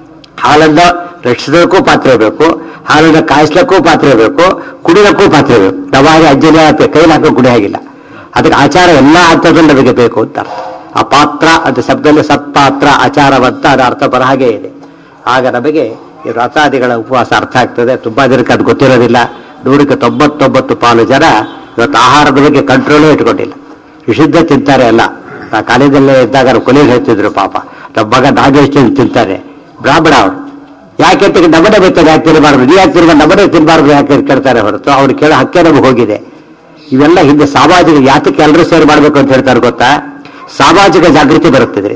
ಹಾಲನ್ನ ರಕ್ಷಿಸೋಕ್ಕೂ ಪಾತ್ರೆ ಬೇಕು ಹಾಲನ್ನ ಕಾಯಿಸ್ಲಕ್ಕೂ ಪಾತ್ರೆ ಬೇಕು ಕುಡಿಲಕ್ಕೂ ಪಾತ್ರೆ ಬೇಕು ನವಾಗಿ ಅಜ್ಜನೇ ಕೈಲಿ ಹಾಕೋ ಕುಡಿ ಆಗಿಲ್ಲ ಅದಕ್ಕೆ ಆಚಾರ ಎಲ್ಲ ಹಂತದಲ್ಲಿ ನಮಗೆ ಬೇಕು ಅಂತ ಅರ್ಥ. ಆ ಪಾತ್ರ ಅದು ಶಬ್ದದಲ್ಲಿ ಸತ್ಪಾತ್ರ ಆಚಾರವಂತ ಅದರ ಅರ್ಥ ಬರ ಹಾಗೆ ಇದೆ ಆಗ ನಮಗೆ ಈ ವ್ರತಾದಿಗಳ ಉಪವಾಸ ಅರ್ಥ ಆಗ್ತದೆ ತುಂಬಾ ಜನಕ್ಕೆ ಅದು ಗೊತ್ತಿರೋದಿಲ್ಲ ನೂರಕ್ಕೆ ತೊಂಬತ್ತೊಂಬತ್ತು ಪಾಲು ಜನ ಇವತ್ತು ಆಹಾರದ ಬಗ್ಗೆ ಕಂಟ್ರೋಲೇ ಇಟ್ಕೊಂಡಿಲ್ಲ ವಿಶುದ್ಧ ತಿಂತಾರೆ ಅಲ್ಲ ನಾ ಕಾಲೇಜಲ್ಲೇ ಇದ್ದಾಗ ಅವ್ರು ಕೊಲೆಗೆ ಹೇಳ್ತಿದ್ರು ಪಾಪ ನಮ್ಮ ಮಗ ನಾಗೇಶ್ ತಿಂತಾರೆ ಬ್ರಾಹ್ಮಣ ಅವರು ಯಾಕೆ ಅಂತ ನಮ್ಮನೆ ಬೈತಾರೆ ಯಾಕೆ ತಿನ್ನಬಾರ್ದು ನೀವು ಯಾಕೆ ತಿನ್ಬಾರ್ದು ನಮ್ಮನೆ ತಿನ್ನಬಾರ್ದು ಯಾಕೆ ಅಂತ ಕೇಳ್ತಾರೆ ಹೊರತು ಅವ್ರು ಕೇಳೋ ಹಕ್ಕೆ ನಮಗೆ ಹೋಗಿದೆ ಇವೆಲ್ಲ ಹಿಂದೆ ಸಾಮಾಜಿಕ ಯಾತಕ್ಕೆ ಎಲ್ಲರೂ ಸೇರಿ ಮಾಡಬೇಕು ಅಂತ ಹೇಳ್ತಾರೆ ಗೊತ್ತಾ ಸಾಮಾಜಿಕ ಜಾಗೃತಿ ಬರುತ್ತಿದೆ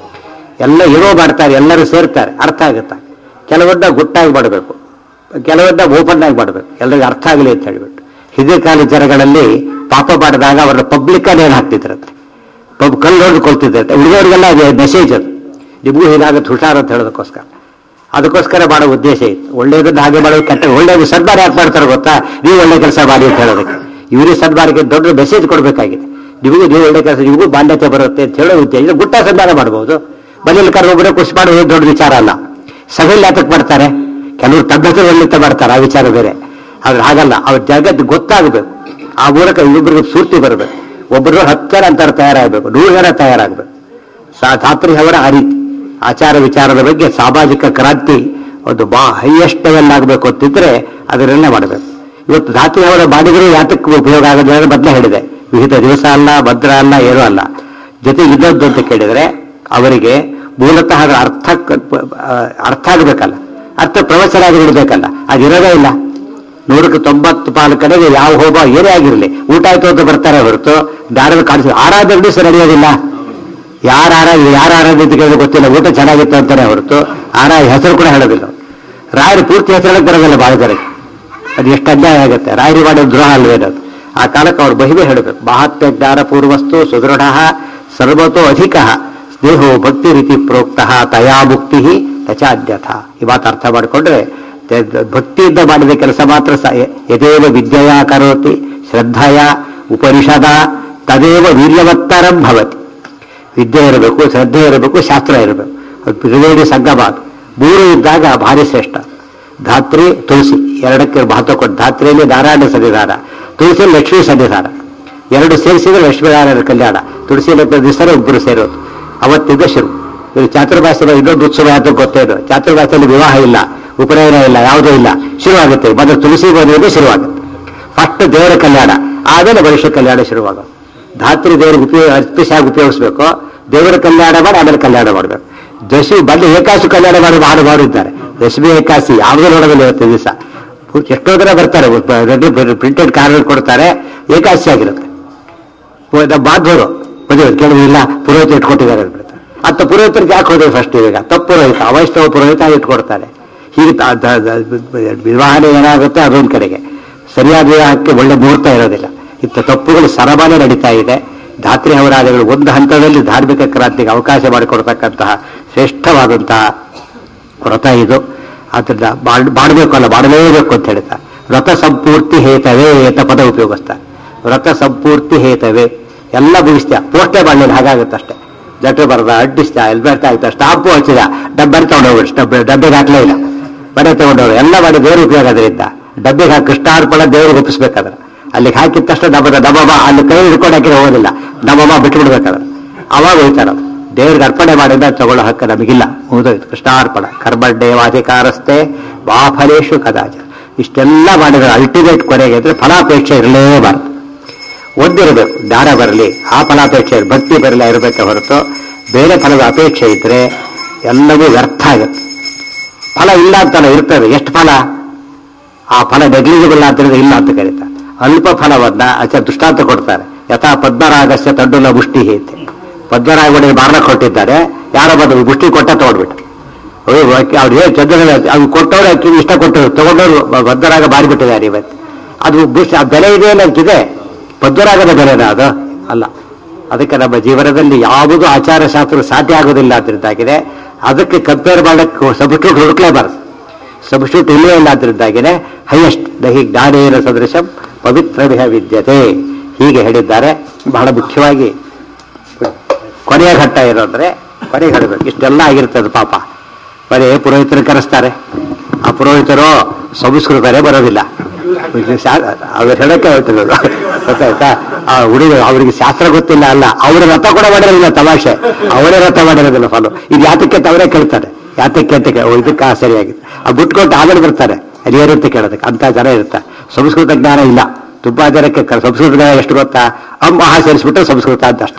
ಎಲ್ಲ ಏನೋ ಮಾಡ್ತಾರೆ ಎಲ್ಲರೂ ಸೇರ್ತಾರೆ ಅರ್ಥ ಆಗುತ್ತೆ ಕೆಲವನ್ನ ಗುಟ್ಟಾಗಿ ಮಾಡಬೇಕು ಕೆಲವನ್ನ ಓಪನ್ ಆಗಿ ಮಾಡಬೇಕು ಎಲ್ಲರಿಗೂ ಅರ್ಥ ಆಗಲಿ ಅಂತ ಹೇಳ್ಬಿಟ್ಟು ಹಿರಿಯ ಕಾಲ ಜನಗಳಲ್ಲಿ ಪಾಪ ಮಾಡಿದಾಗ ಅವರ ಪಬ್ಲಿಕ್ ನೇಣು ಹಾಕ್ತಿದ್ರಂತೆ ಪಬ್ ಕಲ್ಲು ನೋಡಿ ಕೊಳ್ತಿದ್ರಂತೆ ಉಳಿದವರಿಗೆಲ್ಲ ಮೆಸೇಜ್ ಅದು ನಿಮಗೂ ಹೀಗಾಗುತ್ತೆ ಹುಷಾರು ಅಂತ ಹೇಳೋದಕ್ಕೋಸ್ಕರ ಅದಕ್ಕೋಸ್ಕರ ಮಾಡೋ ಉದ್ದೇಶ ಇತ್ತು ಒಳ್ಳೇದನ್ನ ಹಾಗೆ ಮಾಡೋದು ಕೆಟ್ಟ ಒಳ್ಳೇದು ಸನ್ಮಾನ ಯಾಕೆ ಮಾಡ್ತಾರೆ ಗೊತ್ತಾ ನೀವು ಒಳ್ಳೆ ಕೆಲಸ ಮಾಡಿ ಅಂತ ಹೇಳೋದಕ್ಕೆ ಇವರಿಗೆ ಸನ್ಮಾನಕ್ಕೆ ದೊಡ್ಡ ಮೆಸೇಜ್ ಕೊಡಬೇಕಾಗಿದೆ ನಿಮಗೂ ನೀವು ಒಳ್ಳೆ ಕೆಲಸ ನಿಮಗೂ ಮಾನ್ಯತೆ ಬರುತ್ತೆ ಅಂತ ಹೇಳೋ ಉದ್ದೇಶ ಇದು ಗುಟ್ಟ ಸನ್ಮಾನ ಮಾಡಬಹುದು ಮನೇಲಿ ಕರ್ಗೊಬ್ಬರೇ ಖುಷಿ ಮಾಡೋದು ದೊಡ್ಡ ವಿಚಾರ ಅಲ್ಲ ಸಭೆಯಲ್ಲಿ ಯಾತಕ್ಕೆ ಮಾಡ್ತಾರೆ ಕೆಲವರು ತಗ್ಗತೆ ಒಳ್ಳೆತ ಮಾಡ್ತಾರೆ ಆ ವಿಚಾರ ಬೇರೆ ಆದ್ರೆ ಹಾಗಲ್ಲ ಅವ್ರ ಜಗತ್ತು ಗೊತ್ತಾಗಬೇಕು ಆ ಮೂಲಕ ಇನ್ನೊಬ್ಬರಿಗೆ ಸ್ಫೂರ್ತಿ ಬರಬೇಕು ಒಬ್ಬರು ಹತ್ತು ಜನ ಅಂತಾರೆ ತಯಾರಾಗಬೇಕು ನೂರು ಜನ ತಯಾರಾಗಬೇಕು ಧಾತ್ರಿ ಅವರ ಆ ರೀತಿ ಆಚಾರ ವಿಚಾರದ ಬಗ್ಗೆ ಸಾಮಾಜಿಕ ಕ್ರಾಂತಿ ಒಂದು ಬಾ ಹೈಯೆಸ್ಟ್ ಲೆವೆಲ್ ಆಗಬೇಕು ಅಂತಿದ್ರೆ ಅದನ್ನೆಲ್ಲ ಮಾಡಬೇಕು ಇವತ್ತು ಧಾತ್ರಿ ಅವರ ಮಾಡಿದ್ರು ಯಾತಕ್ಕೆ ಉಪಯೋಗ ಆಗೋದು ಅಂತ ಮೊದಲೇ ಹೇಳಿದೆ ವಿಹಿತ ದಿವಸ ಅಲ್ಲ ಭದ್ರ ಅಲ್ಲ ಏನೂ ಅಲ್ಲ ಜೊತೆಗೆ ಇನ್ನೊಂದು ಅಂತ ಕೇಳಿದ್ರೆ ಅವರಿಗೆ ಮೂಲತಃ ಅದರ ಅರ್ಥ ಅರ್ಥ ಆಗಬೇಕಲ್ಲ ಅರ್ಥ ಪ್ರವಚನ ಆಗಿರ್ಬೇಕಲ್ಲ ಅದಿರೋದೇ ಇಲ್ಲ ನೂರಕ್ಕೆ ತೊಂಬತ್ತು ಪಾಲು ಕಡೆಗೆ ಯಾವ ಹೋಮ ಏನೇ ಆಗಿರಲಿ ಊಟ ಆಯ್ತು ಅಂತ ಬರ್ತಾರೆ ಹೊರತು ದಾರದ ಕಾಣಿಸಿ ಆರಾಧನೆ ದಿವಸ ನಡೆಯೋದಿಲ್ಲ ಯಾರ ಆರಾಧ ಯಾರ ಆರಾಧ ಅಂತ ಕೇಳಿದ್ರೆ ಗೊತ್ತಿಲ್ಲ ಊಟ ಚೆನ್ನಾಗಿತ್ತು ಅಂತಾನೆ ಹೊರತು ಆರಾ ಹೆಸರು ಕೂಡ ಹೇಳೋದಿಲ್ಲ ರಾಯರು ಪೂರ್ತಿ ಹೆಸರು ಹೇಳಕ್ ಬರೋದಿಲ್ಲ ಬಹಳ ಜನಕ್ಕೆ ಅದು ಎಷ್ಟು ಅನ್ಯಾಯ ಆಗುತ್ತೆ ರಾಯರು ಮಾಡೋ ದ್ರೋಹ ಅಲ್ವೇನದು ಆ ಕಾಲಕ್ಕೆ ಅವ್ರ ಮಹಿಮೆ ಹೇಳಬೇಕು ಮಹಾತ್ಮ ಜ್ಞಾನ ಪೂರ್ವಸ್ತು ಸುದೃಢ ಸರ್ವತೋ ಅಧಿಕ ಸ್ನೇಹೋ ಭಕ್ತಿ ರೀತಿ ಪ್ರೋಕ್ತ ತಯಾ ಮುಕ್ತಿ ತಚಾದ್ಯಥ ಈ ಮಾತು ಅರ್ಥ ಮಾಡಿಕೊಂಡ್ರೆ ತೆ- ಭಕ್ತಿಯಿಂದ ಮಾಡಿದ ಕೆಲಸ ಮಾತ್ರ ಸ ಯಥೇವ ವಿದ್ಯೆಯ ಕರೋತಿ ಶ್ರದ್ಧೆಯ ಉಪನಿಷದ ತದೇವ ವೀರ್ಯವತ್ತರಂ ಭವತಿ ವಿದ್ಯೆ ಇರಬೇಕು ಶ್ರದ್ಧೆ ಇರಬೇಕು ಶಾಸ್ತ್ರ ಇರಬೇಕು ಅದು ತ್ರಿವೇಣಿ ಸಂಗಮ ಅದು. ಮೂರು ಇದ್ದಾಗ ಭಾರಿ ಶ್ರೇಷ್ಠ ಧಾತ್ರಿ ತುಳಸಿ ಎರಡಕ್ಕೆ ಮಹತ್ವ ಕೊಟ್ಟು ಧಾತ್ರಿಯಲ್ಲಿ ನಾರಾಯಣ ಸನ್ನಿಧಾನ ತುಳಸಿಯಲ್ಲಿ ಲಕ್ಷ್ಮೀ ಸನ್ನಿಧಾನ ಎರಡು ಸೇರಿಸಿದ್ರೆ ಲಕ್ಷ್ಮೀನಾರಾಯಣ ಕಲ್ಯಾಣ ತುಳಸಿ ದಿವಸನೇ ಒಬ್ಬರು ಸೇರೋದು ಅವತ್ತಿಂದ ಶುರು ಇದು ಚಾತುರ್ಮಾಸ್ಯದ ಇನ್ನೊಂದು ಉತ್ಸವ ಅಂತ ಗೊತ್ತೇನು ಚಾತುರ್ಮಾಸ್ಯದಲ್ಲಿ ವಿವಾಹ ಇಲ್ಲ ಉಪನಯನ ಇಲ್ಲ ಯಾವುದೂ ಇಲ್ಲ ಶುರುವಾಗುತ್ತೆ ಮೊದಲು ತುಳಸಿ ಮದುವೆಗೆ ಶುರುವಾಗುತ್ತೆ ಫಸ್ಟ್ ದೇವರ ಕಲ್ಯಾಣ ಆಮೇಲೆ ಮನುಷ್ಯ ಕಲ್ಯಾಣ ಶುರುವಾಗೋದು ಧಾತ್ರಿ ದೇವರಿಗೆ ಉಪಯೋಗ ಅರ್ಪಿಸಾಗಿ ಉಪಯೋಗಿಸ್ಬೇಕು ದೇವರ ಕಲ್ಯಾಣ ಮಾಡಿ ಆಮೇಲೆ ಕಲ್ಯಾಣ ಮಾಡಬೇಕು ದಶಮಿ ಬಂದು ಏಕಾಶಿ ಕಲ್ಯಾಣ ಮಾಡಿ ಮಾಡಿ ಮಾಡಿದ್ದಾರೆ ದಶಮಿ ಏಕಾಶಿ ಯಾವುದೂ ನೋಡೋದಿಲ್ಲ ಇವತ್ತು ದಿವಸ ಎಷ್ಟೋ ಜನ ಬರ್ತಾರೆ ಪ್ರಿಂಟೆಡ್ ಕಾರ್ಡ್ ಕೊಡ್ತಾರೆ ಏಕಾಶಿ ಆಗಿರುತ್ತೆ ನಮ್ಮ ಬಾಂಧವರು ಮದುವೆ ಕೆಲವಿಲ್ಲ ಪುರೋಹಿತ ಇಟ್ಕೊಟ್ಟಿದ್ದಾರೆ ಅಂದ್ಬಿಡ್ತಾರೆ ಅಂತ ಪುರೋಹಿತರಿಗೆ ಯಾಕೆ ಹೋದ್ರೆ ಫಸ್ಟ್ ಈಗ ತಪ್ಪು ಪುರೋಹಿತ ಅವೈಷ್ಣವ ಪುರೋಹಿತ ಇಟ್ಕೊಡ್ತಾರೆ ಹೀಗೆ ತ- ತ- ತ- ವಿವಾಹನೇ ಏನಾಗುತ್ತೆ ಅದೊಂದು ಕಡೆಗೆ ಸರಿಯಾದ ವಿವಾಹಕ್ಕೆ ಒಳ್ಳೆ ಮುಹೂರ್ತ ಇರೋದಿಲ್ಲ ಇಂಥ ತಪ್ಪುಗಳು ಸರಬಾಲೆ ನಡೀತಾ ಇದೆ ಧಾತ್ರಿ ಅವರಾದಿಗಳು ಒಂದು ಹಂತದಲ್ಲಿ ಧಾರ್ಮಿಕ ಕ್ರಾಂತಿಗೆ ಅವಕಾಶ ಮಾಡಿಕೊಡ್ತಕ್ಕಂತಹ ಶ್ರೇಷ್ಠವಾದಂತಹ ವ್ರತ ಇದು ಅದನ್ನ ಮಾಡ್- ಮಾಡಬೇಕು ಅಲ್ಲ ಮಾಡಲೇಬೇಕು ಅಂತ ಹೇಳ್ತಾ ವ್ರತ ಸಂಪೂರ್ತಿ ಹೇತವೇ ಅಂತ ಪದ ಉಪಯೋಗಿಸ್ತಾ ವ್ರತ ಸಂಪೂರ್ತಿ ಹೇತವೇ ಎಲ್ಲ ಮುಗಿಸ್ತಾ ಪೋಸ್ಟೇ ಮಾಡಲಿಲ್ಲ ಹಾಗಾಗುತ್ತೆ ಅಷ್ಟೇ ಜಟ್ರು ಬರದ ಅಡ್ಡಿಸ್ತಾ ಎಲ್ಬರ್ಟ್ ಆಯ್ತಾ ಸ್ಟಾಂಪು ಹಚ್ಚಿದ ಡಬ್ಬಲ್ಲಿ ತಗೊಂಡೋಗ್ಬಿಟ್ಟು ಡಬ್ಬೆ ಡಬ್ಬೆಗೆ ಹಾಕ್ಲೇ ಇಲ್ಲ ಮನೆ ತಗೊಂಡವ್ರು ಎಲ್ಲ ಮಾಡಿ ದೇವ್ರ ಉಪಯೋಗ ಅದರಿಂದ ಡಬ್ಬೆಗೆ ಹಾಕಿ ಕೃಷ್ಣಾರ್ಪಣ ದೇವ್ರಿಗೆ ಒಪ್ಪಿಸ್ಬೇಕಾದ್ರೆ ಅಲ್ಲಿಗೆ ಹಾಕಿದ ತಕ್ಷಣ ನಮ್ಮದ ನಮ್ಮಮ್ಮ ಅಲ್ಲಿ ಕೈ ಹಿಡ್ಕೊಂಡು ಹಾಕಿದ್ರೆ ಹೋಗೋದಿಲ್ಲ ನಮ್ಮಮ್ಮ ಬಿಟ್ಟು ಬಿಡ್ಬೇಕಾದ್ರೆ ಅವಾಗ ಹೋಯ್ತಾರ ದೇವ್ರಿಗೆ ಅರ್ಪಣೆ ಮಾಡಿದ ತಗೊಳ್ಳೋ ಹಕ್ಕು ನಮಗಿಲ್ಲ ಮುಗಿದೋಯ್ತು ಕೃಷ್ಣಾರ್ಪಣ ಕರ್ಮಡ್ಡೇವಾಧಿಕಾರಸ್ಥೆ ವಾಫಲೇಶು ಕದಾಚ ಇಷ್ಟೆಲ್ಲ ಮಾಡಿದ್ರೆ ಅಲ್ಟಿಮೇಟ್ ಕೊನೆಗೆ ಅಂದ್ರೆ ಫಲಾಪೇಕ್ಷೆ ಇರಲೇಬಾರದು ಒಂದಿರಬೇಕು ಜ್ಞಾನ ಬರಲಿ ಆ ಫಲಾಪೇಕ್ಷೆ ಭಕ್ತಿ ಬರಲಿ ಇರಬೇಕೆ ಹೊರತು ಬೇರೆ ಫಲದ ಅಪೇಕ್ಷೆ ಇದ್ರೆ ಎಲ್ಲವೂ ವ್ಯರ್ಥ ಆಗುತ್ತೆ ಫಲ ಇಲ್ಲ ಅಂತಲ್ಲ ಇರ್ತದೆ ಎಷ್ಟು ಫಲ ಆ ಫಲ ನೆಗ್ಲಿಜಿಬಲ್ ಅಂತ ಇಲ್ಲ ಅಂತ ಕರೀತಾರೆ ಅಲ್ಪ ಫಲವನ್ನ ಆಚೆ ದೃಷ್ಟಾಂತ ಕೊಡ್ತಾರೆ ಯಥಾ ಪದ್ಮರಾಗಸ್ಯ ತಂಡುಲ ಮುಷ್ಟಿ ಹೇತೆ ಪದ್ಮರಾಗನಿಗೆ ಮಾರಣ ಕೊಟ್ಟಿದ್ದಾರೆ ಯಾರೋ ಬಂದು ಮುಷ್ಟಿ ಕೊಟ್ಟ ತಗೊಂಡ್ಬಿಟ್ಟು ಅವ್ರು ಹೇಳಿ ಚಂದ್ರ ಅವ್ರು ಕೊಟ್ಟವ್ರು ಅಕ್ಕಿ ಇಷ್ಟ ಕೊಟ್ಟರು ತಗೊಂಡವ್ರು ಪದ್ಮರಾಗ ಮಾರಿಬಿಟ್ಟಿದ್ದಾರೆ ಇವತ್ತು ಅದು ಬುಷ್- ಆ ಬೆಲೆ ಇದೆ ಅಂತಿದೆ ಪದ್ಮರಾಗದ ಬೆಲೆನ ಅದು ಅಲ್ಲ ಅದಕ್ಕೆ ನಮ್ಮ ಜೀವನದಲ್ಲಿ ಯಾವುದು ಆಚಾರ ಶಾಸ್ತ್ರ ಸಾಧ್ಯ ಆಗೋದಿಲ್ಲ ಅಂತದ್ದಾಗಿದೆ ಅದಕ್ಕೆ ಕಂಪೇರ್ ಮಾಡಕ್ಕೆ ಸಬ್ಸ್ಟ್ಯೂಟ್ ಹುಡುಕ್ಲೇಬಾರದು ಸಬ್ಸ್ಟ್ಯೂಟ್ ಇಲ್ಲೇ ಇಲ್ಲ ಅದರಿಂದಾಗಿನೇ ಹೈಯೆಸ್ಟ್ ದಹಿ ಜ್ಞಾನೇನ ಸದೃಶಂ ಪವಿತ್ರ ವಿದ್ಯತೆ ಹೀಗೆ ಹೇಳಿದ್ದಾರೆ ಬಹಳ ಮುಖ್ಯವಾಗಿ ಕೊನೆಯ ಘಟ್ಟ ಏನು ಅಂದ್ರೆ ಕೊನೆಗೆ ಹೇಳಬೇಕು ಇಷ್ಟೆಲ್ಲ ಆಗಿರ್ತದೆ ಪಾಪ ಬರೀ ಪುರೋಹಿತರು ಕರೆಸ್ತಾರೆ ಆ ಪುರೋಹಿತರು ಸಂಸ್ಕೃತನೇ ಬರೋದಿಲ್ಲ ಅವ್ರು ಹೇಳಕ್ಕೆ ಹೇಳ್ತಾರೆ ಗೊತ್ತಾಯ್ತಾ ಆ ಹುಡುಗ ಅವರಿಗೆ ಶಾಸ್ತ್ರ ಗೊತ್ತಿಲ್ಲ ಅಲ್ಲ ಅವ್ರ ರಥ ಕೂಡ ಮಾಡಿರೋದಿಲ್ಲ ತಮಾಷೆ ಅವರೇ ರಥ ಮಾಡಿರೋದಿಲ್ಲ ಫಾಲೋ ಇದು ಯಾತಕ್ಕೆ ಅಂತ ಅವರೇ ಕೇಳ್ತಾರೆ ಯಾತಕ್ಕೆ ಅಂತ ಕೇ- ಓ, ಇದಕ್ಕ ಸರಿಯಾಗಿದೆ ಆ ಬಿಟ್ಕೊಟ್ಟು ಆಮೇಲೆ ಬರ್ತಾರೆ ಅದೇನಂತ ಕೇಳೋದಕ್ಕೆ ಅಂತ ಜನ ಇರ್ತಾರೆ ಸಂಸ್ಕೃತ ಜ್ಞಾನ ಇಲ್ಲ ತುಂಬಾ ಜನಕ್ಕೆ ಕ- ಸಂಸ್ಕೃತ ಜ್ಞಾನ ಎಷ್ಟು ಗೊತ್ತಾ ಅಮ್ಮ ಆಹಾ ಸೇರಿಸ್ಬಿಟ್ರೆ ಸಂಸ್ಕೃತ ಅಂತ ಅಷ್ಟೇ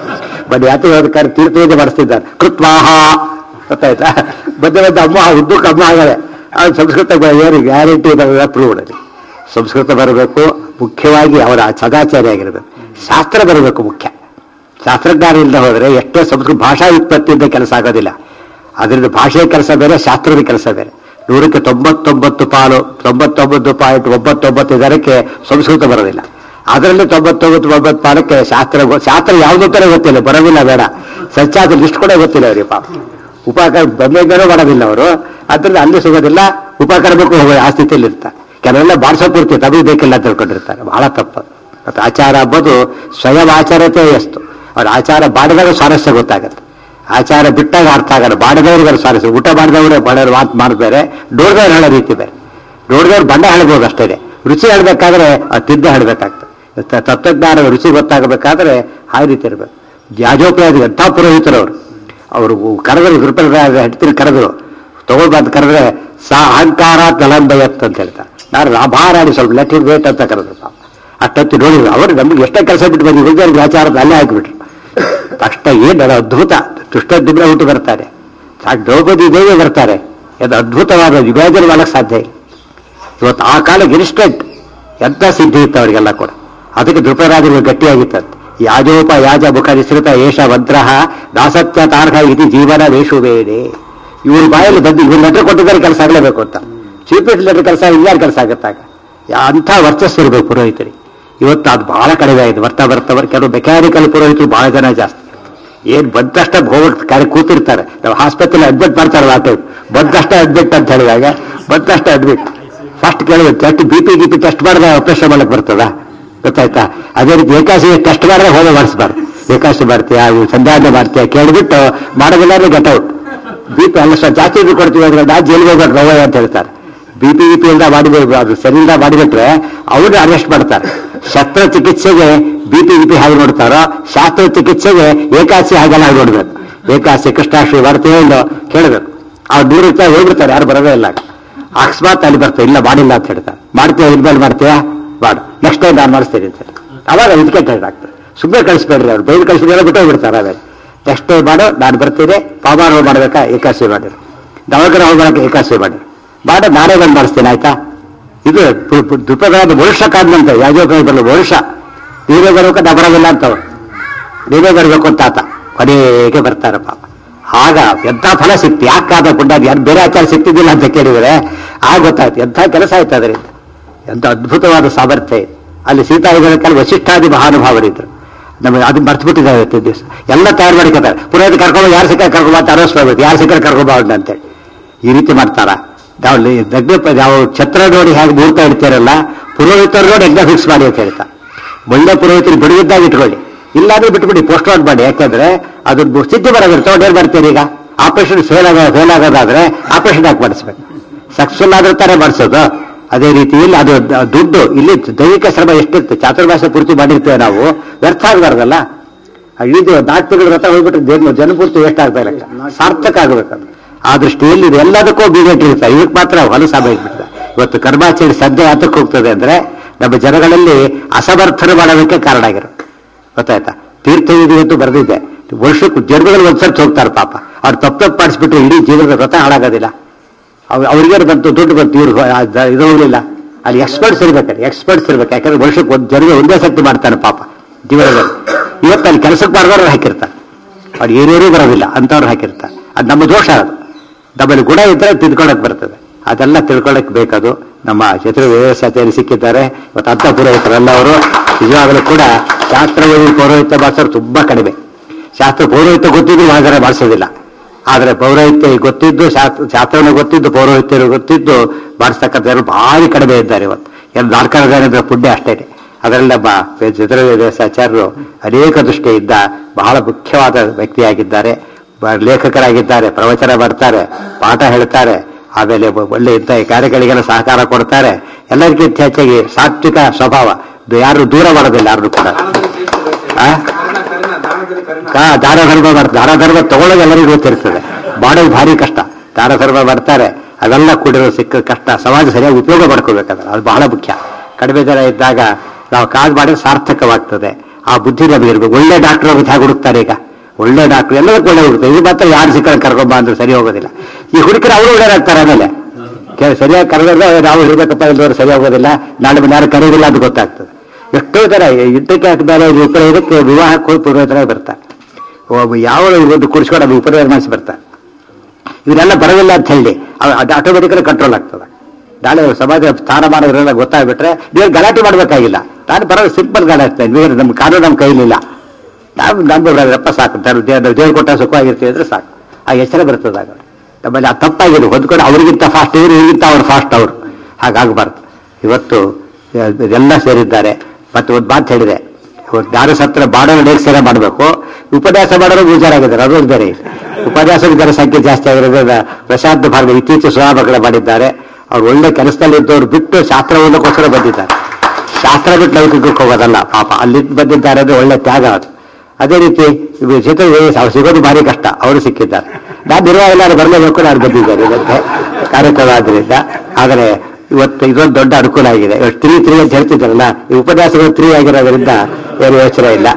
ಬಟ್ ಯಾತ ಹೇಳೋದಕ್ಕಾದ್ರೆ ತೀರ್ಥವೇದ ಮಾಡಿಸ್ತಿದ್ದಾರೆ ಕೃತ್ವಾಹ ಗೊತ್ತಾಯ್ತಾ ಮಧ್ಯೆ ಮಧ್ಯೆ ಅಮ್ಮ ಉದ್ದಕ್ಕೆ ಅಮ್ಮ ಆಗದೆ ಆ ಸಂಸ್ಕೃತ ಬ- ಏನು ಗ್ಯಾರಂಟಿ ಪ್ರೂವ್ ಅಲ್ಲಿ ಸಂಸ್ಕೃತ ಬರಬೇಕು ಮುಖ್ಯವಾಗಿ ಅವರ ಸದಾಚಾರ್ಯ ಆಗಿರಬೇಕು ಶಾಸ್ತ್ರ ಬರಬೇಕು ಮುಖ್ಯ ಶಾಸ್ತ್ರಜ್ಞಾನ ಇಲ್ಲದೆ ಹೋದರೆ ಎಷ್ಟೇ ಸಂಸ್ಕೃತ ಭಾಷಾ ಉತ್ಪತ್ತಿಯಿಂದ ಕೆಲಸ ಆಗೋದಿಲ್ಲ ಅದರಿಂದ ಭಾಷೆಯ ಕೆಲಸ ಬೇರೆ ಶಾಸ್ತ್ರದ ಕೆಲಸ ಬೇರೆ ನೂರಕ್ಕೆ ತೊಂಬತ್ತೊಂಬತ್ತು ಪಾಲು ತೊಂಬತ್ತೊಂಬತ್ತು ಪಾಯಿಂಟ್ ಒಂಬತ್ತೊಂಬತ್ತು ಜನಕ್ಕೆ ಸಂಸ್ಕೃತ ಬರೋದಿಲ್ಲ ಅದರಲ್ಲಿ ತೊಂಬತ್ತೊಂಬತ್ತು ಒಂಬತ್ತು ಪಾಲಕ್ಕೆ ಶಾಸ್ತ್ರ ಗೊ- ಶಾಸ್ತ್ರ ಯಾವ್ದು ಅಂತಾನೆ ಗೊತ್ತಿಲ್ಲ ಬರೋದಿಲ್ಲ ಬೇಡ ಸಚ್ಚಾದ ಲಿಸ್ಟ್ ಕೂಡ ಗೊತ್ತಿಲ್ಲ ಅವರಿಗೆ ಪಾಪ ಉಪಕಾರ ಬಂದೇನೂ ಮಾಡೋದಿಲ್ಲ ಅವರು ಅದರಿಂದ ಅಲ್ಲಿ ಸಿಗೋದಿಲ್ಲ ಉಪಕಾರ ಬೇಕು ಹೋಗೋ ಆ ಸ್ಥಿತಿಯಲ್ಲಿ ಇರ್ತಾರೆ ಕೆಲವೆಲ್ಲ ಬಾಡ್ಸೋ ಪೂರ್ತಿ ತಮಗೆ ಬೇಕಿಲ್ಲ ಅಂತ ತಿಳ್ಕೊಂಡಿರ್ತಾರೆ ಬಹಳ ತಪ್ಪು ಮತ್ತು ಆಚಾರ ಅಂಬೋದು ಸ್ವಯಂ ಆಚಾರತೆ ಎಷ್ಟು ಅವ್ರ ಆಚಾರ ಬಾಡಿದಾಗ ಸ್ವಾರಸ್ಯ ಗೊತ್ತಾಗತ್ತೆ ಆಚಾರ ಬಿಟ್ಟಾಗ ಅರ್ಥ ಆಗಲ್ಲ ಬಾಡದವ್ರಿಗೆ ಅದು ಸ್ವಾರಸ್ಯ ಊಟ ಮಾಡಿದವರೇ ಬಾಡೋರು ಮಾತು ಮಾಡಿದ್ರೆ ನೋಡಿದವ್ರು ಹೇಳೋ ರೀತಿ ಬೇರೆ ನೋಡಿದವ್ರು ಬಣ್ಣ ಹೇಳ್ಬೋದು ಅಷ್ಟೇ ರುಚಿ ಹೇಳ್ಬೇಕಾದ್ರೆ ಅದು ತಿದ್ದ ಹೇಳ್ಬೇಕಾಗ್ತದೆ ತ- ತತ್ವಜ್ಞಾನದ ರುಚಿ ಗೊತ್ತಾಗಬೇಕಾದ್ರೆ ಆ ರೀತಿ ಇರಬೇಕು ಯಾಜೋಪಯೋಗ ಎಂಥ ಪುರೋಹಿತರವರು ಅವರು ಕರೆದ್ರು ಗುರುಪದ ಹೆಡ್ತಿರು ಕರೆದ್ರು ತಗೊಳ್ಬಾರ್ದು ಕರೆದ್ರೆ ಸಾ ಅಹಂಕಾರ ತಲಂಬಯತ್ ಅಂತ ಹೇಳ್ತಾರೆ ನಾನು ರಾಭಾರಾಡಿ ಸ್ವಲ್ಪ ಲೆಟ್ ಇಟ್ ವೇಟ್ ಅಂತ ಕರೆದ್ರು ಪಾಪ ಅಷ್ಟೊತ್ತು ನೋಡಿದ್ರು ಅವರು ನಮ್ಗೆ ಎಷ್ಟೇ ಕೆಲಸ ಬಿಟ್ಟು ಬಂದು ಉಳಿದವ್ರಿಗೆ ಆಚಾರದ ಅಲ್ಲೇ ಹಾಕಿಬಿಟ್ರು ತಕ್ಷಣ ಏನು ಅದು ಅದ್ಭುತ ದುಷ್ಟದಿಬ್ಬರ ಹುಟ್ಟು ಬರ್ತಾರೆ ಸಾಕು ದ್ರೌಪದಿ ದೇವಿ ಬರ್ತಾರೆ ಅದು ಅದ್ಭುತವಾದ ವಿಭಜನೆ ಮಾಡಕ್ಕೆ ಸಾಧ್ಯ ಇಲ್ಲ ಇವತ್ತು ಆ ಕಾಲಕ್ಕೆ ಇನ್ಸ್ಟೆಂಟ್ ಎಂತ ಸಿದ್ಧಿ ಇತ್ತು ಅವರಿಗೆಲ್ಲ ಕೂಡ ಅದಕ್ಕೆ ದ್ರುಪರಾಜರು ಗಟ್ಟಿಯಾಗಿತ್ತಂತೆ ಯಾಜೋಪ ಯಾಜ ಮುಖ ನಿಸೃತ ಏಷ ಮಂತ್ರಃ ದಾಸತ್ಯ ತಾರ್ಹ ಇತಿ ಜೀವನ ವೇಷು ಬೇರೆ ಇವ್ರ ಬಾಯಲ್ಲಿ ಬಂದು ಇವ್ರು ಲೆಟರ್ ಕೊಟ್ಟಿದ್ದಾರೆ ಕೆಲಸ ಆಗಲೇಬೇಕು ಅಂತ ಚೀಫ್ ಲೆಟರ್ ಕೆಲಸ ಇನ್ಯಾರು ಕೆಲಸ ಆಗುತ್ತಾಗ ಅಂಥ ವರ್ಚಸ್ಸು ಇರಬೇಕು ಪುರೋಹಿತರಿಗೆ ಇವತ್ತು ಅದು ಬಹಳ ಕಡಿಮೆ ಆಗಿದೆ ಬರ್ತಾ ಬರ್ತಾ ಬರ್ತಾ ಕೆಲವು ಮೆಕ್ಯಾನಿಕಲ್ ಪುರೋಹಿತರು ಬಹಳ ಜನ ಜಾಸ್ತಿ ಏನ್ ಬಂದಷ್ಟ ಹೋಗ್ಬಿಟ್ಟು ಕಾರ್ಯ ಕೂತಿರ್ತಾರೆ ನಾವು ಹಾಸ್ಪಿಟಲ್ ಅಡ್ಮಿಟ್ ಮಾಡ್ತಾರಲ್ಲ ಆ ಟೈಪ್ ಬಂದಷ್ಟ ಅಡ್ಮಿಟ್ ಅಂತ ಹೇಳಿದಾಗ ಬಂದಷ್ಟ ಅಡ್ಮಿಟ್ ಫಸ್ಟ್ ಕೇಳಿದ್ರೆ ಟೆಸ್ಟ್ ಬಿ ಪಿ ಗಿ ಪಿ ಟೆಸ್ಟ್ ಮಾಡಿದ್ರೆ ಆಪರೇಷನ್ ಮಾಡಕ್ ಬರ್ತದ ಗೊತ್ತಾಯ್ತಾ ಅದೇ ರೀತಿ ಏಕಾಸಿ ಟೆಸ್ಟ್ ಮಾಡಿದ್ರೆ ಹೋದ ಮಾಡಿಸ್ಬಾರ್ದು ಏಕಾಸಿ ಮಾಡ್ತೀಯಾ ಇವು ಸಂಧ್ಯಾನ ಮಾಡ್ತೀಯಾ ಕೇಳಿಬಿಟ್ಟು ಮಾಡೋದಿಲ್ಲ ಅಂದ್ರೆ ಗೆಟ್ ಔಟ್ ಬಿ ಪಿ ಅಲ್ಲ ಸ್ವಲ್ಪ ಜಾಸ್ತಿ ಇದು ಕೊಡ್ತೀವಿ ಅಂದ್ರೆ ನಾ ಜೈಲಿಗೆ ಹೋಗ್ಬೇಕು ನೋವು ಅಂತ ಹೇಳ್ತಾರೆ ಬಿ ಪಿ ಪಿ ಇಂದ ಮಾಡಿದ್ರೆ ಅದು ಸರಿಯಿಂದ ಮಾಡಿಬಿಟ್ರೆ ಅವ್ರನ್ನ ಅರೆಸ್ಟ್ ಮಾಡ್ತಾರೆ ಶಸ್ತ್ರ ಚಿಕಿತ್ಸೆಗೆ ಬಿ ಪಿ ಪಿ ಹಾಗೆ ನೋಡ್ತಾರೋ ಶಾಸ್ತ್ರ ಚಿಕಿತ್ಸೆಗೆ ಏಕಾಸಿ ಹಾಗೆಲ್ಲ ಹಾಗೆ ನೋಡ್ಬೇಕು ಏಕಾಸಿ ಕೃಷ್ಣಾಶ್ರೀ ಬರ್ತೀವಿ ಇಲ್ಲ ಕೇಳಬೇಕು ಅವ್ರು ನೂರು ರೂಪಾಯಿ ಹೋಗ್ಬಿಡ್ತಾರೆ ಯಾರು ಬರೋದೇ ಇಲ್ಲ ಅಕಸ್ಮಾತ್ ಅಲ್ಲಿ ಬರ್ತಾರೆ ಇಲ್ಲ ಮಾಡಿಲ್ಲ ಅಂತ ಹೇಳ್ತಾರೆ ಮಾಡ್ತೀಯ ಇನ್ಮೇಲೆ ಮಾಡ್ತೀಯಾ ಮಾಡು ನೆಕ್ಸ್ಟ್ ಟೈಮ್ ನಾನು ಮಾಡಿಸ್ತೀನಿ ಅಂತ ಹೇಳಿ. ಅವಾಗ ಇದಕ್ಕೆ ಟೈಮ್ ಆಗ್ತದೆ ಸುಮ್ಮನೆ ಕಳಿಸ್ಬೇಡ್ರಿ ಅವ್ರು ಬೈದು ಕಳಿಸಿದ್ರೆ ಬಿಟ್ಟು ಹೋಗ್ಬಿಡ್ತಾರೆ ಆಮೇಲೆ ನೆಕ್ಸ್ಟ್ ಟೈಮ್ ಮಾಡು ನಾನು ಬರ್ತೀನಿ ಪಾಮಾರ ಮಾಡ್ಬೇಕಾ ಏಕಾಸಿ ಮಾಡಿರು ನವಗ್ರಹ ಹೋಗ್ಬೇಕು ಏಕಾಸಿ ಮಾಡಿ ಮಾಡ ನಾನೇ ಬಂದು ಮಾಡಿಸ್ತೀನಿ ಆಯ್ತಾ ಇದು ದುಪ್ಪದ ವರುಷ ಕಾದ್ನಂತೆ ಯಾಜೋಪಯೋಗ ಬರಲು ವರುಷ ನೀವೇ ಬರ್ಬೇಕು ನಾ ಬರೋದಿಲ್ಲ ಅಂತವ್ರು ನೀವೇ ಬರಬೇಕು ಅಂತ ಆತ ಕೊನೆಗೆ ಬರ್ತಾರೆ ಪಾಪ ಆಗ ಎಂಥ ಫಲ ಸಿಕ್ತು ಯಾಕಾದ ಪುಣ್ಯ ಯಾರು ಬೇರೆ ಆಚಾರ ಸಿಕ್ತಿದ್ದಿಲ್ಲ ಅಂತ ಕೇಳಿದರೆ ಆಗ ಗೊತ್ತಾಯ್ತು ಎಂಥ ಕೆಲಸ ಆಯ್ತು ಅದರಿಂದ ಎಂಥ ಅದ್ಭುತವಾದ ಸಾಮರ್ಥ್ಯ ಇದೆ ಅಲ್ಲಿ ಸೀತಾಯುಧನ ಕಾಲ ವಶಿಷ್ಠಾದಿ ಮಹಾನುಭಾವರಿದ್ರು ನಮಗೆ ಅದು ಮರ್ತು ಬಿಟ್ಟಿದ್ದಾರೆ ಇವತ್ತಿನ ದಿವಸ ಎಲ್ಲ ತಯಾರು ಮಾಡಿಕೊತಾರೆ ಪುರೋಹಿತ ಕರ್ಕೊಂಡು ಯಾರು ಸಿಕ್ಕ ಕರ್ಕೊಂಬ ಅಂತ ಅರಸ್ಬೇಕು ಯಾರು ಸಿಕ್ಕರೆ ಕರ್ಕೊಂಬ ಅಂತೇಳಿ ಈ ರೀತಿ ಮಾಡ್ತಾರ ನಾವು ಲಿ- ದಗ್ಧ ಪ- ನಾವು ಛತ್ರ ನೋಡಿ ಹೇಗೆ ಮುಹೂರ್ತ ಇಡ್ತೀರಲ್ಲ ಪುರೋಹಿತರು ನೋಡಿ ಎಗ್ನ ಫಿಕ್ಸ್ ಮಾಡಿ ಅಂತ ಹೇಳ್ತಾರೆ ಒಳ್ಳೆ ಪುರೋಹಿತರು ಬಿಡುವಿದ್ದಾಗ ಇಟ್ಕೊಳ್ಳಿ ಇಲ್ಲಾಂದ್ರೆ ಬಿಟ್ಬಿಡಿ ಪೋಸ್ಟ್ ಔಟ್ ಮಾಡಿ ಯಾಕಂದ್ರೆ ಅದು ಬು- ಸಿದ್ಧಿ ಬರೋದಿಲ್ಲ ತಗೊಂಡು ಏನ್ ಮಾಡ್ತೀರಿ ಈಗ ಆಪರೇಷನ್ ಫೇಲ್ ಆಗ ಫೇಲ್ ಆಗೋದಾದ್ರೆ ಆಪರೇಷನ್ ಯಾಕೆ ಮಾಡಿಸ್ಬೇಕು ಸಕ್ಸಸ್ಫುಲ್ ಆದ್ರೆ ತಾನೇ ಮಾಡಿಸೋದು ಅದೇ ರೀತಿಯಲ್ಲಿ ಅದು ದ- ದುಡ್ಡು ಇಲ್ಲಿ ದೈಹಿಕ ಶ್ರಮ ಎಷ್ಟಿರುತ್ತೆ ಚಾತುರ್ಮಾಸ ಪೂರ್ತಿ ಮಾಡಿರ್ತೇವೆ ನಾವು ವ್ಯರ್ಥ ಆಗಬಾರ್ದಲ್ಲ ಇದು ನಾಲ್ಕು ತಿಂಗಳು ವ್ರತ ಹೋಗ್ಬಿಟ್ರೆ ಜನ ಜನಪೂರ್ತಿ ವೇಸ್ಟ್ ಆಗ್ತಾ ಇಲ್ಲ ಸಾರ್ಥಕ ಆಗಬೇಕು ಅದು. ಆ ದೃಷ್ಟಿಯಲ್ಲಿ ಇದು ಎಲ್ಲದಕ್ಕೂ ಬೀಗಟ್ಟು ಇರ್ತಾರೆ ಇದಕ್ಕೆ ಮಾತ್ರ ಹೊಲಸ ಬೈದ್ಬಿಡ್ತಾರೆ ಇವತ್ತು ಕರ್ಮಾಚರಣೆ ಸದ್ಯ ಯಾತಕ್ಕೆ ಹೋಗ್ತದೆ ಅಂದ್ರೆ ನಮ್ಮ ಜನಗಳಲ್ಲಿ ಅಸಮರ್ಥನೆ ಮಾಡೋದಕ್ಕೆ ಕಾರಣ ಆಗಿರುತ್ತೆ ಗೊತ್ತಾಯ್ತಾ ತೀರ್ಥ ಅಂತ ಬರೆದಿದೆ ವರ್ಷಕ್ಕೂ ಜನ್ಮಗಳು ಒಂದ್ಸರ್ತಿ ಹೋಗ್ತಾರೆ ಪಾಪ ಅವ್ರು ತಪ್ಪು ತಪ್ಪು ಮಾಡಿಸ್ಬಿಟ್ರೆ ಇಡೀ ಜೀವನದ ವ್ರತ ಹಾಳಾಗೋದಿಲ್ಲ ಅವ್ರು ಅವ್ರಿಗೆ ಬಂತು ದುಡ್ಡು ಬಂತು ಇವ್ರು ಇದು ಹೋಗ್ಲಿಲ್ಲ ಅಲ್ಲಿ ಎಕ್ಸ್ಪರ್ಟ್ಸ್ ಇರ್ಬೇಕಾದ್ರೆ ಎಕ್ಸ್ಪರ್ಟ್ಸ್ ಇರ್ಬೇಕು ಯಾಕಂದ್ರೆ ವರ್ಷಕ್ಕೆ ಒಂದು ಜನ ಒಂದೇ ಸತಿ ಮಾಡ್ತಾನೆ ಪಾಪ ಜೀವನದಲ್ಲಿ ಇವತ್ತು ಅಲ್ಲಿ ಕೆಲಸಕ್ಕೆ ಮಾಡಿದವ್ರು ಹಾಕಿರ್ತಾರೆ ಅವ್ರು ಏನೇನೂ ಬರೋದಿಲ್ಲ ಅಂತವ್ರು ಹಾಕಿರ್ತಾರೆ ಅದು ನಮ್ಮ ದೋಷ ಅದು ನಮ್ಮಲ್ಲಿ ಗುಣ ಇದ್ರೆ ತಿದ್ಕೊಳ್ಳೋಕೆ ಬರ್ತದೆ ಅದೆಲ್ಲ ತಿಳ್ಕೊಳ್ಳೋಕೆ ಬೇಕದು ನಮ್ಮ ಚತುರ್ ವ್ಯವಸ್ಥೆಯಲ್ಲಿ ಸಿಕ್ಕಿದ್ದಾರೆ ಇವತ್ತು ಅಂತ ಪುರೋಹಿತರೆಲ್ಲ ಅವರು ನಿಜವಾಗಲೂ ಕೂಡ ಶಾಸ್ತ್ರ ಓದಿ ಪೌರೋಹಿತ್ಯ ಮಾಡಿಸೋರು ತುಂಬಾ ಕಡಿಮೆ ಶಾಸ್ತ್ರ ಪೌರೋಹಿತ್ಯ ಗೊತ್ತಿದ್ದು ಮಾಡಿದರೆ ಮಾಡಿಸೋದಿಲ್ಲ ಆದರೆ ಪೌರೋಹಿತ್ಯ ಗೊತ್ತಿದ್ದು ಶಾಸ್ತ್ರ ಶಾಸ್ತ್ರವನ್ನು ಗೊತ್ತಿದ್ದು ಪೌರೋಹಿತ್ಯರು ಗೊತ್ತಿದ್ದು ಮಾಡಿಸ್ತಕ್ಕಂಥವ್ರು ಭಾರಿ ಕಡಿಮೆ ಇದ್ದಾರೆ ಇವತ್ತು ಎಲ್ಲ ನಾಲ್ಕಾರು ಜನ ಇದ್ರೆ ಪುಣ್ಯ ಅಷ್ಟೇ ಅದರೆಲ್ಲ ಬ ಚತುರ್ವೇದಾಚಾರ್ಯರು ಅನೇಕ ದೃಷ್ಟಿಯಿಂದ ಬಹಳ ಮುಖ್ಯವಾದ ವ್ಯಕ್ತಿಯಾಗಿದ್ದಾರೆ ಬ- ಲೇಖಕರಾಗಿದ್ದಾರೆ ಪ್ರವಚನ ಮಾಡ್ತಾರೆ ಪಾಠ ಹೇಳ್ತಾರೆ ಆಮೇಲೆ ಒ- ಒಳ್ಳೆ ಇಂಥ ಕಾರ್ಯಗಳಿಗೆಲ್ಲ ಸಹಕಾರ ಕೊಡ್ತಾರೆ ಎಲ್ಲರಿಗಿಂತ ಹೆಚ್ಚಾಗಿ ಸಾತ್ವಿಕ ಸ್ವಭಾವ ಇದು ಯಾರು ದೂರ ಮಾಡೋದಿಲ್ಲ ಯಾರು ಕೂಡ ಆ? ಆ, ದಾನ ಧರ್ಮ ಮಾಡ್ತಾರೆ ದಾನ ಧರ್ಮ ತಗೊಳ್ಳೋದು ಎಲ್ಲರಿಗೂ ಗೊತ್ತಿರ್ತದೆ ಮಾಡೋದು ಭಾರಿ ಕಷ್ಟ ದಾನ ಧರ್ಮ ಮಾಡ್ತಾರೆ ಅವೆಲ್ಲ ಕೂಡಿರೋ ಸಿಕ್ಕ ಕಷ್ಟ ಸಮಾಜ ಸರಿಯಾಗಿ ಉಪಯೋಗ ಮಾಡ್ಕೋಬೇಕಾದ್ರೆ ಅದು ಬಹಳ ಮುಖ್ಯ ಕಡಿಮೆ ಜನ ಇದ್ದಾಗ ನಾವು ಕಾಲ್ ಮಾಡಿದ್ರೆ ಸಾರ್ಥಕವಾಗ್ತದೆ ಆ ಬುದ್ಧಿ ನಮಗೆ ಇರ್ಬೇಕು ಒಳ್ಳೆ ಡಾಕ್ಟರ್ ಆಗುತ್ತೆ ಹೇಗೆ ಹುಡುಕ್ತಾರೆ ಈಗ ಒಳ್ಳೆ ಡಾಕ್ಟರ್ ಎಲ್ಲದಕ್ಕೂ ಒಳ್ಳೆ ಹುಡುಕ್ತಾರೆ ಇದು ಮಾತ್ರ ಯಾರು ಸಿಕ್ಕ ಕರ್ಕೊಂಬ ಅಂದ್ರೆ ಸರಿ ಹೋಗೋದಿಲ್ಲ ಈ ಹುಡುಕರು ಅವರು ಒಳ್ಳೆಯದಾಗ್ತಾರೆ ಆಮೇಲೆ ಕೆ- ಸರಿಯಾಗಿ ಕರೆದ್ರೆ ನಾವು ಇರ್ಬೇಕಪ್ಪ ಇಲ್ಲದವ್ರು ಸರಿ ಹೋಗೋದಿಲ್ಲ ನಾಳೆ ಯಾರು ಕರೆಯೋದಿಲ್ಲ ಅದು ಗೊತ್ತಾಗ್ತದೆ ಎಷ್ಟೋ ಜನ ಯುದ್ಧಕ್ಕೆ ಹಾಕಿದಾಗ ಉಪಯೋಗಕ್ಕೆ ವಿವಾಹಕ್ಕೆ ಹೋಗಿ ಪೂರ್ವಜರಾಗಿ ಬರ್ತಾರೆ ಒಬ್ಬ ಯಾವ ಒಂದು ಕುಡಿಸ್ಕೊಂಡು ಅದು ಉಪಯೋಗ ಮಾಡಿಸಿ ಬರ್ತಾರೆ ಇವರೆಲ್ಲ ಬರೋದಿಲ್ಲ ಅಂತ ಹೇಳಿ ಅದು ಆಟೋಮೆಟಿಕಲಿ ಕಂಟ್ರೋಲ್ ಆಗ್ತದೆ ನಾಳೆ ಸಮಾಜ ಸ್ಥಾನಮಾನ ಇವರೆಲ್ಲ ಗೊತ್ತಾಗ್ಬಿಟ್ರೆ ನೀವು ಗಲಾಟೆ ಮಾಡಬೇಕಾಗಿಲ್ಲ ನಾನು ಬರೋದು ಸಿಂಪಲ್ ಗಲಾಟೆ ನೀವು ನಮ್ಮ ಕಾನೂನು ನಮ್ಮ ಕೈಲಿಲ್ಲ ನಾವು ನಮ್ಮ ರಪ್ಪ ಸಾಕು ತರ- ದೇವ್ರು ದೇವ್ರು ಕೊಟ್ಟ ಸುಖವಾಗಿರ್ತೀವಿ ಅಂದ್ರೆ ಸಾಕು ಆ ಎಚ್ಚರ ಬರ್ತದೆ ಆಗ ನಮ್ಮಲ್ಲಿ ಆ ತಪ್ಪಾಗಿದೆ ಹೊಂದ್ಕೊಂಡು ಅವ್ರಿಗಿಂತ ಫಾಸ್ಟ್ ಇವರು ಇವ್ರಿಗಿಂತ ಅವ್ರು ಫಾಸ್ಟ್ ಅವರು ಹಾಗಾಗಬಾರ್ದು ಇವತ್ತು ಇದೆಲ್ಲ ಸೇರಿದ್ದಾರೆ ಮತ್ತೆ ಒಂದು ಮಾತು ಹೇಳಿದೆ ಇವತ್ತು ಯಾರು ಸತ್ರ ಬಾಡೋರು ನೇಕ್ ಸೇವೆ ಮಾಡಬೇಕು ಉಪನ್ಯಾಸ ಮಾಡೋರು ಬೇಜಾರಾಗಿದ್ದಾರೆ ಅದೊಂದು ಬೇರೆ ಇದೆ. ಉಪನ್ಯಾಸ ಜನ ಸಂಖ್ಯೆ ಜಾಸ್ತಿ ಆಗಿರೋದ್ರಿಂದ ಪ್ರಶಾಂತ್ ಭಾರ್ಗವ ಇತ್ತೀಚೆಗೆ ಸುಧಾಮಗಳ ಮಾಡಿದ್ದಾರೆ ಅವ್ರು ಒಳ್ಳೆ ಕೆಲಸದಲ್ಲಿ ಇದ್ದವ್ರು ಬಿಟ್ಟು ಶಾಸ್ತ್ರ ಓದಕ್ಕೋಸ್ಕರ ಬಂದಿದ್ದಾರೆ ಶಾಸ್ತ್ರ ಬಿಟ್ಟು ಲೌಕಿಕಕ್ಕೆ ಹೋಗೋದಲ್ಲ ಪಾಪ ಅಲ್ಲಿ ಬಂದಿದ್ದಾರೆ ಅಂದ್ರೆ ಒಳ್ಳೆ ತ್ಯಾಗ ಅದು ಅದೇ ರೀತಿ ಚಿತ್ರ ಅವ್ರು ಸಿಗೋದು ಭಾರಿ ಕಷ್ಟ ಅವರು ಸಿಕ್ಕಿದ್ದಾರೆ ನಾನು ನಿರ್ವಾಹ ಎಲ್ಲರೂ ಬರಲೇಬೇಕು ನಾನು ಬಂದಿದ್ದೇನೆ ಇವತ್ತೆ ಕಾರ್ಯಕ್ರಮ ಆದ್ರಿಂದ ಆದರೆ ಇವತ್ತು ಇದೊಂದು ದೊಡ್ಡ ಅನುಕೂಲ ಆಗಿದೆ ಇವತ್ತು ತ್ರೀ ತ್ರೀ ಅಂತ ಹೇಳ್ತಿದ್ದಾರಲ್ಲ ಈ ಉಪನ್ಯಾಸಗಳು ತ್ರೀ ಆಗಿರೋದ್ರಿಂದ ಏನು ಯೋಚನೆ ಇಲ್ಲ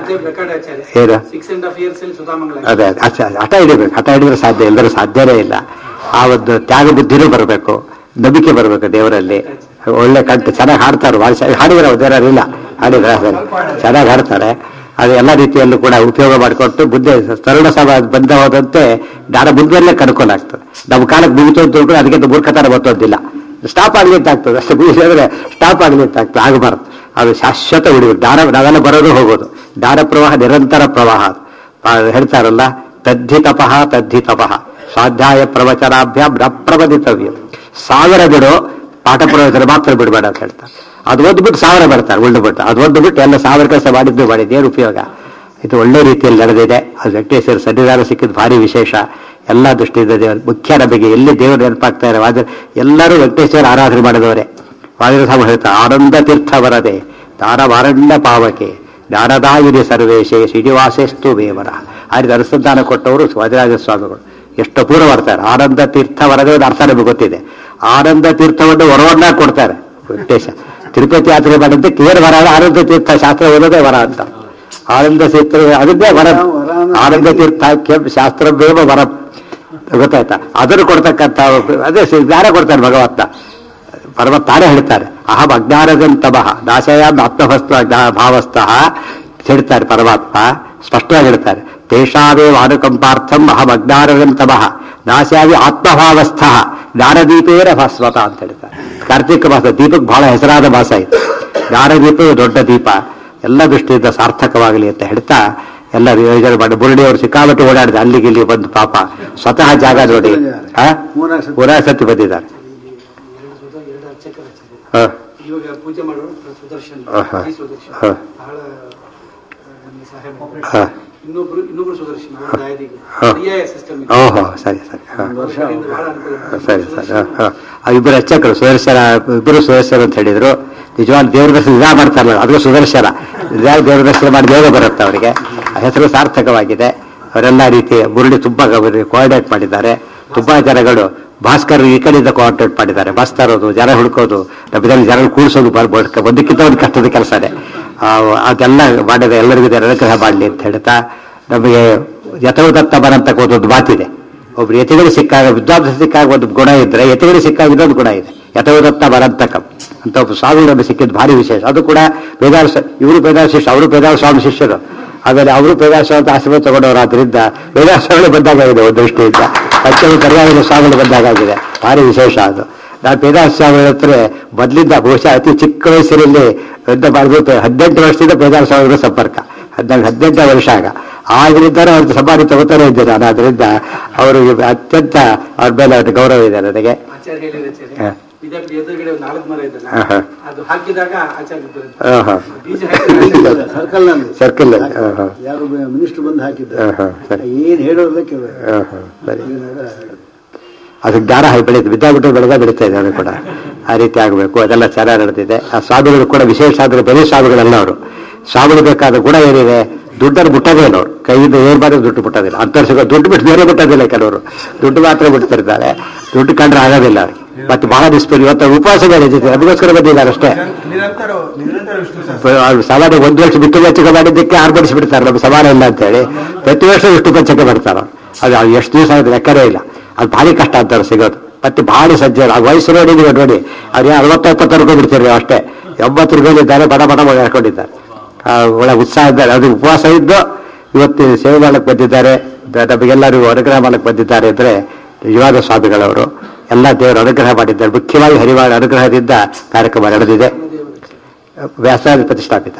ಏನು? ಸಿಕ್ಸ್ ಅಂಡ್ ಹಾಫ್ ಇಯರ್ಸ್ ಅಲ್ಲಿ ಸುಧಾಮಂಗಲ ಅದೇ ಅಚ್ಚ- ಹಠ ಹಿಡಿಬೇಕು ಹಠ ಹಿಡಿದ್ರೆ ಸಾಧ್ಯ ಎಲ್ಲರೂ ಸಾಧ್ಯನೇ ಇಲ್ಲ ಆ ಒಂದು ತ್ಯಾಗ ಬುದ್ಧಿನೂ ಬರಬೇಕು ನಂಬಿಕೆ ಬರಬೇಕು ದೇವರಲ್ಲಿ ಒಳ್ಳೆ ಕಂಠ ಚೆನ್ನಾಗಿ ಹಾಡ್ತಾರೆ ಭಾಳ ಚೆನ್ನಾಗಿ ಹಾಡಿದ್ರೆ ಅವ್ರು ಇಲ್ಲ ಹಾಡಿದ್ರೆ ಚೆನ್ನಾಗಿ ಹಾಡ್ತಾರೆ ಅದು ಎಲ್ಲ ರೀತಿಯಲ್ಲೂ ಕೂಡ ಉಪಯೋಗ ಮಾಡಿಕೊಟ್ಟು ಬುದ್ಧಿ ತರುಣ ಸಭಾ ಬಂದ ಹೋದಂತೆ ಜ್ಞಾನ ಬುದ್ಧಿಯಲ್ಲೇ ಕಡ್ಕೊಂಡು ಆಗ್ತದೆ ನಮ್ಮ ಕಾಲಕ್ಕೆ ಮುಗಿತು ಅಂತ ತಿಳ್ಕೊಂಡು ಅದಕ್ಕಿಂತ ಮೂರ್ಖತನ ಬರ್ತೋದಿಲ್ಲ ಸ್ಟಾಪ್ ಆಗ್ಲಿ ಅಂತ ಆಗ್ತದೆ ಅಷ್ಟು ಮುಗಿಸಿದ್ರೆ ಸ್ಟಾಪ್ ಆಗ್ಲಿ ಅಂತ ಆಗ್ತದೆ ಆಗಬಾರ್ದು ಅದು ಶಾಶ್ವತ ಉಳಿಬೇಕು ಜ್ಞಾನ ನಾವೆಲ್ಲ ಬರೋದು ಹೋಗೋದು ಜ್ಞಾನ ಪ್ರವಾಹ ನಿರಂತರ ಪ್ರವಾಹ ಅದು. ಆ, ಹೇಳ್ತಾರಲ್ಲ ತದ್ಧಿ ತಪಃ ತದ್ಧಿ ತಪಃ ಸ್ವಾಧ್ಯಾಯ ಪ್ರವಚನಾಭ್ಯಾಮ್ ನ ಪ್ರಬದಿತವ್ಯ ಸಾವಿರ ಬಿಡು ಪಾಠ ಪ್ರವಚನ ಮಾತ್ರ ಬಿಡಬೇಡ ಅಂತ ಹೇಳ್ತಾರೆ ಅದು ಒಂದು ಬಿಟ್ಟು ಸಾವಿರ ಬರ್ತಾರೆ ಉಳ್ಳು ಬಿಟ್ಟು ಅದು ಒಂದು ಬಿಟ್ಟು ಎಲ್ಲ ಸಾವಿರ ಕೆಲಸ ಮಾಡಿದ್ದು ಮಾಡಿದ್ದು ಏನು ಉಪಯೋಗ ಇದು ಒಳ್ಳೆ ರೀತಿಯಲ್ಲಿ ನಡೆದಿದೆ ಅದು ವೆಂಕಟೇಶ್ವರ ಸನ್ನಿಧಾನ ಸಿಕ್ಕಿದ್ದು ಭಾರಿ ವಿಶೇಷ ಎಲ್ಲ ದೃಷ್ಟಿಯಿಂದ ದೇವರು ಮುಖ್ಯ ನಮಗೆ ಎಲ್ಲಿ ದೇವರು ನೆನಪಾಗ್ತಾ ಇರೋ ವಾದ ಎಲ್ಲರೂ ವೆಂಕಟೇಶ್ವರ ಆರಾಧನೆ ಮಾಡಿದವರೇ ವಾದಿರ ಸ್ವಾಮಿ ಹೇಳ್ತಾರೆ ಆನಂದ ತೀರ್ಥ ವರದೆ ದಾನವಾರಣ್ಯ ಪಾವಕೆ ಜ್ಞಾನದಾಯಿನಿ ಸರ್ವೇಶೇ ಶ್ರೀನಿವಾಸೇಸ್ತು ಬೇವರ ಆ ರೀತಿ ಅನುಸಂಧಾನ ಕೊಟ್ಟವರು ವಾದಿರಾಜ ಸ್ವಾಮಿಗಳು ಎಷ್ಟು ಪೂರ್ವ ಮಾಡ್ತಾರೆ ಆನಂದ ತೀರ್ಥ ವರದೆ ಒಂದು ಅರ್ಥ ನಮಗೆ ಗೊತ್ತಿದೆ ಆನಂದ ತೀರ್ಥವನ್ನು ವರವನ್ನ ಕೊಡ್ತಾರೆ ವೆಂಕಟೇಶ ತಿರುಪತಿ ಯಾತ್ರೆ ಮಾಡಿದ್ದಕ್ಕೆ ಏನು ವರ ಆನಂದ ತೀರ್ಥ ಶಾಸ್ತ್ರ ಓದೋದೇ ವರ ಅಂತ ಆನಂದ ತೀರ್ಥ ಅದನ್ನೇ ವರ ಆನಂದ ತೀರ್ಥಾಖ್ಯ ಶಾಸ್ತ್ರವೇವ ವರ ಗೊತ್ತಾಯ್ತಾ ಅದನ್ನು ಕೊಡ್ತಕ್ಕಂಥ ಅದೇ ಸಿ- ಜ್ಞಾನ ಕೊಡ್ತಾರೆ ಭಗವಂತ ಪರಮ ತಾನೇ ಹೇಳ್ತಾರೆ ಅಹಂ ಅಜ್ಞಾನದಂತಮಃ ನಾಶಯಾಮ್ ಆತ್ಮಭಸ್ತ ಭಾವಸ್ಥಃ ಹೇಳ್ತಾರೆ ಪರಮಾತ್ಮ ಸ್ಪಷ್ಟವಾಗಿ ಹೇಳ್ತಾರೆ ತೇಷಾವೇವ ಅನುಕಂಪಾರ್ಥಂ ಅಹಂ ಅಜ್ಞಾನದಂತಮಃ ನಾಶಯಾವಿ ಆತ್ಮಭಾವಸ್ಥ ಜ್ಞಾನದೀಪೇರ ಭಾಸ್ವತ ಅಂತ ಹೇಳ್ತಾರೆ ಕಾರ್ತಿಕ ಮಾಸ ದೀಪಕ್ಕೆ ಬಹಳ ಹೆಸರಾದ ಮಾಸ ಇದು ಜ್ಞಾನದೀಪವೇ ದೊಡ್ಡ ದೀಪ ಎಲ್ಲ ದೃಷ್ಟಿಯಿಂದ ಸಾರ್ಥಕವಾಗಲಿ ಅಂತ ಹೇಳ್ತಾ ಎಲ್ಲ ಯೋಜನೆ ಮಾಡಿ ಬುರುಡಿಯವರು ಸಿಕ್ಕಾಪಟ್ಟೆ ಓಡಾಡಿದೆ ಅಲ್ಲಿಗೆ ಇಲ್ಲಿ ಬಂದು ಪಾಪ ಸ್ವತಃ ಜಾಗ ನೋಡಿ ಆ? ಮೂರ್ನಾಲ್ಕು ಸತಿ. ಮೂರ್ನಾಲ್ಕು ಸತಿ ಬಂದಿದ್ದಾರೆ ಎರಡು ಅರ್ಚಕರ ಆಚಾರ್ಯ. ಹ. ಇವಾಗ ಪೂಜೆ ಮಾಡುವ ಸುದರ್ಶನ್ ಆಹಾ. ಈ ಸುದರ್ಶನ್ ಹ. ಬಹಳ ನನ್ನ ಸಹಾಯ ಹಾ. ಇನ್ನೊಬ್ರು ಇನ್ನೊಬ್ರು ಸುದರ್ಶನ ಅವ್ರ ದಾಯದಿಗೆ ಹಾ. ಪರ್ಯಾಯ ಸಿಸ್ಟಮ್ ಓಹೋ ಸರಿ ಸರಿ ಹಾ. ಬಹಳ ಅನುಕೂಲ ಸರಿ ಸರಿ ಹಾ, ಹಾ. ಆ ಇಬ್ಬರು ಅರ್ಚಕರು ಸುದರ್ಶನ ಇಬ್ಬರು ಸುದರ್ಶನ ಅಂತ ಹೇಳಿದ್ರು ನಿಜವಾದ ದೇವ್ರ ದರ್ಶನ ನಿಜ ಮಾಡ್ತಾರಲ್ಲ ಅದು ಸುದರ್ಶನ ನಿಜವಾದ ದೇವ್ರ ದರ್ಶನ ಮಾಡಿ ಬೇಗ ಬರುತ್ತೆ ಅವರಿಗೆ ಆ ಹೆಸರು ಸಾರ್ಥಕವಾಗಿದೆ ಅವರೆಲ್ಲ ರೀತಿ ಮುರುಳಿ ತುಂಬಾ ಕೋಆರ್ಡಿನೇಟ್ ಮಾಡಿದ್ದಾರೆ ತುಂಬಾ ಜನಗಳು ಭಾಸ್ಕರ್ ಈ ಕಡೆಯಿಂದ ಕೋಆರ್ಡಿನೇಟ್ ಮಾಡಿದ್ದಾರೆ ಬಸ್ ತರೋದು ಜನ ಹುಡುಕೋದು ನಮ್ಮದಲ್ಲಿ ಜನ ಕೂಡಿಸೋದು ಒಂದಕ್ಕಿಂತ ಒಂದು ಕಷ್ಟದ ಕೆಲಸನೇ ಆ, ಅದೆಲ್ಲ ಮಾಡಿದ ಎಲ್ಲರಿಗೂ ದೇವರ ಅನುಗ್ರಹ ಮಾಡಲಿ ಅಂತ ಹೇಳ್ತಾ ನಮಗೆ ಯಥೋದತ್ತ ಬರಂತಕ್ಕ ಒಂದು ಮಾತಿದೆ ಒಬ್ರು ಯತಿಗಳು ಸಿಕ್ಕಾಗ ವಿದ್ವಾಂಸ ಸಿಕ್ಕಾಗ ಒಂದು ಗುಣ ಇದ್ರೆ ಯತಿಗಳು ಸಿಕ್ಕಾಗ ಇನ್ನೊಂದು ಗುಣ ಇದೆ ಯಥೋದತ್ತ ಬರಂತಕಂ ಅಂತ ಒಬ್ಬ ಸ್ವಾಮಿಗಳನ್ನು ಸಿಕ್ಕಿದ್ದು ಭಾರಿ ವಿಶೇಷ ಅದು ಕೂಡ ಬೇದಾರ ಇವರು ಬೇದಾರ ಶಿಷ್ಯ ಅವರು ಬೇದಾರ ಸ್ವಾಮಿ ಶಿಷ್ಯರು ಆಮೇಲೆ ಅವರು ಬೇದಾರ ಸ್ವಾಮಿ ಅಂತ ಆಶ್ರಮ ತಗೊಂಡವರಾದ್ರಿಂದ ಬೇದಾರ ಸ್ವಾಮಿಗಳು ಬಂದಾಗಿದೆ ಒಂದು ದೃಷ್ಟಿಯಿಂದ ಪಂಚಮ ಪರ್ಯಾಯ ಸ್ವಾಮಿಗಳು ಬಂದಾಗಿದೆ ಭಾರಿ ವಿಶೇಷ ಅದು ನಾನು ಬೇದಾರ ಸ್ವಾಮಿಗಳ ಹತ್ರ ಮೊದಲಿಂದ ಬಹುಶಃ ಅತಿ ಚಿಕ್ಕ ವಯಸ್ಸಿನಲ್ಲಿ ಎಂತ ಮಾಡಿದ್ರು ಹದಿನೆಂಟು ವರ್ಷದಿಂದ ಬೇದಾರ ಸ್ವಾಮಿಗಳ ಸಂಪರ್ಕ ಹದಿನಾಲ್ಕು ಹದಿನೆಂಟನೇ ವರ್ಷ ಆಗ ಆಗಿನಿಂದ ಅವ್ರ ಸಮಾಧಿ ತಗೋತಾನೆ ಇದ್ದೆ ನಾನು ಅದರಿಂದ ಅವರು ಅತ್ಯಂತ ಅವ್ರ ಮೇಲೆ ಅವ್ರ ಗೌರವ ಇದೆ ನನಗೆ ಆಚಾರ್ಯ ಹೇಳಿದ ಆಚಾರ್ಯ ಹಾ. ವಿದ್ಯಾಪೀಠ ಎದುರುಗಡೆ ಒಂದು ನಾಲ್ಕು ಮರ ಇದ್ದಲ್ಲ ಹಾ, ಹಾ. ಅದು ಹಾಕಿದಾಗ ಆಚಾರ್ಯ ಇದ್ದರು. ಹಾ, ಹಾ. ಬೀಜ ಹಾಕಿದಾಗ ಸರ್ಕಲ್ ನಲ್ಲಿ ಸರ್ಕಲ್ ಯಾರು ಮಿನಿಸ್ಟರ್ ಬಂದು ಹಾಕಿದ್ರು ಹಾ, ಹಾ, ಸರಿ. ಏನ್ ಹೇಳೋದಲ್ಲ ಕೇಳ ಸರಿ ಅದು ಜ್ಞಾನ ಹಾಗೆ ಬೆಳೀತು ವಿದ್ಯಾಪೀಠ ಬೆಳೆದ ಬೆಳೀತಾ ಇದೆ ಅದು ಕೂಡ ಆ ರೀತಿ ಆಗಬೇಕು ಅದೆಲ್ಲ ಚೆನ್ನಾಗಿ ನಡೆದಿದೆ ಆ ಸ್ವಾಮಿಗಳು ಕೂಡ ವಿಶೇಷ ಆದರೆ ಬರೀ ಸ್ವಾಮಿಗಳಲ್ಲ ಅವರು ಸ್ವಾಮಿಗಳು ಬೇಕಾದ ಗುಣ ಏನಿದೆ ದುಡ್ಡನ್ನು ಮುಟ್ಟೋದೇ ಇಲ್ಲ ಅವರು ಕೈಯಿಂದ ಏನ್ ಮಾಡಿದ್ರು ದುಡ್ಡು ಮುಟ್ಟೋದಿಲ್ಲ ಅಂತರ್ಸಿಗ ದುಡ್ಡು ಬಿಟ್ಟು ಬೇರೆ ಮುಟ್ಟೋದಿಲ್ಲ ಕೆಲವರು ದುಡ್ಡು ಮಾತ್ರ ಬಿಡ್ತಿರ್ತಾರೆ ದುಡ್ಡು ಕಂಡ್ರೆ ಆಗೋದಿಲ್ಲ ಅವ್ರಿಗೆ ಮತ್ತೆ ಬಹಳ ದಿಸ್ಪರ್ ಇವತ್ತು ಉಪವಾಸ ಬೇರೆ ಜೊತೆ ಅದಕ್ಕೋಸ್ಕರ ಬಂದಿದ್ದಾರೆ ಅಷ್ಟೇ ನಿರಂತರ ನಿರಂತರ ವಿಷ್ಣು ಸಹಸ್ರ ಅವ್ರು ಸಮಾನ ಒಂದು ವರ್ಷ ಬಿಟ್ಟು ಪಂಚಕ ಮಾಡಿದ್ದಕ್ಕೆ ಆರ್ಭಟಿಸಿಬಿಡ್ತಾರೆ ನಮ್ಮ ಸಮಾನ ಇಲ್ಲ ಅಂತೇಳಿ ಪ್ರತಿ ವರ್ಷ ವಿಷ್ಣು ಪಂಚಕ ಮಾಡ್ತಾರೆ ಅವ್ರು. ಅದು ಅವ್ರು ಎಷ್ಟು ದಿವಸ ಆಗುತ್ತೆ ಲೆಕ್ಕನೇ ಇಲ್ಲ ಅದು ಭಾರಿ ಕಷ್ಟ ಅಂತಾರೆ ಸಿಗೋದು ಮತ್ತೆ ಭಾರಿ ಸಜ್ಜೆ ಆ ವಯಸ್ಸು ನೋಡಿ ನೀವು ನೋಡಿ ಅವ್ರು ಅರವತ್ತು ಎಪ್ಪತ್ತು ರೂಪಾಯಿ ಬಿಡ್ತೀರಿ ಅಷ್ಟೇ ಎಂಬತ್ತು ರೂಪಾಯಿ ಇದ್ದಾರೆ ಬಡ ಬಡ ಮಗ ಹಾಕೊಂಡಿದ್ದಾರೆ ಆ, ಒಳ್ಳೆ ಉತ್ಸಾಹ ಇದ್ದಾರೆ ಅದು ಉಪವಾಸ ಇದ್ದು ಇವತ್ತು ಸೇವೆ ಮಾಡಕ್ಕೆ ಬಂದಿದ್ದಾರೆ ದ- ನಮಗೆಲ್ಲರಿಗೂ ಅನುಗ್ರಹ ಮಾಡಕ್ಕೆ ಬಂದಿದ್ದಾರೆ ಅಂದ್ರೆ ನಿಜವಾದ ಸ್ವಾಮಿಗಳವರು ಎಲ್ಲ ದೇವರು ಅನುಗ್ರಹ ಮಾಡಿದ್ದಾರೆ ಮುಖ್ಯವಾಗಿ ಹರಿವಾಳ ಅನುಗ್ರಹದಿಂದ ಕಾರ್ಯಕ್ರಮ ನಡೆದಿದೆ ವ್ಯಾಸಾದಿ ಪ್ರತಿಷ್ಠಾಪಿತ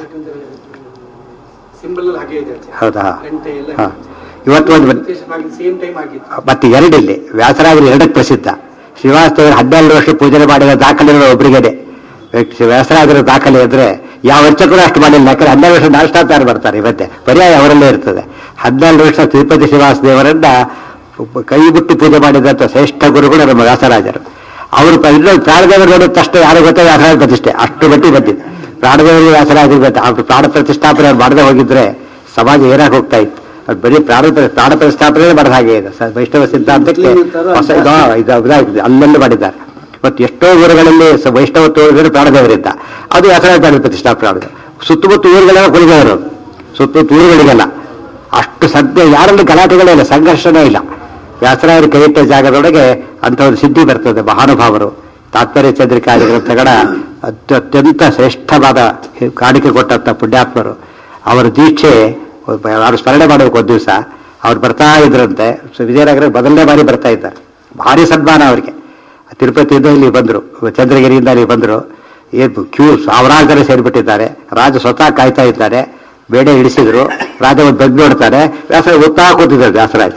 ಸಿಂಬಲ್ ಅಲ್ಲಿ ಹಾಗೆ ಇದೆ ಆಚಾರ್ಯ. ಹೌದಾ ಗಂಟೆ ಎಲ್ಲ ಹಾ. ಇವತ್ತು ಒಂದು ಸೇಮ್ ಟೈಮ್ ಆಗಿತ್ತು ಮತ್ತೆ ಎರಡಿಲ್ಲಿ ವ್ಯಾಸರಾಜರು ಎರಡಕ್ಕೆ ಪ್ರಸಿದ್ಧ ಶ್ರೀವಾಸ್ತವರು ಹನ್ನೆರಡು ವರ್ಷ ಪೂಜನೆ ಮಾಡಿದ ದಾಖಲೆಗಳು ಒಬ್ಬರಿಗೇನೆ ವ್ಯಾಸರಾಜರ ದಾಖಲೆ ಅಂದ್ರೆ ಯಾವ ಅರ್ಚಕರು ಅಷ್ಟು ಮಾಡಿಲ್ಲ ಯಾಕಂದ್ರೆ ಹನ್ನೆರಡು ವರ್ಷ ನಾಷ್ಟಾಚಾರ ಬರ್ತಾರೆ ಇವತ್ತೆ ಪರ್ಯಾಯ ಅವರಲ್ಲೇ ಇರ್ತದೆ ಹನ್ನೆರಡು ವರ್ಷ ತಿರುಪತಿ ಶ್ರೀವಾಸ ದೇವರನ್ನ ಕೈ ಬಿಟ್ಟು ಪೂಜೆ ಮಾಡಿದಂಥ ಶ್ರೇಷ್ಠ ಗುರುಗಳು ನಮ್ಮ ವ್ಯಾಸರಾಜರು ಅವರು ಪ- ಇನ್ನೊಂದು ಪ್ರಾಣದೇವರು ನೋಡಿದ ತಕ್ಷಣ ಯಾರು ಗೊತ್ತೋ ವ್ಯಾಸರಾಜ ಪ್ರತಿಷ್ಠೆ ಅಷ್ಟು ಮಟ್ಟಿಗೆ ಬಂದಿದೆ ಪ್ರಾಣದೇವರಿಗೆ ವ್ಯಾಸರಾಜರು ಗೊತ್ತ ಅವ್ರು ಪ್ರಾಣ ಪ್ರತಿಷ್ಠಾಪನೆ ಅವ್ರು ಮಾಡದೆ ಹೋಗಿದ್ರೆ ಸಮಾಜ ಏನಾಗಿ ಹೋಗ್ತಾ ಇತ್ತು ಅದು ಬರೀ ಪ್ರಾಣ ಪ್ರ- ಪ್ರಾಣ ಪ್ರತಿಷ್ಠಾಪನೆ ಮಾಡಿದ ಹಾಗೆ ಇದೆ ಸ- ವೈಷ್ಣವ ಸಿದ್ಧಾಂತಕ್ಕೆ ಹೊಸ ಇದು ಇದು ಇದಾಗಿದೆ ಅಲ್ಲೆಲ್ಲ ಮಾಡಿದ್ದಾರೆ ಮತ್ತು ಎಷ್ಟೋ ಊರುಗಳಲ್ಲಿ ಸ- ವೈಷ್ಣವ ತೋರುಗಳು ಪ್ರಾಣದೇವರಿದ್ದ ಅದು ವ್ಯಾಸರಾಜ ಪ್ರಾಣ ಪ್ರತಿಷ್ಠಾಪನೆ ಮಾಡಿದ್ರು ಸುತ್ತಮುತ್ತ ಊರುಗಳೆಲ್ಲ ಕುಳಿದವರು ಸುತ್ತಮುತ್ತ ಊರುಗಳಿಗೆಲ್ಲ ಅಷ್ಟು ಸದ್ಯ ಯಾರಲ್ಲಿ ಗಲಾಟೆಗಳೇ ಇಲ್ಲ ಸಂಘರ್ಷನೇ ಇಲ್ಲ ವ್ಯಾಸರಾಯರು ಕೈಯಿಟ್ಟ ಜಾಗದೊಳಗೆ ಅಂತ ಒಂದು ಸಿದ್ಧಿ ಬರ್ತದೆ ಮಹಾನುಭಾವರು ತಾತ್ಪರ್ಯ ಚಂದ್ರಿಕಾದಿ ಗ್ರಂಥಗಳ ಅತ್ಯ- ಅತ್ಯಂತ ಶ್ರೇಷ್ಠವಾದ ಕಾಣಿಕೆ ಕೊಟ್ಟಂತ ಪುಣ್ಯಾತ್ಮರು ಅವರ ದೀಕ್ಷೆ ಅವರು ಸ್ಮರಣೆ ಮಾಡಬೇಕು ಒಂದು ದಿವಸ ಅವ್ರು ಬರ್ತಾ ಇದ್ರಂತೆ ಸೊ ವಿಜಯನಗರ ಮೊದಲನೇ ಬಾರಿ ಬರ್ತಾ ಇದ್ದಾರೆ ಭಾರಿ ಸನ್ಮಾನ ಅವರಿಗೆ ತಿರುಪತಿಯಿಂದ ಇಲ್ಲಿ ಬಂದರು ಚಂದ್ರಗಿರಿಯಿಂದ ಇಲ್ಲಿ ಬಂದರು ಏನು ಕ್ಯೂ ಸಾವಿರಾರು ಜನ ಸೇರಿಬಿಟ್ಟಿದ್ದಾರೆ ರಾಜ ಸ್ವತಃ ಕಾಯ್ತಾ ಇದ್ದಾರೆ ಬೇಡ ಇಳಿಸಿದ್ರು ರಾಜ ಒಂದು ಬೆಗ್ ನೋಡ್ತಾರೆ ವ್ಯಾಸರಾಜ ಗೊತ್ತಾ ಕೂತಿದ್ದಾರೆ ವ್ಯಾಸರಾಜ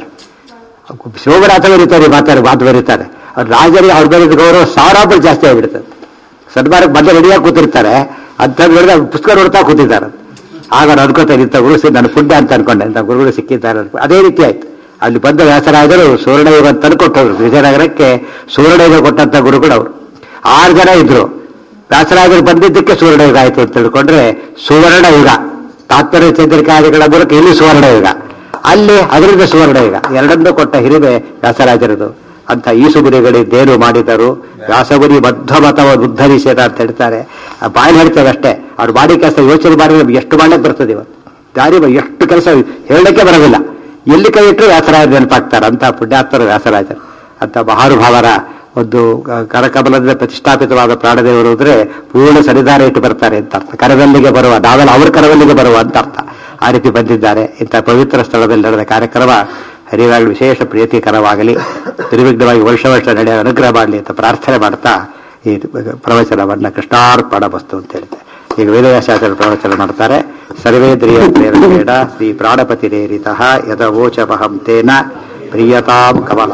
ಶಿವರಾಜ ಬರೀತಾರೆ ಮಾತಾಡಿ ಮಾತು ಬರೀತಾರೆ ಅವ್ರು ರಾಜರಿಗೆ ಅವ್ರ ಮೇಲೆ ಇದ್ದ ಗೌರವ ಸಾವಿರಾರು ಜಾಸ್ತಿ ಆಗಿಬಿಡ್ತದೆ ಸನ್ಮಾನಕ್ಕೆ ಮೊದಲು ರೆಡಿಯಾಗಿ ಕೂತಿರ್ತಾರೆ ಅಂತ ಹೇಳಿದ್ರೆ ಅವ್ರು ಪುಸ್ತಕ ನೋಡ್ತಾ ಕೂತಿದ್ದಾರೆ ಆಗ ಅವ್ರು ಅನ್ಕೋತಾರೆ ಇಂಥ ಗುರು ಸಿ- ನನ್ನ ಪುಣ್ಯ ಅಂತ ಅನ್ಕೊಂಡೆ ಇಂಥ ಗುರುಗಳು ಸಿಕ್ಕಿದ್ದಾರೆ ಅನ್ಕೊ- ಅದೇ ರೀತಿ ಆಯ್ತು ಅಲ್ಲಿ ಬಂದ ವ್ಯಾಸರಾಜರು ಸುವರ್ಣಯುಗ ಅಂತ ತಂದುಕೊಟ್ಟವರು ವಿಜಯನಗರಕ್ಕೆ ಸುವರ್ಣಯುಗ ಕೊಟ್ಟಂತ ಗುರುಗಳು ಅವರು ಆರು ಜನ ಇದ್ರು ವ್ಯಾಸರಾಜರು ಬಂದಿದ್ದಕ್ಕೆ ಸುವರ್ಣಯುಗ ಆಯ್ತು ಅಂತ ತಿಳ್ಕೊಂಡ್ರೆ ಸುವರ್ಣ ಯುಗ ತಾತ್ಪರ್ಯ ಚಂದ್ರಿಕಾದಿಗಳ ಮೂಲಕ ಇಲ್ಲಿ ಸುವರ್ಣ ಯುಗ ಅಲ್ಲಿ ಅದರಿಂದ ಸುವರ್ಣ ಯುಗ ಎರಡನ್ನೂ ಕೊಟ್ಟ ಹಿರಿಮೆ ವ್ಯಾಸರಾಜರದು ಅಂತ ಈಸುಗುರಿಗಳಿದ್ದೇನು ಮಾಡಿದರು ವ್ಯಾಸಗುರಿ ಬದ್ಧ ಮತವನ್ನು ಉದ್ಧರಿಸಿದ ಅಂತ ಹೇಳ್ತಾರೆ ಆ ಬಾಯಲ್ಲಿ ಹೇಳ್ತೇವೆ ಅಷ್ಟೇ ಅವ್ರು ಮಾಡಿ ಕೆಲಸ ಯೋಚನೆ ಮಾಡಿದ್ರೆ ನಮ್ಗೆ ಎಷ್ಟು ಮಾಡಕ್ಕೆ ಬರ್ತದೆ ಇವತ್ತು ದಾರಿ ಬ- ಎಷ್ಟು ಕೆಲಸ ಹೇಳಕ್ಕೆ ಬರೋದಿಲ್ಲ ಎಲ್ಲಿ ಕೈ ಇಟ್ಟರು ವ್ಯಾಸರಾಜ ನೆನಪಾಗ್ತಾರೆ ಅಂತ ಪುಣ್ಯಾತ್ಮರು ವ್ಯಾಸರಾಜರು ಅಂತ ಮಹಾನುಭಾವರ ಒಂದು ಕ- ಕರಕಮಲದಿಂದ ಪ್ರತಿಷ್ಠಾಪಿತವಾದ ಪ್ರಾಣದೇವರು ಅಂದ್ರೆ ಪೂರ್ಣ ಸರಿದಾರ ಇಟ್ಟು ಬರ್ತಾರೆ ಅಂತ ಅರ್ಥ ಕರದಲ್ಲಿಗೆ ಬರುವ ನಾವೆಲ್ಲ ಅವ್ರ ಕರದಲ್ಲಿಗೆ ಬರುವ ಅಂತ ಅರ್ಥ ಆ ರೀತಿ ಬಂದಿದ್ದಾರೆ ಇಂಥ ಪವಿತ್ರ ಸ್ಥಳದಲ್ಲಿ ನಡೆದ ಕಾರ್ಯಕ್ರಮ ಹರಿವಾಗಲಿ ವಿಶೇಷ ಪ್ರೀತಿಕರವಾಗಲಿ ನಿರ್ವಿಘ್ನವಾಗಿ ವರ್ಷ ವರ್ಷ ನಡೆಯ ಅನುಗ್ರಹ ಮಾಡಲಿ ಅಂತ ಪ್ರಾರ್ಥನೆ ಮಾಡ್ತಾ ಈ ಪ್ರವಚನವನ್ನ ಕೃಷ್ಣಾರ್ಪಣ ವಸ್ತು ಅಂತ ಹೇಳ್ತಾರೆ ಈಗ ವೇದವ್ಯಾಸಾಚಾರ್ಯ ಪ್ರವಚನ ಮಾಡ್ತಾರೆ ಸರ್ವೇಂದ್ರಿಯ ಪ್ರೇರಣೇಣ ಶ್ರೀ ಪ್ರಾಣಪತಿ ರೇರಿತ ಯದವೋಚಮಹಂ ತೇನ ಪ್ರಿಯತಾಂ ಕಮಲ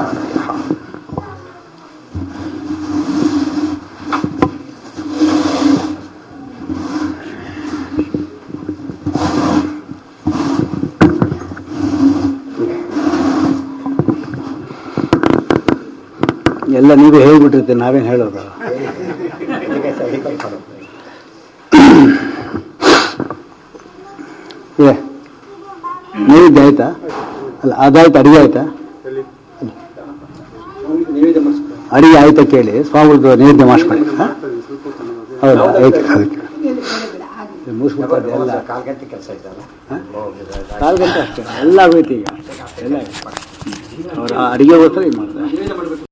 ಎಲ್ಲ ನೀವೇ ಹೇಳ್ಬಿಟ್ಟಿರ್ತೀರಿ ನಾವೇನು ಹೇಳೋದು ಇದೆ ನೈವೇದ್ಯ ಆಯ್ತಾ ಅಲ್ಲ ಅದಾಯ್ತು ಅಡಿಗೆ ಆಯ್ತಾ ಅಡಿಗೆ ಆಯ್ತಾ ಕೇಳಿ ಸ್ವಾಮಿದು ನೈವೇದ್ಯ ಮಾಡಿಸ್ಕೊಳ್ಳಿ ಹಾ? ಹೌದಾ ಆಯ್ತು ಅದಕ್ಕೆ ಮುಗಿಸ್ಬಿಟ್ಟು ಎಲ್ಲ ಕಾಲು ಗಂಟೆ ಕೆಲಸ ಕಾಲು ಗಂಟೆ ಅಷ್ಟೇ ಎಲ್ಲ ಆಗೋಯ್ತು ಈಗ ಎಲ್ಲ ಆಯ್ತು. ಅವ್ರ ಅಡಿಗೆಗೋಸ್ಕರ ಇದು ಮಾಡಿದೆ